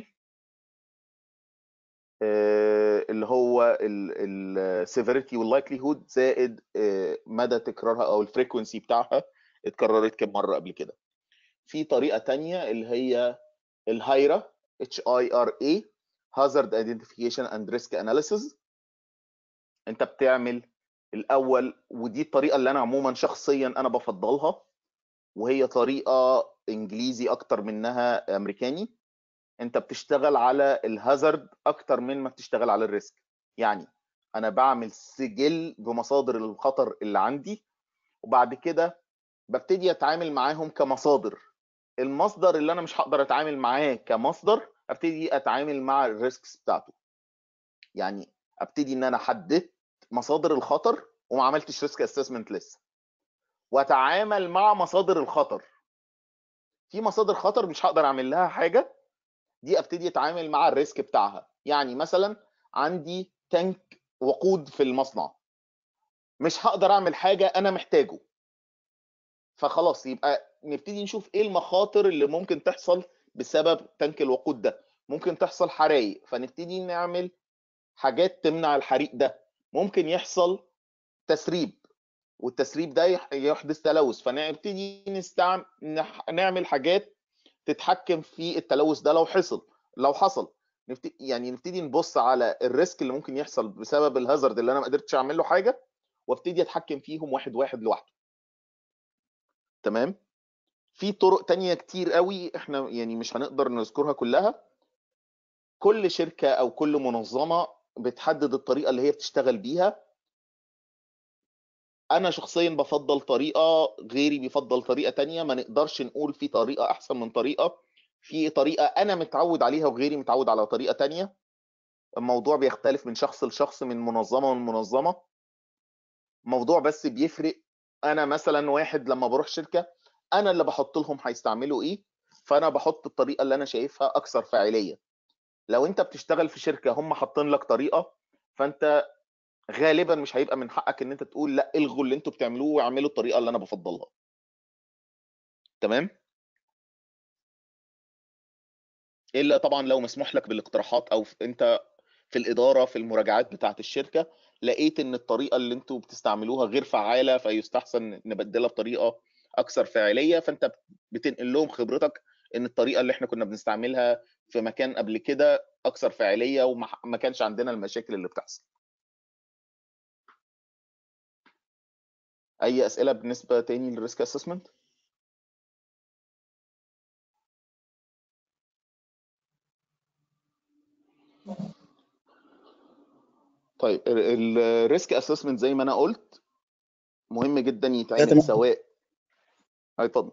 آه، اللي هو السيفيريتي واللايكليهود زائد آه، مدى تكرارها او الفريكونسي بتاعها اتكررت كم مره قبل كده في طريقه تانية اللي هي الهايرا اتش اي ار اي هازارد ايدنتيفيكيشن اند ريسك اناليسيز انت بتعمل الاول ودي الطريقه اللي انا عموما شخصيا انا بفضلها وهي طريقه انجليزي اكتر منها امريكاني انت بتشتغل على الهازارد اكتر من ما بتشتغل على الريسك يعني انا بعمل سجل بمصادر الخطر اللي عندي وبعد كده ببتدي اتعامل معاهم كمصادر المصدر اللي انا مش هقدر اتعامل معاه كمصدر ابتدي اتعامل مع الريسكس بتاعته يعني ابتدي ان انا حددت مصادر الخطر وما عملتش ريسك اسسمنت لسه واتعامل مع مصادر الخطر في مصادر خطر مش هقدر اعمل لها حاجه دي ابتدي اتعامل مع الريسك بتاعها يعني مثلا عندي تانك وقود في المصنع مش هقدر اعمل حاجه انا محتاجه فخلاص يبقى نبتدي نشوف ايه المخاطر اللي ممكن تحصل بسبب تانك الوقود ده ممكن تحصل حرايق فنبتدي نعمل حاجات تمنع الحريق ده ممكن يحصل تسريب والتسريب ده يح- يحدث تلوث فنبتدي نستعمل نعمل حاجات تتحكم في التلوث ده لو حصل لو حصل نبت... يعني نبتدي نبص على الريسك اللي ممكن يحصل بسبب الهازارد اللي انا ما قدرتش اعمل له حاجه وابتدي اتحكم فيهم واحد واحد لوحده تمام في طرق تانية كتير قوي احنا يعني مش هنقدر نذكرها كلها كل شركة او كل منظمة بتحدد الطريقة اللي هي بتشتغل بيها انا شخصيا بفضل طريقة غيري بيفضل طريقة تانية ما نقدرش نقول في طريقة احسن من طريقة في طريقة انا متعود عليها وغيري متعود على طريقة تانية الموضوع بيختلف من شخص لشخص من منظمة لمنظمة موضوع بس بيفرق انا مثلا واحد لما بروح شركة انا اللي بحط لهم هيستعملوا ايه فانا بحط الطريقة اللي انا شايفها اكثر فاعلية لو انت بتشتغل في شركة هم حاطين لك طريقة فانت غالبا مش هيبقى من حقك ان انت تقول لا الغوا اللي انتوا بتعملوه واعملوا الطريقة اللي انا بفضلها تمام الا طبعا لو مسموح لك بالاقتراحات او في- انت في الاداره في المراجعات بتاعه الشركه لقيت ان الطريقه اللي انتوا بتستعملوها غير فعاله فيستحسن نبدلها بطريقه اكثر فاعليه فانت بتنقل لهم خبرتك ان الطريقه اللي احنا كنا بنستعملها في مكان قبل كده اكثر فاعليه وما ما كانش عندنا المشاكل اللي بتحصل اي اسئله بالنسبه تاني للريسك اسسمنت طيب الريسك اسسمنت زي ما انا قلت مهم جدا تمام. يتعمل سواء هاي اتفضل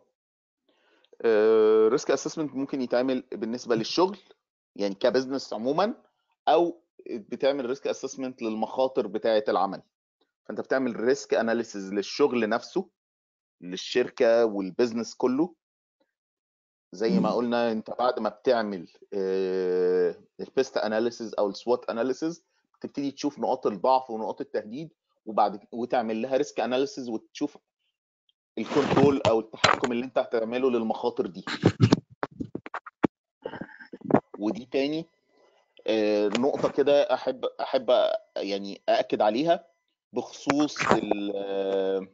ريسك اسسمنت ممكن يتعمل بالنسبه للشغل يعني كبزنس عموما او بتعمل ريسك اسسمنت للمخاطر بتاعه العمل فانت بتعمل ريسك اناليسيز للشغل نفسه للشركه والبزنس كله زي ما قلنا انت بعد ما بتعمل البيست اناليسيز او السوات اناليسيز تبتدي تشوف نقاط الضعف ونقاط التهديد وبعد وتعمل لها ريسك اناليسيز وتشوف الكنترول او التحكم اللي انت هتعمله للمخاطر دي ودي تاني آه، نقطة كده أحب أحب يعني أأكد عليها بخصوص ال- آه،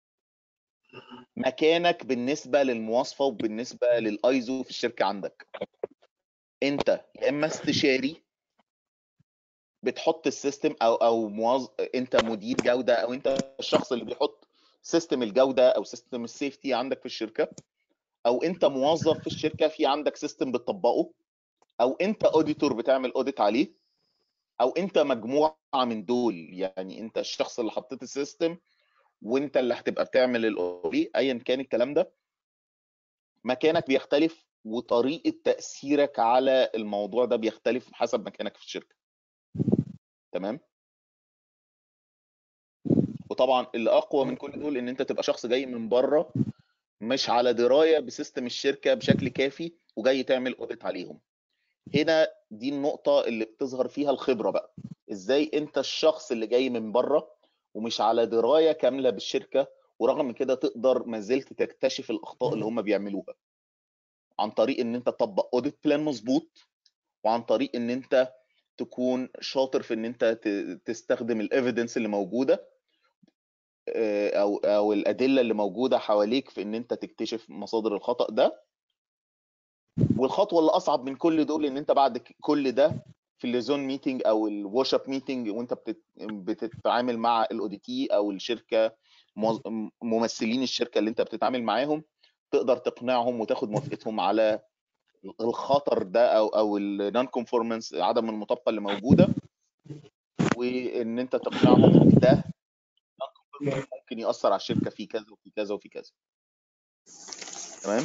مكانك بالنسبة للمواصفة وبالنسبة للأيزو في الشركة عندك أنت يا إما استشاري بتحط السيستم أو أو موظ... أنت مدير جودة أو أنت الشخص اللي بيحط سيستم الجودة أو سيستم السيفتي عندك في الشركة أو أنت موظف في الشركة في عندك سيستم بتطبقه او انت اوديتور بتعمل اوديت عليه او انت مجموعه من دول يعني انت الشخص اللي حطيت السيستم وانت اللي هتبقى بتعمل الاوديت ايا كان الكلام ده مكانك بيختلف وطريقه تاثيرك على الموضوع ده بيختلف حسب مكانك في الشركه تمام وطبعا اللي اقوى من كل دول ان انت تبقى شخص جاي من بره مش على درايه بسيستم الشركه بشكل كافي وجاي تعمل اوديت عليهم هنا دي النقطة اللي بتظهر فيها الخبرة بقى ازاي انت الشخص اللي جاي من بره ومش على دراية كاملة بالشركة ورغم من كده تقدر ما زلت تكتشف الاخطاء اللي هم بيعملوها عن طريق ان انت تطبق اوديت بلان مظبوط وعن طريق ان انت تكون شاطر في ان انت ت- تستخدم الايفيدنس اللي موجودة آه، او او الادلة اللي موجودة حواليك في ان انت تكتشف مصادر الخطأ ده والخطوه اللي اصعب من كل دول ان انت بعد ك- كل ده في الليزون ميتنج او الوش اب ميتنج وانت بتت- بتتعامل مع الاوديتي او الشركه موظ- م- ممثلين الشركه اللي انت بتتعامل معاهم تقدر تقنعهم وتاخد موافقتهم على الخطر ده او او النون كونفورمانس عدم المطابقه اللي موجوده وان انت تقنعهم ان ده non-conformance ممكن ياثر على الشركه في كذا وفي كذا وفي كذا تمام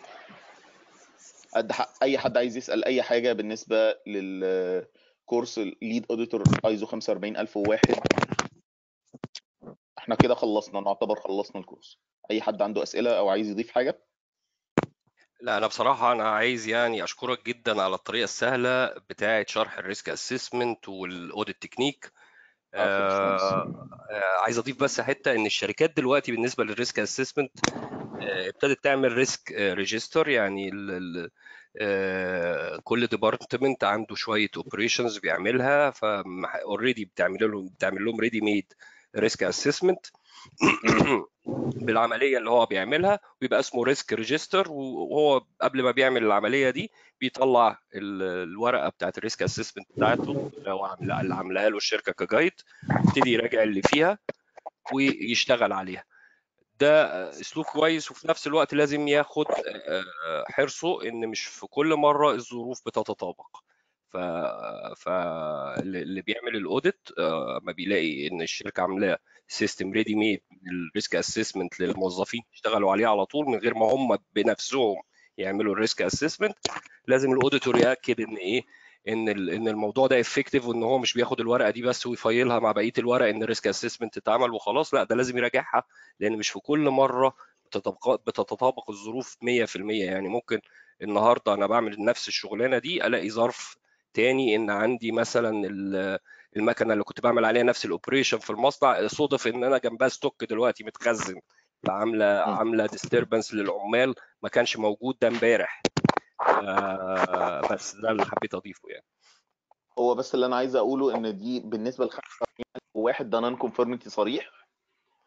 قد ح- اي حد عايز يسال اي حاجه بالنسبه للكورس ليد اوديتور ايزو 45001 احنا كده خلصنا نعتبر خلصنا الكورس اي حد عنده اسئله او عايز يضيف حاجه لا انا بصراحه انا عايز يعني اشكرك جدا على الطريقه السهله بتاعه شرح الريسك اسسمنت والاوديت تكنيك عفوا يا باشمهندس آه، آه، عايز اضيف بس حته ان الشركات دلوقتي بالنسبه للريسك اسسمنت ابتدت تعمل ريسك ريجستر يعني ال ال آه، كل ديبارتمنت عنده شويه اوبريشنز بيعملها فاوريدي بتعمل لهم بتعمل لهم ريدي ميد ريسك اسسمنت بالعمليه اللي هو بيعملها ويبقى اسمه ريسك ريجستر وهو قبل ما بيعمل العمليه دي بيطلع ال- الورقه بتاعت الريسك اسسمنت بتاعته اللي هو عامل- اللي عاملاها له الشركه كجايد يبتدي يراجع اللي فيها ويشتغل عليها ده اسلوب كويس وفي نفس الوقت لازم ياخد آه، حرصه ان مش في كل مره الظروف بتتطابق ف فاللي بيعمل الاوديت ما بيلاقي ان الشركه عاملاه سيستم ريدي ميد للريسك اسسمنت للموظفين يشتغلوا عليه على طول من غير ما هم بنفسهم يعملوا الريسك اسسمنت لازم الاوديتور ياكد ان ايه ان ال- ان الموضوع ده افكتيف وان هو مش بياخد الورقه دي بس ويفايلها مع بقيه الورق ان الريسك اسسمنت اتعمل وخلاص لا ده لازم يراجعها لان مش في كل مره بتتطابق بتتطابق الظروف 100% يعني ممكن النهارده انا بعمل نفس الشغلانه دي الاقي ظرف تاني ان عندي مثلا ال- المكنه اللي كنت بعمل عليها نفس الاوبريشن في المصنع صدف ان انا جنبها ستوك دلوقتي متخزن عامله عامله ديستربنس للعمال ما كانش موجود ده امبارح آه، بس ده اللي حبيت اضيفه يعني هو بس اللي انا عايز اقوله ان دي بالنسبه ل 45001 ده نون كونفورميتي صريح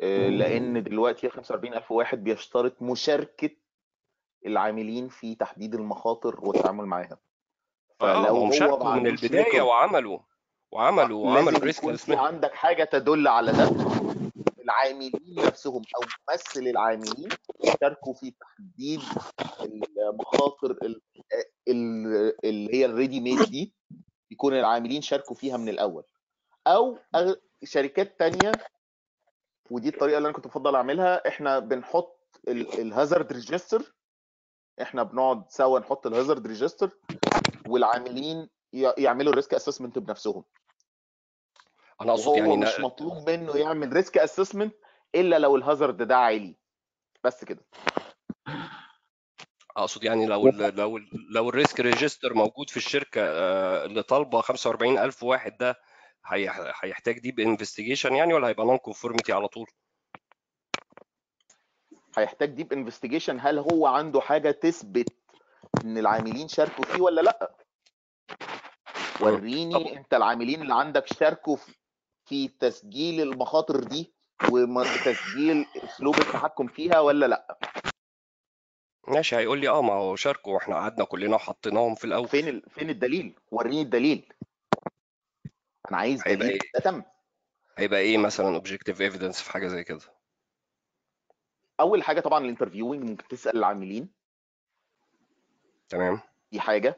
آه، لان دلوقتي 45000 واحد بيشترط مشاركه العاملين في تحديد المخاطر والتعامل معاها اه فلو هم هو شاركوا ما من عندوش البدايه ريكورد وعملوا وعملوا وعملوا لازم ريسك يكون في اسسمنت عندك حاجه تدل على ده العاملين نفسهم او ممثل العاملين شاركوا في تحديد المخاطر ال- ال- اللي هي الريدي ميد دي يكون العاملين شاركوا فيها من الاول او أغ- شركات تانية ودي الطريقه اللي انا كنت بفضل اعملها احنا بنحط الهازارد ريجستر احنا بنقعد سوا نحط الهازارد ريجستر والعاملين ي- يعملوا الريسك اسسمنت بنفسهم انا اقصد وهو يعني مش ن- مطلوب منه يعمل ريسك اسسمنت الا لو الهازارد ده عالي بس كده اقصد يعني لو ال لو ال لو الريسك ريجستر موجود في الشركه آه، اللي طالبه 45000 واحد ده هي- هيحتاج ديب انفستيجيشن يعني ولا هيبقى نون كونفورميتي على طول؟ هيحتاج ديب انفستيجيشن هل هو عنده حاجه تثبت ان العاملين شاركوا فيه ولا لا طب وريني انت العاملين اللي عندك شاركوا في- في تسجيل المخاطر دي وتسجيل اسلوب التحكم فيها ولا لا ماشي هيقول لي اه ما هو شاركوا واحنا قعدنا كلنا وحطيناهم في الاول فين ال... فين الدليل وريني الدليل انا عايز هيبقى دليل ايه ده تم هيبقى ايه مثلا اوبجكتيف ايفيدنس في حاجه زي كده اول حاجه طبعا الانترفيوينج ممكن تسال العاملين تمام دي حاجه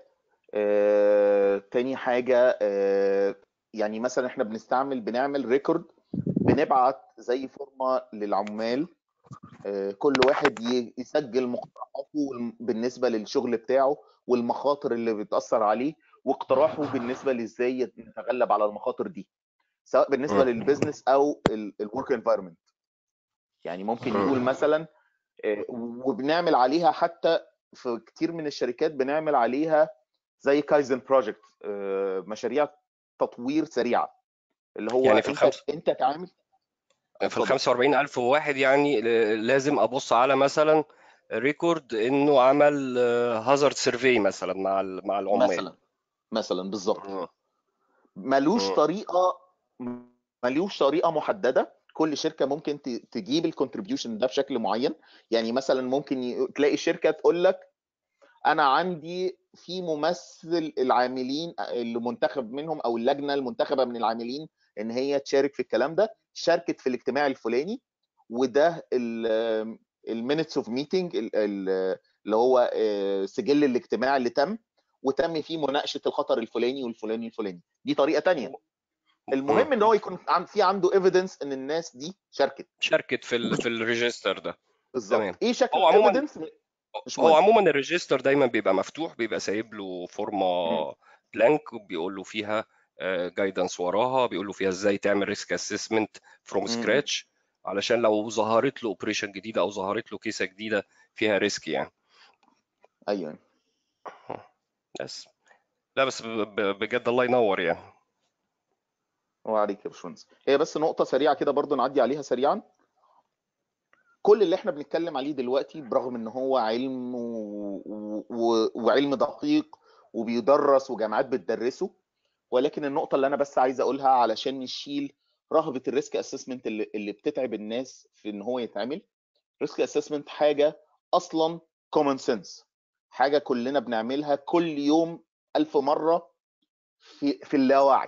آه، تاني حاجه آه، يعني مثلا احنا بنستعمل بنعمل ريكورد بنبعت زي فورمه للعمال آه، كل واحد ي- يسجل مقترحاته بالنسبه للشغل بتاعه والمخاطر اللي بتاثر عليه واقتراحه بالنسبه لازاي نتغلب على المخاطر دي سواء بالنسبه مم. للبيزنس او الورك انفايرمنت يعني ممكن يقول مم. مثلا آه، وبنعمل عليها حتى في كتير من الشركات بنعمل عليها زي كايزن بروجكت مشاريع تطوير سريعه اللي هو يعني في انت الخمس انت كعامل في ال اتفضل 45000 واحد يعني ل- لازم ابص على مثلا ريكورد انه عمل هازارد سيرفي مثلا مع ال- مع العمال مثلا مثلا بالظبط مم. ملوش مم. طريقه ملوش طريقه محدده كل شركه ممكن ت- تجيب الكونتريبيوشن ده بشكل معين يعني مثلا ممكن ي- تلاقي شركه تقول لك انا عندي في ممثل العاملين اللي منتخب منهم او اللجنه المنتخبه من العاملين ان هي تشارك في الكلام ده شاركت في الاجتماع الفلاني وده المينتس اوف ميتنج اللي هو آه، سجل الاجتماع اللي تم وتم فيه مناقشه الخطر الفلاني والفلاني الفلاني دي طريقه تانية المهم مم. ان هو يكون عن- في عنده ايفيدنس ان الناس دي شاركت شاركت في ال في الريجستر ده بالظبط تمام ايه شكل هو عموما الايفيدنس مش هو مهم عموما الريجستر دايما بيبقى مفتوح بيبقى سايب له مم. فورمه بلانك وبيقول له فيها جايدنس وراها بيقول له فيها ازاي تعمل ريسك اسسمنت فروم مم. سكراتش علشان لو ظهرت له اوبريشن جديده او ظهرت له كيسه جديده فيها ريسك يعني ايوه بس لا بس ب- ب- بجد الله ينور يعني وعليك يا باشمهندس هي بس نقطه سريعه كده برضو نعدي عليها سريعا كل اللي احنا بنتكلم عليه دلوقتي برغم ان هو علم و... و... وعلم دقيق وبيدرس وجامعات بتدرسه ولكن النقطة اللي انا بس عايز اقولها علشان نشيل رهبة الريسك اسسمنت اللي, اللي بتتعب الناس في ان هو يتعمل ريسك اسسمنت حاجة اصلا كومن سنس حاجة كلنا بنعملها كل يوم ألف مرة في في اللاوعي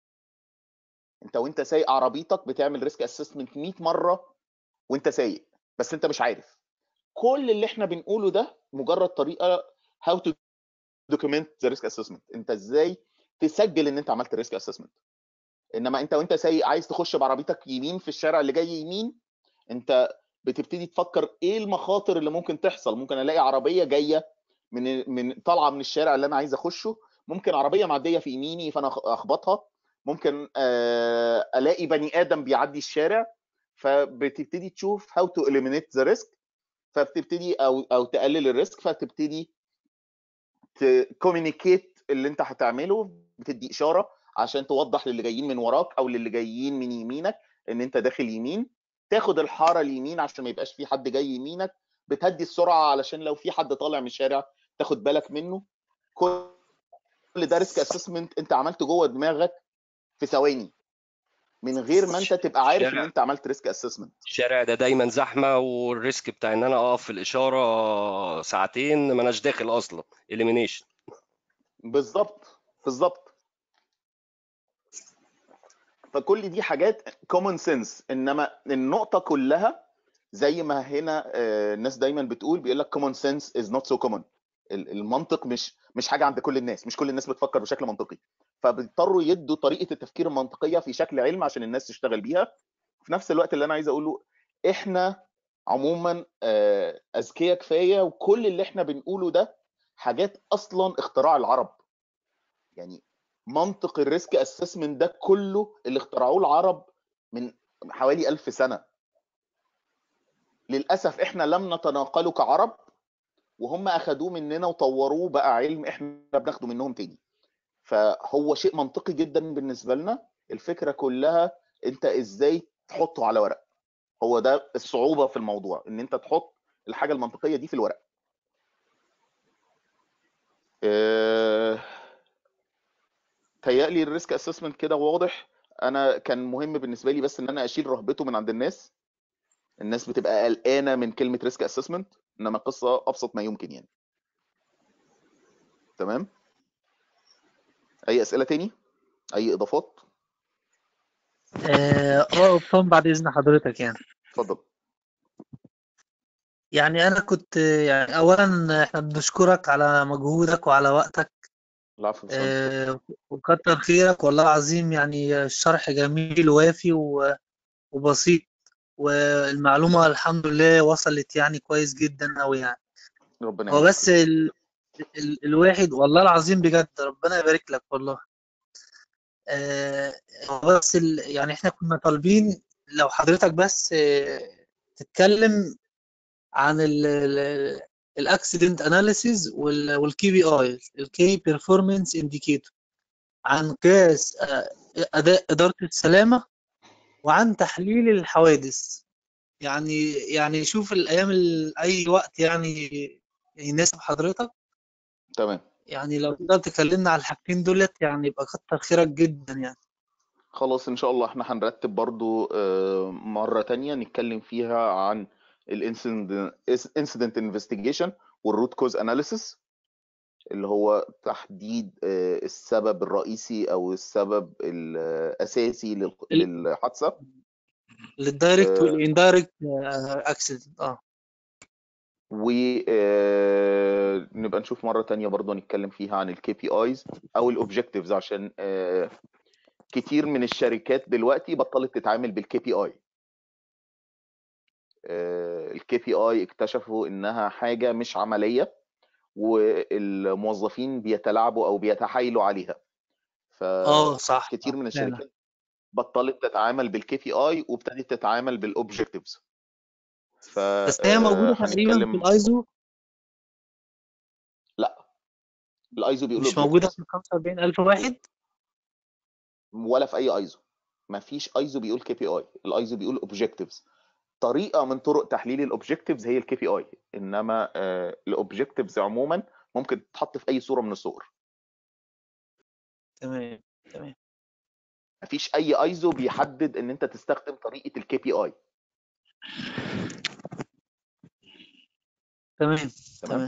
انت وانت سايق عربيتك بتعمل ريسك اسسمنت 100 مرة وانت سايق بس انت مش عارف كل اللي احنا بنقوله ده مجرد طريقه هاو تو دوكيمنت ذا ريسك اسسمنت انت ازاي تسجل ان انت عملت الريسك اسسمنت انما انت وانت سايق عايز تخش بعربيتك يمين في الشارع اللي جاي يمين انت بتبتدي تفكر ايه المخاطر اللي ممكن تحصل ممكن الاقي عربيه جايه من من طالعه من الشارع اللي انا عايز اخشه ممكن عربيه معديه في يميني فانا أخ- اخبطها ممكن آه، الاقي بني ادم بيعدي الشارع فبتبتدي تشوف هاو تو eliminate ذا ريسك فبتبتدي او او تقلل الريسك فتبتدي تكومينيكيت اللي انت هتعمله بتدي اشاره عشان توضح للي جايين من وراك او للي جايين من يمينك ان انت داخل يمين تاخد الحاره اليمين عشان ما يبقاش في حد جاي يمينك بتهدي السرعه علشان لو في حد طالع من الشارع تاخد بالك منه كل ده ريسك اسسمنت انت عملته جوه دماغك في ثواني من غير ما انت تبقى عارف ان الشارع انت عملت ريسك اسسمنت الشارع ده دايما زحمه والريسك بتاع ان انا اقف في الاشاره ساعتين ما اناش داخل اصلا اليمينيشن بالظبط بالظبط فكل دي حاجات كومون سنس انما النقطه كلها زي ما هنا آه، الناس دايما بتقول بيقول لك كومون سنس از نوت سو كومون المنطق مش مش حاجه عند كل الناس مش كل الناس بتفكر بشكل منطقي فبيضطروا يدوا طريقه التفكير المنطقيه في شكل علم عشان الناس تشتغل بيها في نفس الوقت اللي انا عايز اقوله احنا عموما آه، اذكياء كفايه وكل اللي احنا بنقوله ده حاجات اصلا اختراع العرب يعني منطق الريسك اسسمنت ده كله اللي اخترعوه العرب من حوالي ألف سنة للأسف احنا لم نتناقله كعرب وهم أخدوه مننا وطوروه بقى علم احنا بناخده منهم تاني فهو شيء منطقي جدا بالنسبة لنا الفكرة كلها انت ازاي تحطه على ورق هو ده الصعوبة في الموضوع ان انت تحط الحاجة المنطقية دي في الورق اه... تهيألي الريسك اسسمنت كده واضح انا كان مهم بالنسبه لي بس ان انا اشيل رهبته من عند الناس الناس بتبقى قلقانه من كلمه ريسك اسسمنت انما القصه ابسط ما يمكن يعني تمام اي اسئله تاني اي اضافات اه آه، طبعا بعد اذن حضرتك يعني اتفضل يعني انا كنت يعني اولا احنا بنشكرك على مجهودك وعلى وقتك العفو يا باشمهندس. آه، وكتر خيرك والله العظيم يعني الشرح جميل ووافي و- وبسيط والمعلومة الحمد لله وصلت يعني كويس جدا أوي يعني ربنا هو يعينك بس ال... ال... الواحد والله العظيم بجد ربنا يبارك لك والله آه، هو بس ال... يعني احنا كنا طالبين لو حضرتك بس آه، تتكلم عن الاكسيدنت اناليسيز والكي بي اي الكي بيرفورمانس انديكيتور عن قياس آه، اداء اداره السلامه وعن تحليل الحوادث يعني يعني شوف الايام ال- اي وقت يعني يناسب حضرتك تمام يعني لو تقدر تكلمنا على الحاجتين دولت يعني يبقى كتر خيرك جدا يعني خلاص ان شاء الله احنا هنرتب برضو آه، مرة تانية نتكلم فيها عن الانسيدنت انفستيجيشن والروت كوز اناليسيس اللي هو تحديد آه، السبب الرئيسي او السبب الاساسي لل- ال- للحادثة للدايركت آه، والاندايركت اكسيدنت اه ونبقى نشوف مرة تانية برضو نتكلم فيها عن الكي بي ايز او الاوبجكتيفز عشان آه، كتير من الشركات دلوقتي بطلت تتعامل بالكي بي اي الكي بي اي اكتشفوا انها حاجة مش عملية والموظفين بيتلاعبوا او بيتحايلوا عليها اه صح فكتير صح من فعلا الشركات بطلت تتعامل بالكي بي اي وابتدت تتعامل بالاوبجكتيفز ف بس هي موجودة آه، تقريبا في هنتكلم الايزو لا الايزو بيقول مش موجودة اوبجكتيفز في 45000 واحد ولا في اي ايزو ما فيش ايزو بيقول كي بي اي الايزو بيقول اوبجكتيفز طريقه من طرق تحليل الاوبجكتيفز هي الكي بي اي انما الاوبجكتيفز عموما ممكن تتحط في اي صوره من الصور تمام تمام مفيش اي ايزو بيحدد ان انت تستخدم طريقه الكي بي اي تمام تمام تمام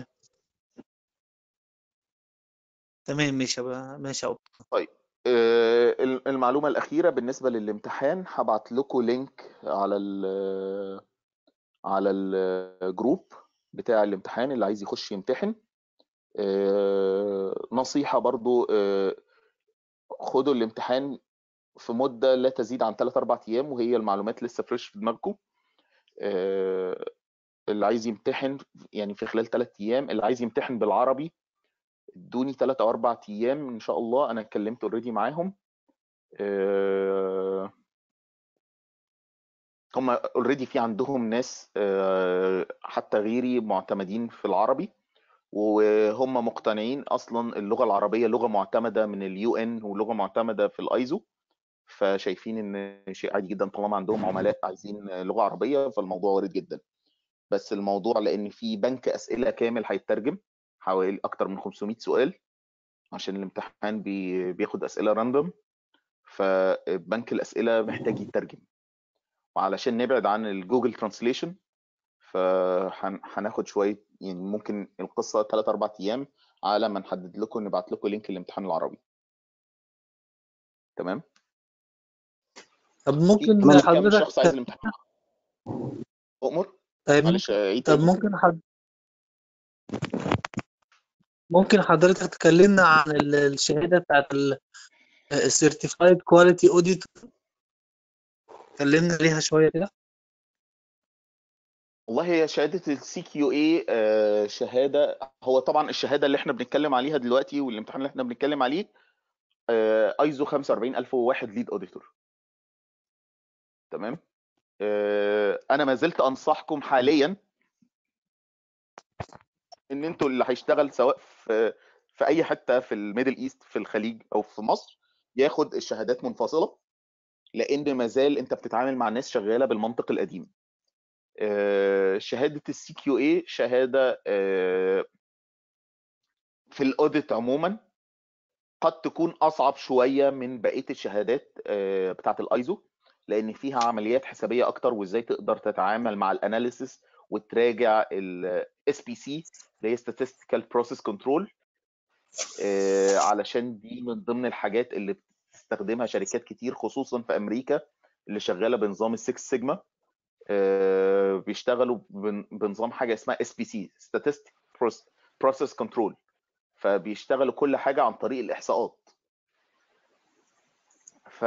تمام ماشي يا ماشي يا أبو. طيب آه، المعلومه الاخيره بالنسبه للامتحان هبعت لكم لينك على ال على الجروب بتاع الامتحان اللي عايز يخش يمتحن آه، نصيحه برضو آه، خدوا الامتحان في مده لا تزيد عن 3 4 ايام وهي المعلومات لسه فريش في دماغكم آه، اللي عايز يمتحن يعني في خلال 3 ايام اللي عايز يمتحن بالعربي ادوني 3 او 4 ايام ان شاء الله انا اتكلمت اوريدي معاهم آه، هم اوريدي في عندهم ناس آه، حتى غيري معتمدين في العربي وهم مقتنعين اصلا اللغه العربيه لغه معتمده من اليو ان ولغه معتمده في الايزو فشايفين ان شيء عادي جدا طالما عندهم عملاء عايزين لغه عربيه فالموضوع وارد جدا بس الموضوع لان في بنك اسئله كامل هيترجم حوالي اكتر من 500 سؤال عشان الامتحان بي بياخد اسئله راندوم فبنك الاسئله محتاج يترجم وعلشان نبعد عن الجوجل ترانسليشن فهناخد شويه يعني ممكن القصه 3 4 ايام على ما نحدد لكم نبعت لكم لينك الامتحان العربي تمام طب في ممكن في كام حضرتك شخص عايز الامتحان اؤمر طيب معلش عيد طب تاني ممكن حد ممكن حضرتك تكلمنا عن ال- الشهادة بتاعت السيرتيفايد كواليتي اوديت اتكلمنا عليها شوية كده والله هي شهاده السي كيو اي شهاده هو طبعا الشهاده اللي احنا بنتكلم عليها دلوقتي والامتحان اللي احنا بنتكلم عليه ايزو 45001 ليد اوديتور تمام آه، انا ما زلت انصحكم حاليا ان انتوا اللي هيشتغل سواء في في اي حته في الميدل ايست في الخليج او في مصر ياخد الشهادات منفصله لان ما زال انت بتتعامل مع ناس شغاله بالمنطق القديم آه، شهاده السي كيو اي شهاده آه، في الاوديت عموما قد تكون اصعب شويه من بقيه الشهادات آه، بتاعه الايزو لان فيها عمليات حسابيه اكتر وازاي تقدر تتعامل مع الاناليسيس وتراجع الاس بي سي اللي هي statistical process control آه، علشان دي من ضمن الحاجات اللي بتستخدمها شركات كتير خصوصا في امريكا اللي شغاله بنظام السكس سيجما آه، بيشتغلوا بن- بنظام حاجه اسمها اس بي سي statistic Process- process control فبيشتغلوا كل حاجه عن طريق الاحصاءات ف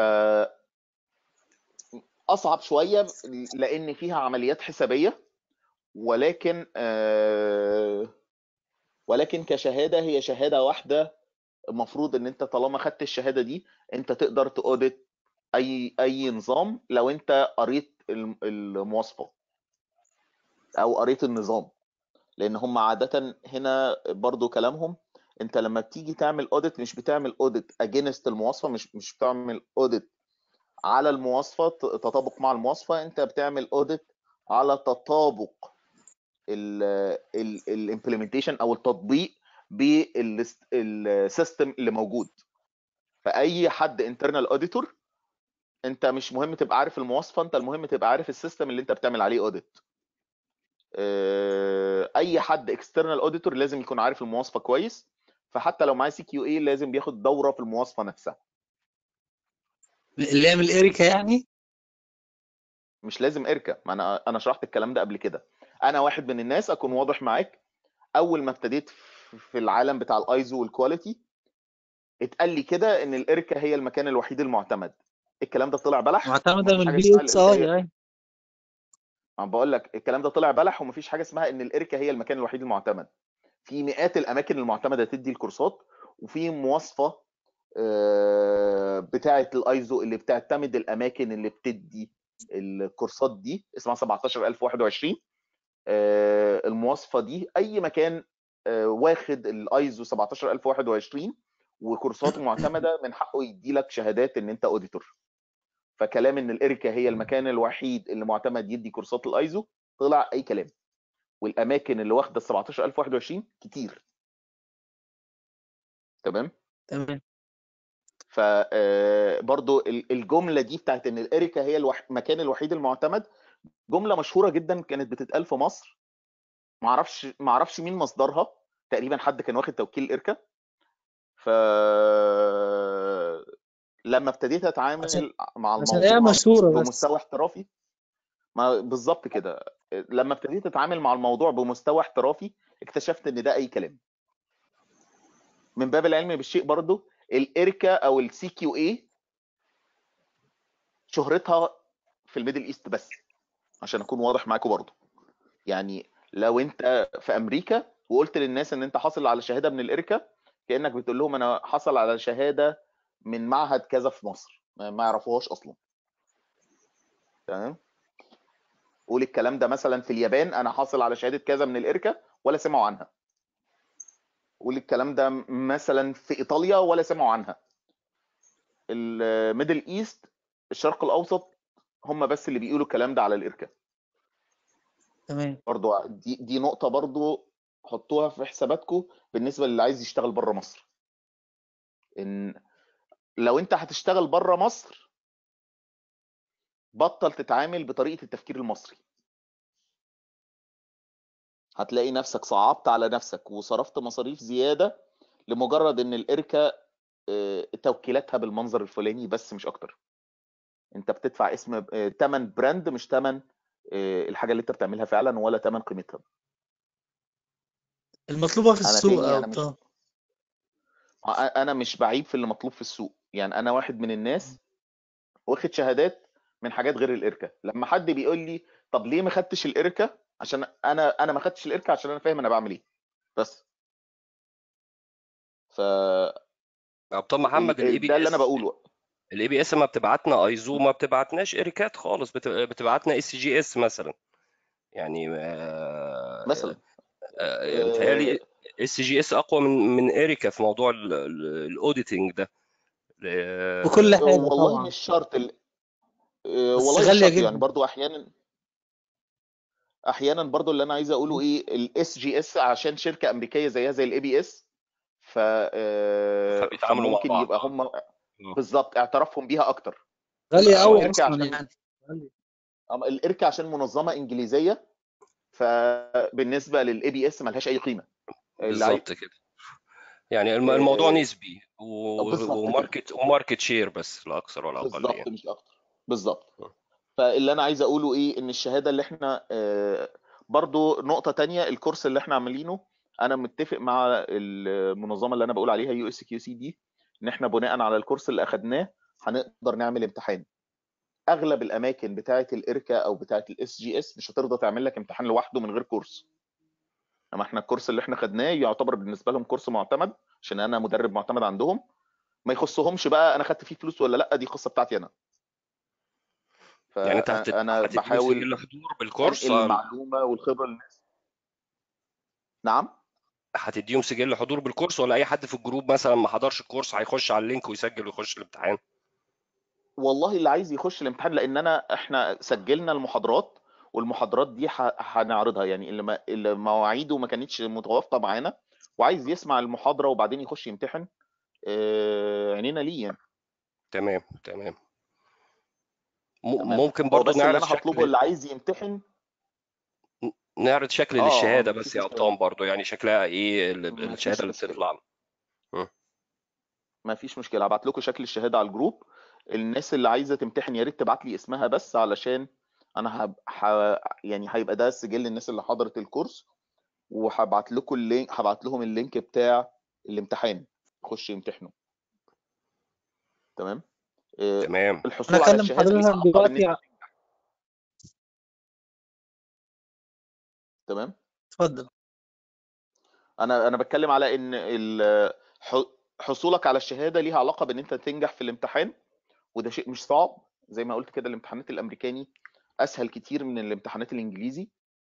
اصعب شويه لان فيها عمليات حسابيه ولكن آه، ولكن كشهاده هي شهاده واحده المفروض ان انت طالما خدت الشهاده دي انت تقدر تاوديت اي اي نظام لو انت قريت الم- المواصفه او قريت النظام لان هم عاده هنا برضو كلامهم انت لما بتيجي تعمل اوديت مش بتعمل اوديت اجينست المواصفه مش مش بتعمل اوديت على المواصفه ت- تطابق مع المواصفه انت بتعمل اوديت على تطابق الامبلمنتيشن او التطبيق بالسيستم اللي موجود فاي حد انترنال اوديتور انت مش مهم تبقى عارف المواصفه انت المهم تبقى عارف السيستم اللي انت بتعمل عليه اوديت اي حد اكسترنال اوديتور لازم يكون عارف المواصفه كويس فحتى لو معاه سي كيو اي لازم بياخد دوره في المواصفه نفسها اللي يعمل إيريكا يعني مش لازم اركا ما انا انا شرحت الكلام ده قبل كده انا واحد من الناس اكون واضح معاك اول ما ابتديت في العالم بتاع الايزو والكواليتي اتقال لي كده ان الاركا هي المكان الوحيد المعتمد الكلام ده طلع بلح معتمدة ومفيش من حاجه البي اسمها اتس الاركا اي هي يعني عم بقول لك الكلام ده طلع بلح ومفيش حاجه اسمها ان الاركا هي المكان الوحيد المعتمد في مئات الاماكن المعتمده تدي الكورسات وفي مواصفه آه، بتاعه الايزو اللي بتعتمد الاماكن اللي بتدي الكورسات دي اسمها 17021 آه، المواصفه دي اي مكان آه، واخد الايزو 17021 وكورساته معتمده من حقه يدي لك شهادات ان انت اوديتور فكلام ان الاركا هي المكان الوحيد اللي معتمد يدي كورسات الايزو طلع اي كلام والاماكن اللي واخده ال 17021 كتير تمام تمام فبرضو الجمله دي بتاعت ان الاريكا هي الوح... المكان الوحيد المعتمد جمله مشهوره جدا كانت بتتقال في مصر ما اعرفش ما اعرفش مين مصدرها تقريبا حد كان واخد توكيل الاركا ف لما ابتديت عشان اتعامل مع عشان هي الموضوع مشهورة بس بمستوى احترافي ما بالظبط كده لما ابتديت اتعامل مع الموضوع بمستوى احترافي اكتشفت ان ده اي كلام من باب العلم بالشيء برضو الاركا او السي كيو اي شهرتها في الميدل ايست بس عشان اكون واضح معاكم برضو يعني لو انت في امريكا وقلت للناس ان انت حاصل على شهاده من الاركا كانك بتقول لهم انا حصل على شهاده من معهد كذا في مصر ما ما يعرفوهاش اصلا تمام قول الكلام ده مثلا في اليابان انا حاصل على شهاده كذا من الاركا ولا سمعوا عنها قول الكلام ده مثلا في ايطاليا ولا سمعوا عنها الميدل ايست الشرق الاوسط هم بس اللي بيقولوا الكلام ده على الاركا تمام برضو دي دي نقطه برضو حطوها في حساباتكم بالنسبه للي عايز يشتغل بره مصر ان لو انت هتشتغل بره مصر بطل تتعامل بطريقه التفكير المصري هتلاقي نفسك صعبت على نفسك وصرفت مصاريف زياده لمجرد ان الاركه آه، توكيلاتها بالمنظر الفلاني بس مش اكتر انت بتدفع اسم آه، تمن براند مش تمن آه، الحاجه اللي انت بتعملها فعلا ولا تمن قيمتها المطلوبة في انا السوق تاني يا انا مش أبطال انا مش بعيب في اللي مطلوب في السوق يعني انا واحد من الناس واخد شهادات من حاجات غير الاركه لما حد بيقول لي طب ليه ما خدتش الاركه عشان انا انا ما خدتش الاركه عشان انا فاهم انا بعمل ايه بس ف ابطال محمد الاي ال- بي ده اللي انا اس بقوله الاي بي اس ما بتبعتنا ايزو ما بتبعتناش اريكات خالص بت- بتبعتنا اس جي اس مثلا يعني آه، مثلا آه، متهيألي آه، اس جي اس اقوى من من اريكا في موضوع الاوديتنج ده ل- وكل حاجة والله طبعا مش شرط ال... آه، بس والله مش غالية شرط يعني جدا برضو احيانا احيانا برضو اللي انا عايز اقوله ايه الاس جي اس عشان شركه امريكيه زيها زي الاي بي اس ف آه، فبيتعاملوا مع فممكن بعض يبقى اه هم آه. بالظبط اعترافهم بيها اكتر غالية ال- أوي الاركه أصلا عشان يعني غالية أم- الاركه عشان منظمه انجليزيه فبالنسبه للاي بي اس ملهاش اي قيمه اللي عاي... بالظبط كده يعني الم- الموضوع آه، نسبي و- بالظبط كده وماركت وماركت شير بس لا اكثر ولا اقل بالظبط يعني مش اكتر بالظبط فاللي انا عايز اقوله ايه ان الشهاده اللي احنا آه، برضو نقطه تانية الكورس اللي احنا عاملينه انا متفق مع المنظمه اللي انا بقول عليها يو اس كيو سي دي ان احنا بناء على الكورس اللي اخدناه هنقدر نعمل امتحان اغلب الاماكن بتاعه الاركا او بتاعه الاس جي اس مش هترضى تعمل لك امتحان لوحده من غير كورس اما احنا الكورس اللي احنا خدناه يعتبر بالنسبه لهم كورس معتمد عشان انا مدرب معتمد عندهم ما يخصهمش بقى انا خدت فيه فلوس ولا لا دي قصه بتاعتي انا يعني انت هت- فانا هتديهم بحاول سجل حضور بالكورس انقل آه، المعلومه والخبره للناس نعم هتديهم سجل حضور بالكورس ولا اي حد في الجروب مثلا ما حضرش الكورس هيخش على اللينك ويسجل ويخش الامتحان والله اللي عايز يخش الامتحان لان انا احنا سجلنا المحاضرات والمحاضرات دي ح- هنعرضها يعني اللي ما اللي مواعيده ما كانتش متوافقه معانا وعايز يسمع المحاضره وبعدين يخش يمتحن آه، عينينا ليه يعني تمام تمام م- تمام ممكن هو برضو بس اللي نعرض انا هطلبه شكل اللي عايز يمتحن نعرض شكل اه للشهاده مفيش بس يا مشكله ابطال برضو يعني شكلها ايه ال- الشهاده مفيش اللي مشكله بتطلع م. ما فيش مشكله هبعت لكم شكل الشهاده على الجروب الناس اللي عايزه تمتحن يا ريت تبعت لي اسمها بس علشان انا هب... ح... يعني هيبقى ده سجل الناس اللي حضرت الكورس وهبعت لكم اللينك هبعت لهم اللينك بتاع الامتحان يخشوا يمتحنوا تمام آه، تمام أنا الحصول على أكلم الشهاده دي حضرتك صعبه دلوقتي بالنسبه ع- تمام اتفضل انا انا بتكلم على ان ال- ح- حصولك على الشهاده ليها علاقه بان انت تنجح في الامتحان وده شيء مش صعب زي ما قلت كده الامتحانات الامريكاني اسهل كتير من الامتحانات الانجليزي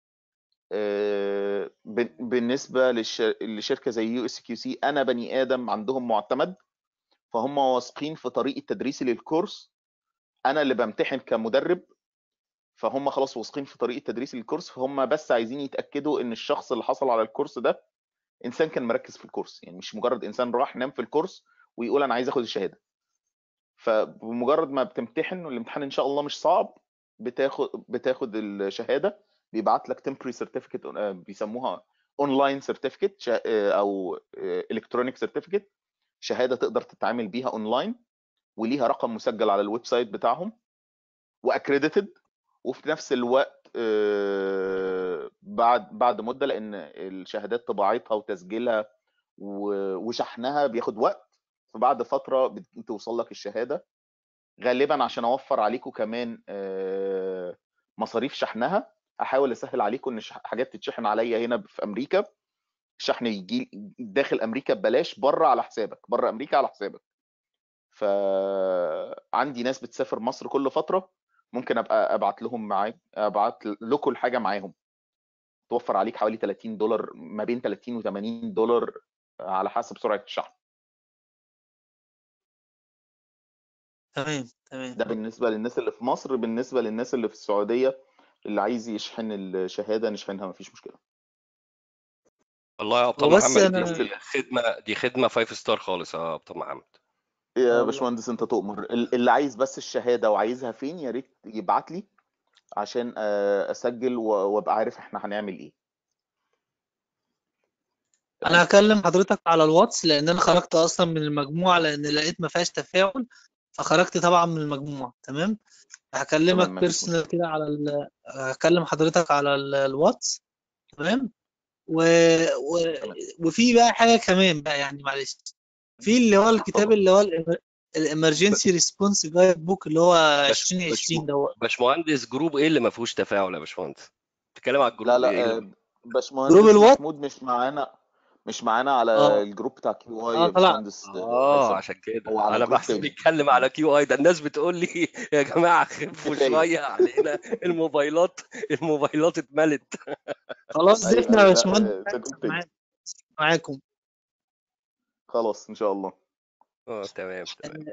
آه، بن- بالنسبه للش- لشركه زي يو اس كيو سي انا بني ادم عندهم معتمد فهم واثقين في طريقه تدريسي للكورس انا اللي بمتحن كمدرب فهم خلاص واثقين في طريقه تدريسي للكورس فهم بس عايزين يتاكدوا ان الشخص اللي حصل على الكورس ده انسان كان مركز في الكورس يعني مش مجرد انسان راح نام في الكورس ويقول انا عايز اخد الشهاده فبمجرد ما بتمتحن والامتحان ان شاء الله مش صعب بتاخد بتاخد الشهاده بيبعت لك temporary certificate آه، بيسموها اونلاين سيرتيفيكت او الكترونيك سيرتيفيكت شهاده تقدر تتعامل بيها اونلاين وليها رقم مسجل على الويب سايت بتاعهم واكريديتد وفي نفس الوقت آه، بعد بعد مده لان الشهادات طباعتها وتسجيلها و- وشحنها بياخد وقت فبعد فتره بتوصل لك الشهاده غالبا عشان اوفر عليكم كمان آه، مصاريف شحنها احاول اسهل عليكم ان ش- حاجات تتشحن عليا هنا في امريكا الشحن يجي داخل امريكا ببلاش بره على حسابك بره امريكا على حسابك فعندي ناس بتسافر مصر كل فتره ممكن ابقى ابعت لهم معاك ابعت لكم الحاجه معاهم توفر عليك حوالي 30 دولار ما بين 30 و 80 دولار على حسب سرعه الشحن تمام تمام ده بالنسبه للناس اللي في مصر بالنسبه للناس اللي في السعوديه اللي عايز يشحن الشهاده نشحنها مفيش مشكله والله يا هو ابطال بس محمد دي أنا بس ال- خدمه دي خدمه فايف ستار خالص يا ابطال محمد يا والله باشمهندس انت تؤمر ال- اللي عايز بس الشهاده وعايزها فين يا ريت يبعت لي عشان آه، اسجل و- وابقى عارف احنا هنعمل ايه انا تمام هكلم حضرتك على الواتس لان انا خرجت اصلا من المجموعه لان لقيت ما فيهاش تفاعل فخرجت طبعا من المجموعه تمام هكلمك تمام مفيش بيرسونال مشكله كده على ال... هكلم حضرتك على ال- الواتس تمام و... و... تمام وفي بقى حاجه كمان بقى يعني معلش في اللي هو الكتاب اتفضل اللي هو الامرجنسي ريسبونس جايد بوك اللي هو باش 2020 دوت باشمهندس جروب ايه اللي ما فيهوش تفاعل يا باشمهندس بتتكلم على لا الجروب ايه لا اللي آه، جروب باشمهندس الواتس محمود مش معانا مش معانا على اه الجروب بتاع كيو اي اه يا طلع باشمهندس آه، اه هيثم عشان كده هو على انا جروب بحسب تاني بيتكلم على كيو اي ده الناس بتقول لي يا جماعه خفوا كفايه شويه علينا الموبايلات الموبايلات اتملت خلاص ايوه ضفنا يا ايوه لا باشمهندس آه، ده جروب تاني معاك معاكم خلاص ان شاء الله اه تمام تمام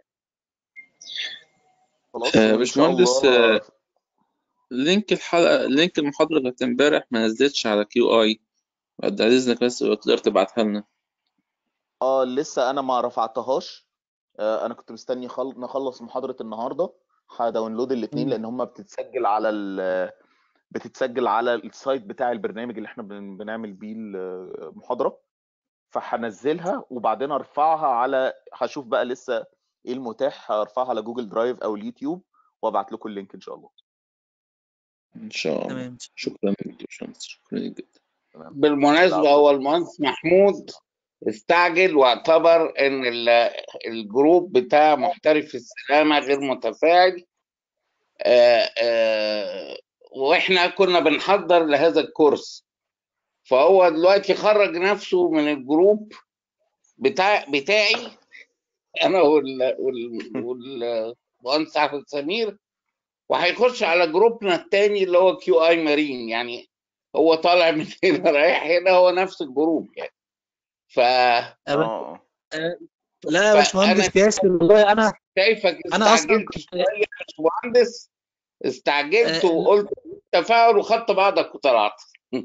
خلاص آه، وان شاء باشمهندس الله آه، لينك الحلقة لينك المحاضرة بتاعت امبارح ما نزلتش على كيو اي بعد إذنك بس لو تقدر تبعتها لنا اه لسه انا ما رفعتهاش آه، انا كنت مستني خل... نخلص محاضرة النهاردة هداونلود الاثنين مم. لان هم بتتسجل على ال... بتتسجل على السايت بتاع البرنامج اللي احنا بن... بنعمل بيه المحاضرة فهنزلها وبعدين ارفعها على هشوف بقى لسه ايه المتاح هرفعها على جوجل درايف او اليوتيوب وابعت لكم اللينك ان شاء الله إن شاء الله تمام شكرا لك يا باشمهندس شكرا لك جدا تمام بالمناسبة العفو هو المهندس محمود استعجل واعتبر ان ال- الجروب بتاع محترف السلامة غير متفاعل آه، آه، واحنا كنا بنحضر لهذا الكورس فهو دلوقتي خرج نفسه من الجروب بتاع بتاعي انا وال وال والمهندس احمد سمير وهيخش على جروبنا التاني اللي هو كيو اي مارين يعني هو طالع من هنا رايح هنا هو نفس الجروب يعني ف يا باشا- اه آه، لا يا فانا باشمهندس ياسر والله انا شايفك انا اصلا استعجلت كنت شويه يا باشمهندس استعجلت آه، وقلت تفاعل وخدت بعضك وطلعت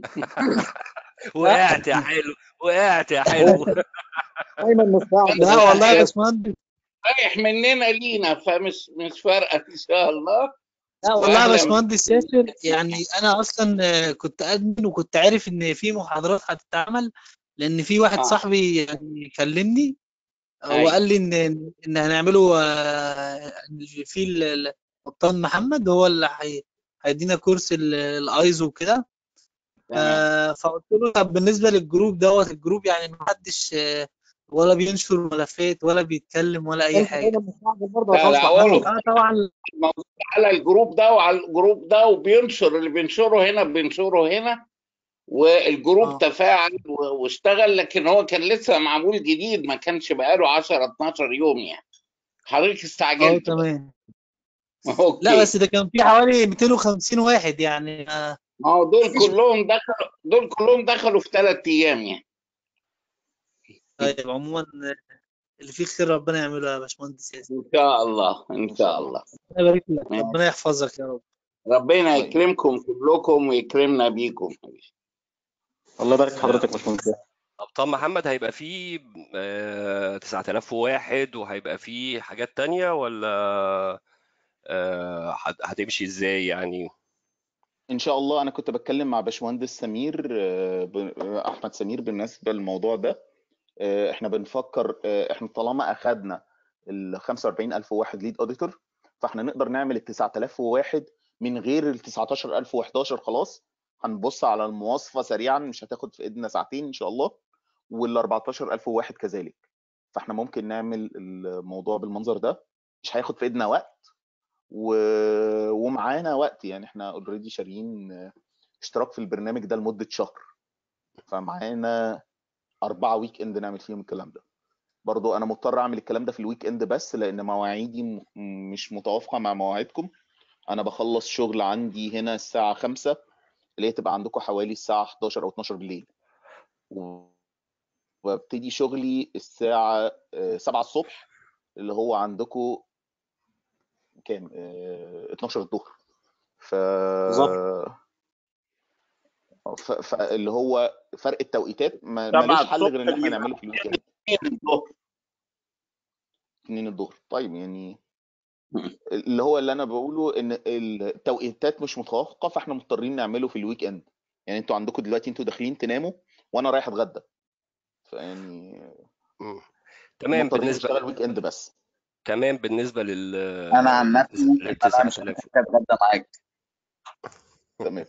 وقعت يا حلو وقعت يا حلو دايما مستعجل لا والله يا يا باشمهندس رايح مننا لينا فمش مش فارقه ان شاء الله لا والله يا واهلا باشمهندس ياسر يعني انا اصلا آه، كنت ادمن وكنت عارف ان في محاضرات هتتعمل لان في واحد اه صاحبي يعني كلمني ايوه وقال لي ان ان هنعمله آه، في ال- ال- القبطان محمد هو اللي هي- هيدينا كورس ال- الايزو وكده ف- تمام فقلت له طب بالنسبه للجروب دوت الجروب يعني ما حدش آه، ولا بينشر ملفات ولا بيتكلم ولا اي انت حاجه دايما مستعجل برضه يا لا لا باشمهندس هو محمود اه طبعا موجود على الجروب ده وعلى الجروب ده وبينشر اللي بينشره هنا بينشره هنا والجروب اه تفاعل و- واشتغل لكن هو كان لسه معمول جديد ما كانش بقاله 10 12 يوم يعني حضرتك اه استعجلت بقى تمام لا اوكي بس ده كان في حوالي 250 واحد يعني آه، ما هو دول مفيش كلهم دخلوا دول كلهم دخلوا في ثلاث ايام يعني طيب عموما آه، اللي فيه خير ربنا يعمله يا باشمهندس ياسر ان شاء الله ان ان شاء شاء الله الله ربنا يبارك لك ماشي. ربنا يحفظك يا رب ربنا الله يبارك يكرمكم كلكم ويكرمنا بيكم الله يبارك في حضرتك يا باشمهندس ابطال محمد هيبقى فيه آه، 9001 وهيبقى فيه حاجات تانية ولا آه، هت- هتمشي ازاي يعني ان شاء الله انا كنت بتكلم مع باشمهندس سمير آه، ب- آه، احمد سمير بالنسبه للموضوع ده آه، احنا بنفكر آه، احنا طالما اخدنا ال 45000 واحد ليد اوديتور فاحنا نقدر نعمل ال 9001 من غير ال 19011 خلاص هنبص على المواصفه سريعا مش هتاخد في ايدنا ساعتين ان شاء الله وال 14001 كذلك فاحنا ممكن نعمل الموضوع بالمنظر ده مش هياخد في ايدنا وقت و... ومعانا وقت يعني احنا اوريدي شاريين اشتراك في البرنامج ده لمده شهر فمعانا أربعة ويك اند نعمل فيهم الكلام ده برضو انا مضطر اعمل الكلام ده في الويك اند بس لان مواعيدي م- مش متوافقه مع مواعيدكم انا بخلص شغل عندي هنا الساعه 5 اللي هي تبقى عندكم حوالي الساعه 11 او 12 بالليل و- وابتدي شغلي الساعه آه، 7 الصبح اللي هو عندكم كام آه، 12 الظهر ف بالظبط ف- فاللي هو فرق التوقيتات ما- سبعة ملوش حل غير الصبح ان احنا بيبقى نعمله في الويك اند اتنين الظهر 2 الظهر طيب يعني اللي هو اللي انا بقوله ان التوقيتات مش متوافقه فاحنا مضطرين نعمله في الويك اند يعني انتوا عندكم دلوقتي انتوا داخلين تناموا وانا رايح اتغدى فيعني مم. تمام مضطرين بالنسبه نشتغل ويك اند بس تمام بالنسبه لل انا عن نفسي لل ممكن انا مش 9000 محتاج اتغدى معاك تمام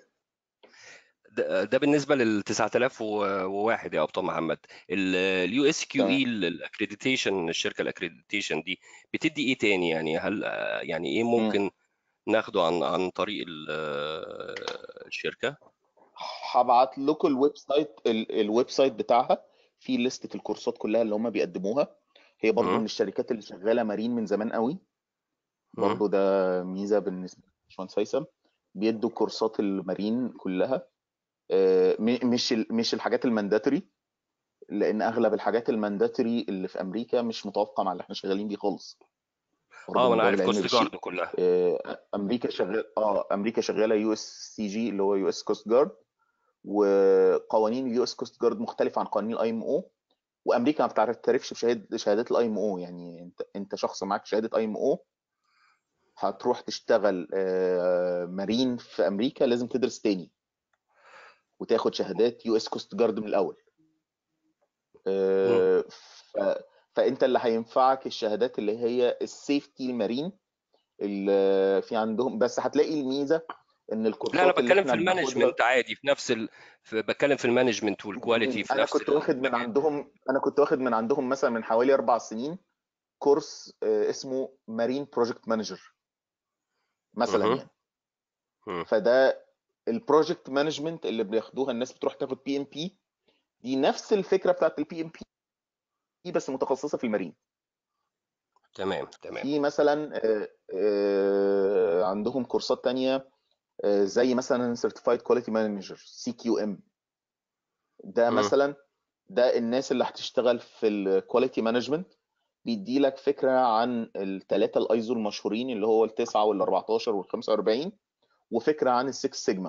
ده ده بالنسبه لل 9001 يا ابطال محمد اليو اس كيو اي تمام الاكريديتيشن الشركه الاكريديتيشن دي بتدي ايه تاني يعني هل يعني ايه مم. ممكن ناخده عن عن طريق ال- الشركه هبعت لكم الويب سايت ال- الويب سايت بتاعها فيه لستة الكورسات كلها اللي هم بيقدموها هي برضو مم. من الشركات اللي شغاله مارين من زمان قوي مم. برضو ده ميزه بالنسبه لباشمهندس هيثم بيدوا كورسات المارين كلها آه، م- مش ال- مش الحاجات المانداتوري لان اغلب الحاجات المانداتوري اللي في امريكا مش متوافقه مع اللي احنا شغالين بيه خالص برضو اه ما من انا باب عارف العلم كوست جارد بالشيء كلها آه، امريكا شغال اه امريكا شغاله يو اس سي جي اللي هو يو اس كوست جارد وقوانين اليو اس كوست جارد مختلفه عن قوانين الاي ام او وامريكا ما بتعترفش بشهاده شهادات الاي ام او يعني انت انت شخص معاك شهاده اي ام او هتروح تشتغل آه، مارين في امريكا لازم تدرس تاني وتاخد شهادات يو اس كوست جارد من الاول مم. آه، ف... فانت اللي هينفعك الشهادات اللي هي السيفتي المارين اللي في عندهم بس هتلاقي الميزه ان لا انا الكورسات اللي بتكلم في احنا بناخدها المانجمنت عادي في نفس ال... في بتكلم في المانجمنت والكواليتي في انا نفس كنت واخد من المجال عندهم انا كنت واخد من عندهم مثلا من حوالي اربع سنين كورس آه، اسمه مارين بروجكت مانجر مثلا مهم. يعني مم. فده البروجكت مانجمنت اللي بياخدوها الناس بتروح تاخد بي ام بي دي نفس الفكره بتاعت البي ام بي بس متخصصه في المارين تمام تمام في مثلا آه، آه، عندهم كورسات تانية آه، زي مثلا Certified Quality Manager سي كيو ام ده مم. مثلا ده الناس اللي هتشتغل في الكواليتي مانجمنت بيدي لك فكره عن الثلاثه الايزو المشهورين اللي هو التسعه وال 14 وال 45 وفكره عن السكس سيجما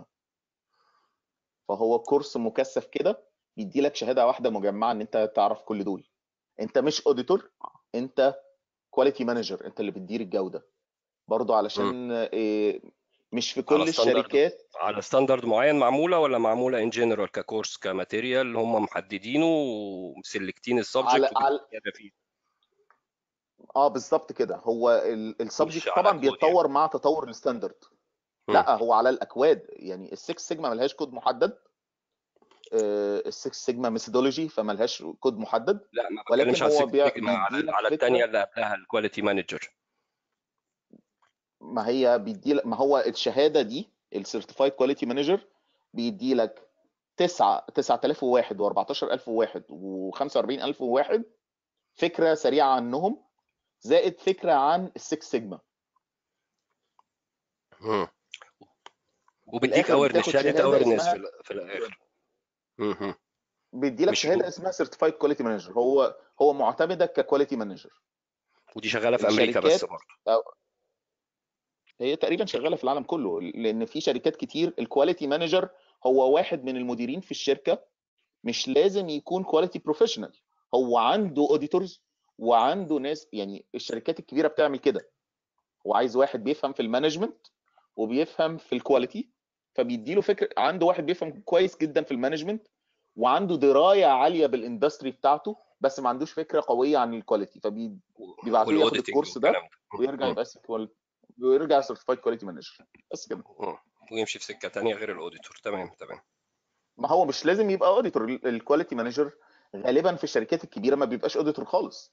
فهو كورس مكثف كده بيدي لك شهاده واحده مجمعه ان انت تعرف كل دول انت مش اوديتور انت كواليتي مانجر انت اللي بتدير الجوده برضو مم. علشان إيه، مش في على كل ستاندرد الشركات على ستاندرد معين معموله ولا معموله ان جنرال ككورس كماتيريال هم محددينه ومسلكتين السبجكت على على وبتتكلم فيه اه بالظبط كده هو السبجكت مش على طبعا كود يعني بيتطور مع تطور الستاندرد مم. لا هو على الاكواد يعني السكس سيجما ملهاش كود محدد آه، السكس سيجما ميثودولوجي فملهاش كود محدد لا ما ولكن بتكلمش على هو السكس بي- سيجما على بيدي لك على الثانيه فكره اللي قبلها الكواليتي مانجر ما هي بيدي لك ما هو الشهاده دي السيرتيفايد كواليتي مانجر بيدي لك 9 9001 و14001 و45001 فكره سريعه عنهم زائد فكره عن السكس سيجما مم. في وبيديك الاخر اويرنس بتاخد شهاده شهاده اويرنس في اسمها ال- في الاخر مم. بيدي لك مش شهاده اسمها سيرتيفايد كواليتي مانجر هو هو معتمدك ككواليتي مانجر ودي شغاله في امريكا بس الشركات برضه أو- هي تقريبا شغاله في العالم كله لان في شركات كتير الكواليتي مانجر هو واحد من المديرين في الشركه مش لازم يكون كواليتي بروفيشنال هو عنده اوديتورز وعنده ناس يعني الشركات الكبيره بتعمل كده هو عايز واحد بيفهم في المانجمنت وبيفهم في الكواليتي فبيدي له فكره عنده واحد بيفهم كويس جدا في المانجمنت وعنده درايه عاليه بالاندستري بتاعته بس ما عندوش فكره قويه عن الكواليتي فبيبعتوه ياخد والاوديتنج الكورس ده والكلام ده ويرجع مم. يبقى كواليتي ويرجع سيرتيفايد كواليتي مانجر بس كده مم. ويمشي في سكه تانية غير الاوديتور تمام تمام ما هو مش لازم يبقى اوديتور الكواليتي مانجر غالبا في الشركات الكبيره ما بيبقاش اوديتور خالص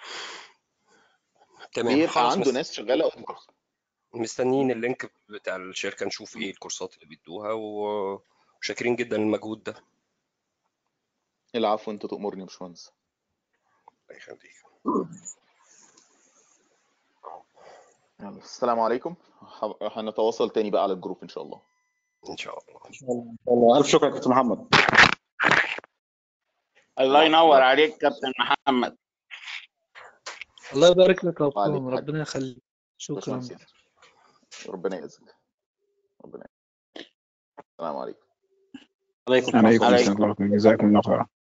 تمام بيبقى خلاص عنده مس... ناس شغاله اوديتورز مستنيين اللينك بتاع الشركه نشوف ايه الكورسات اللي بيدوها و- وشاكرين جدا المجهود ده العفو انت تؤمرني يا باشمهندس الله يخليك يلا السلام عليكم ه- هنتواصل تاني بقى على الجروب ان شاء الله ان شاء الله ان شاء الله إن شاء الله. الف شكر يا كابتن محمد الله العفو ينور العفو عليك كابتن محمد الله يبارك لك يا عليك أبطال حاج ربنا يخليك شكرا باشمهندس ياسر ربنا يعزك ربنا يعزك السلام عليكم عليكم السلام عليكم عليكم السلام ورحمة الله جزاكم الله خيرا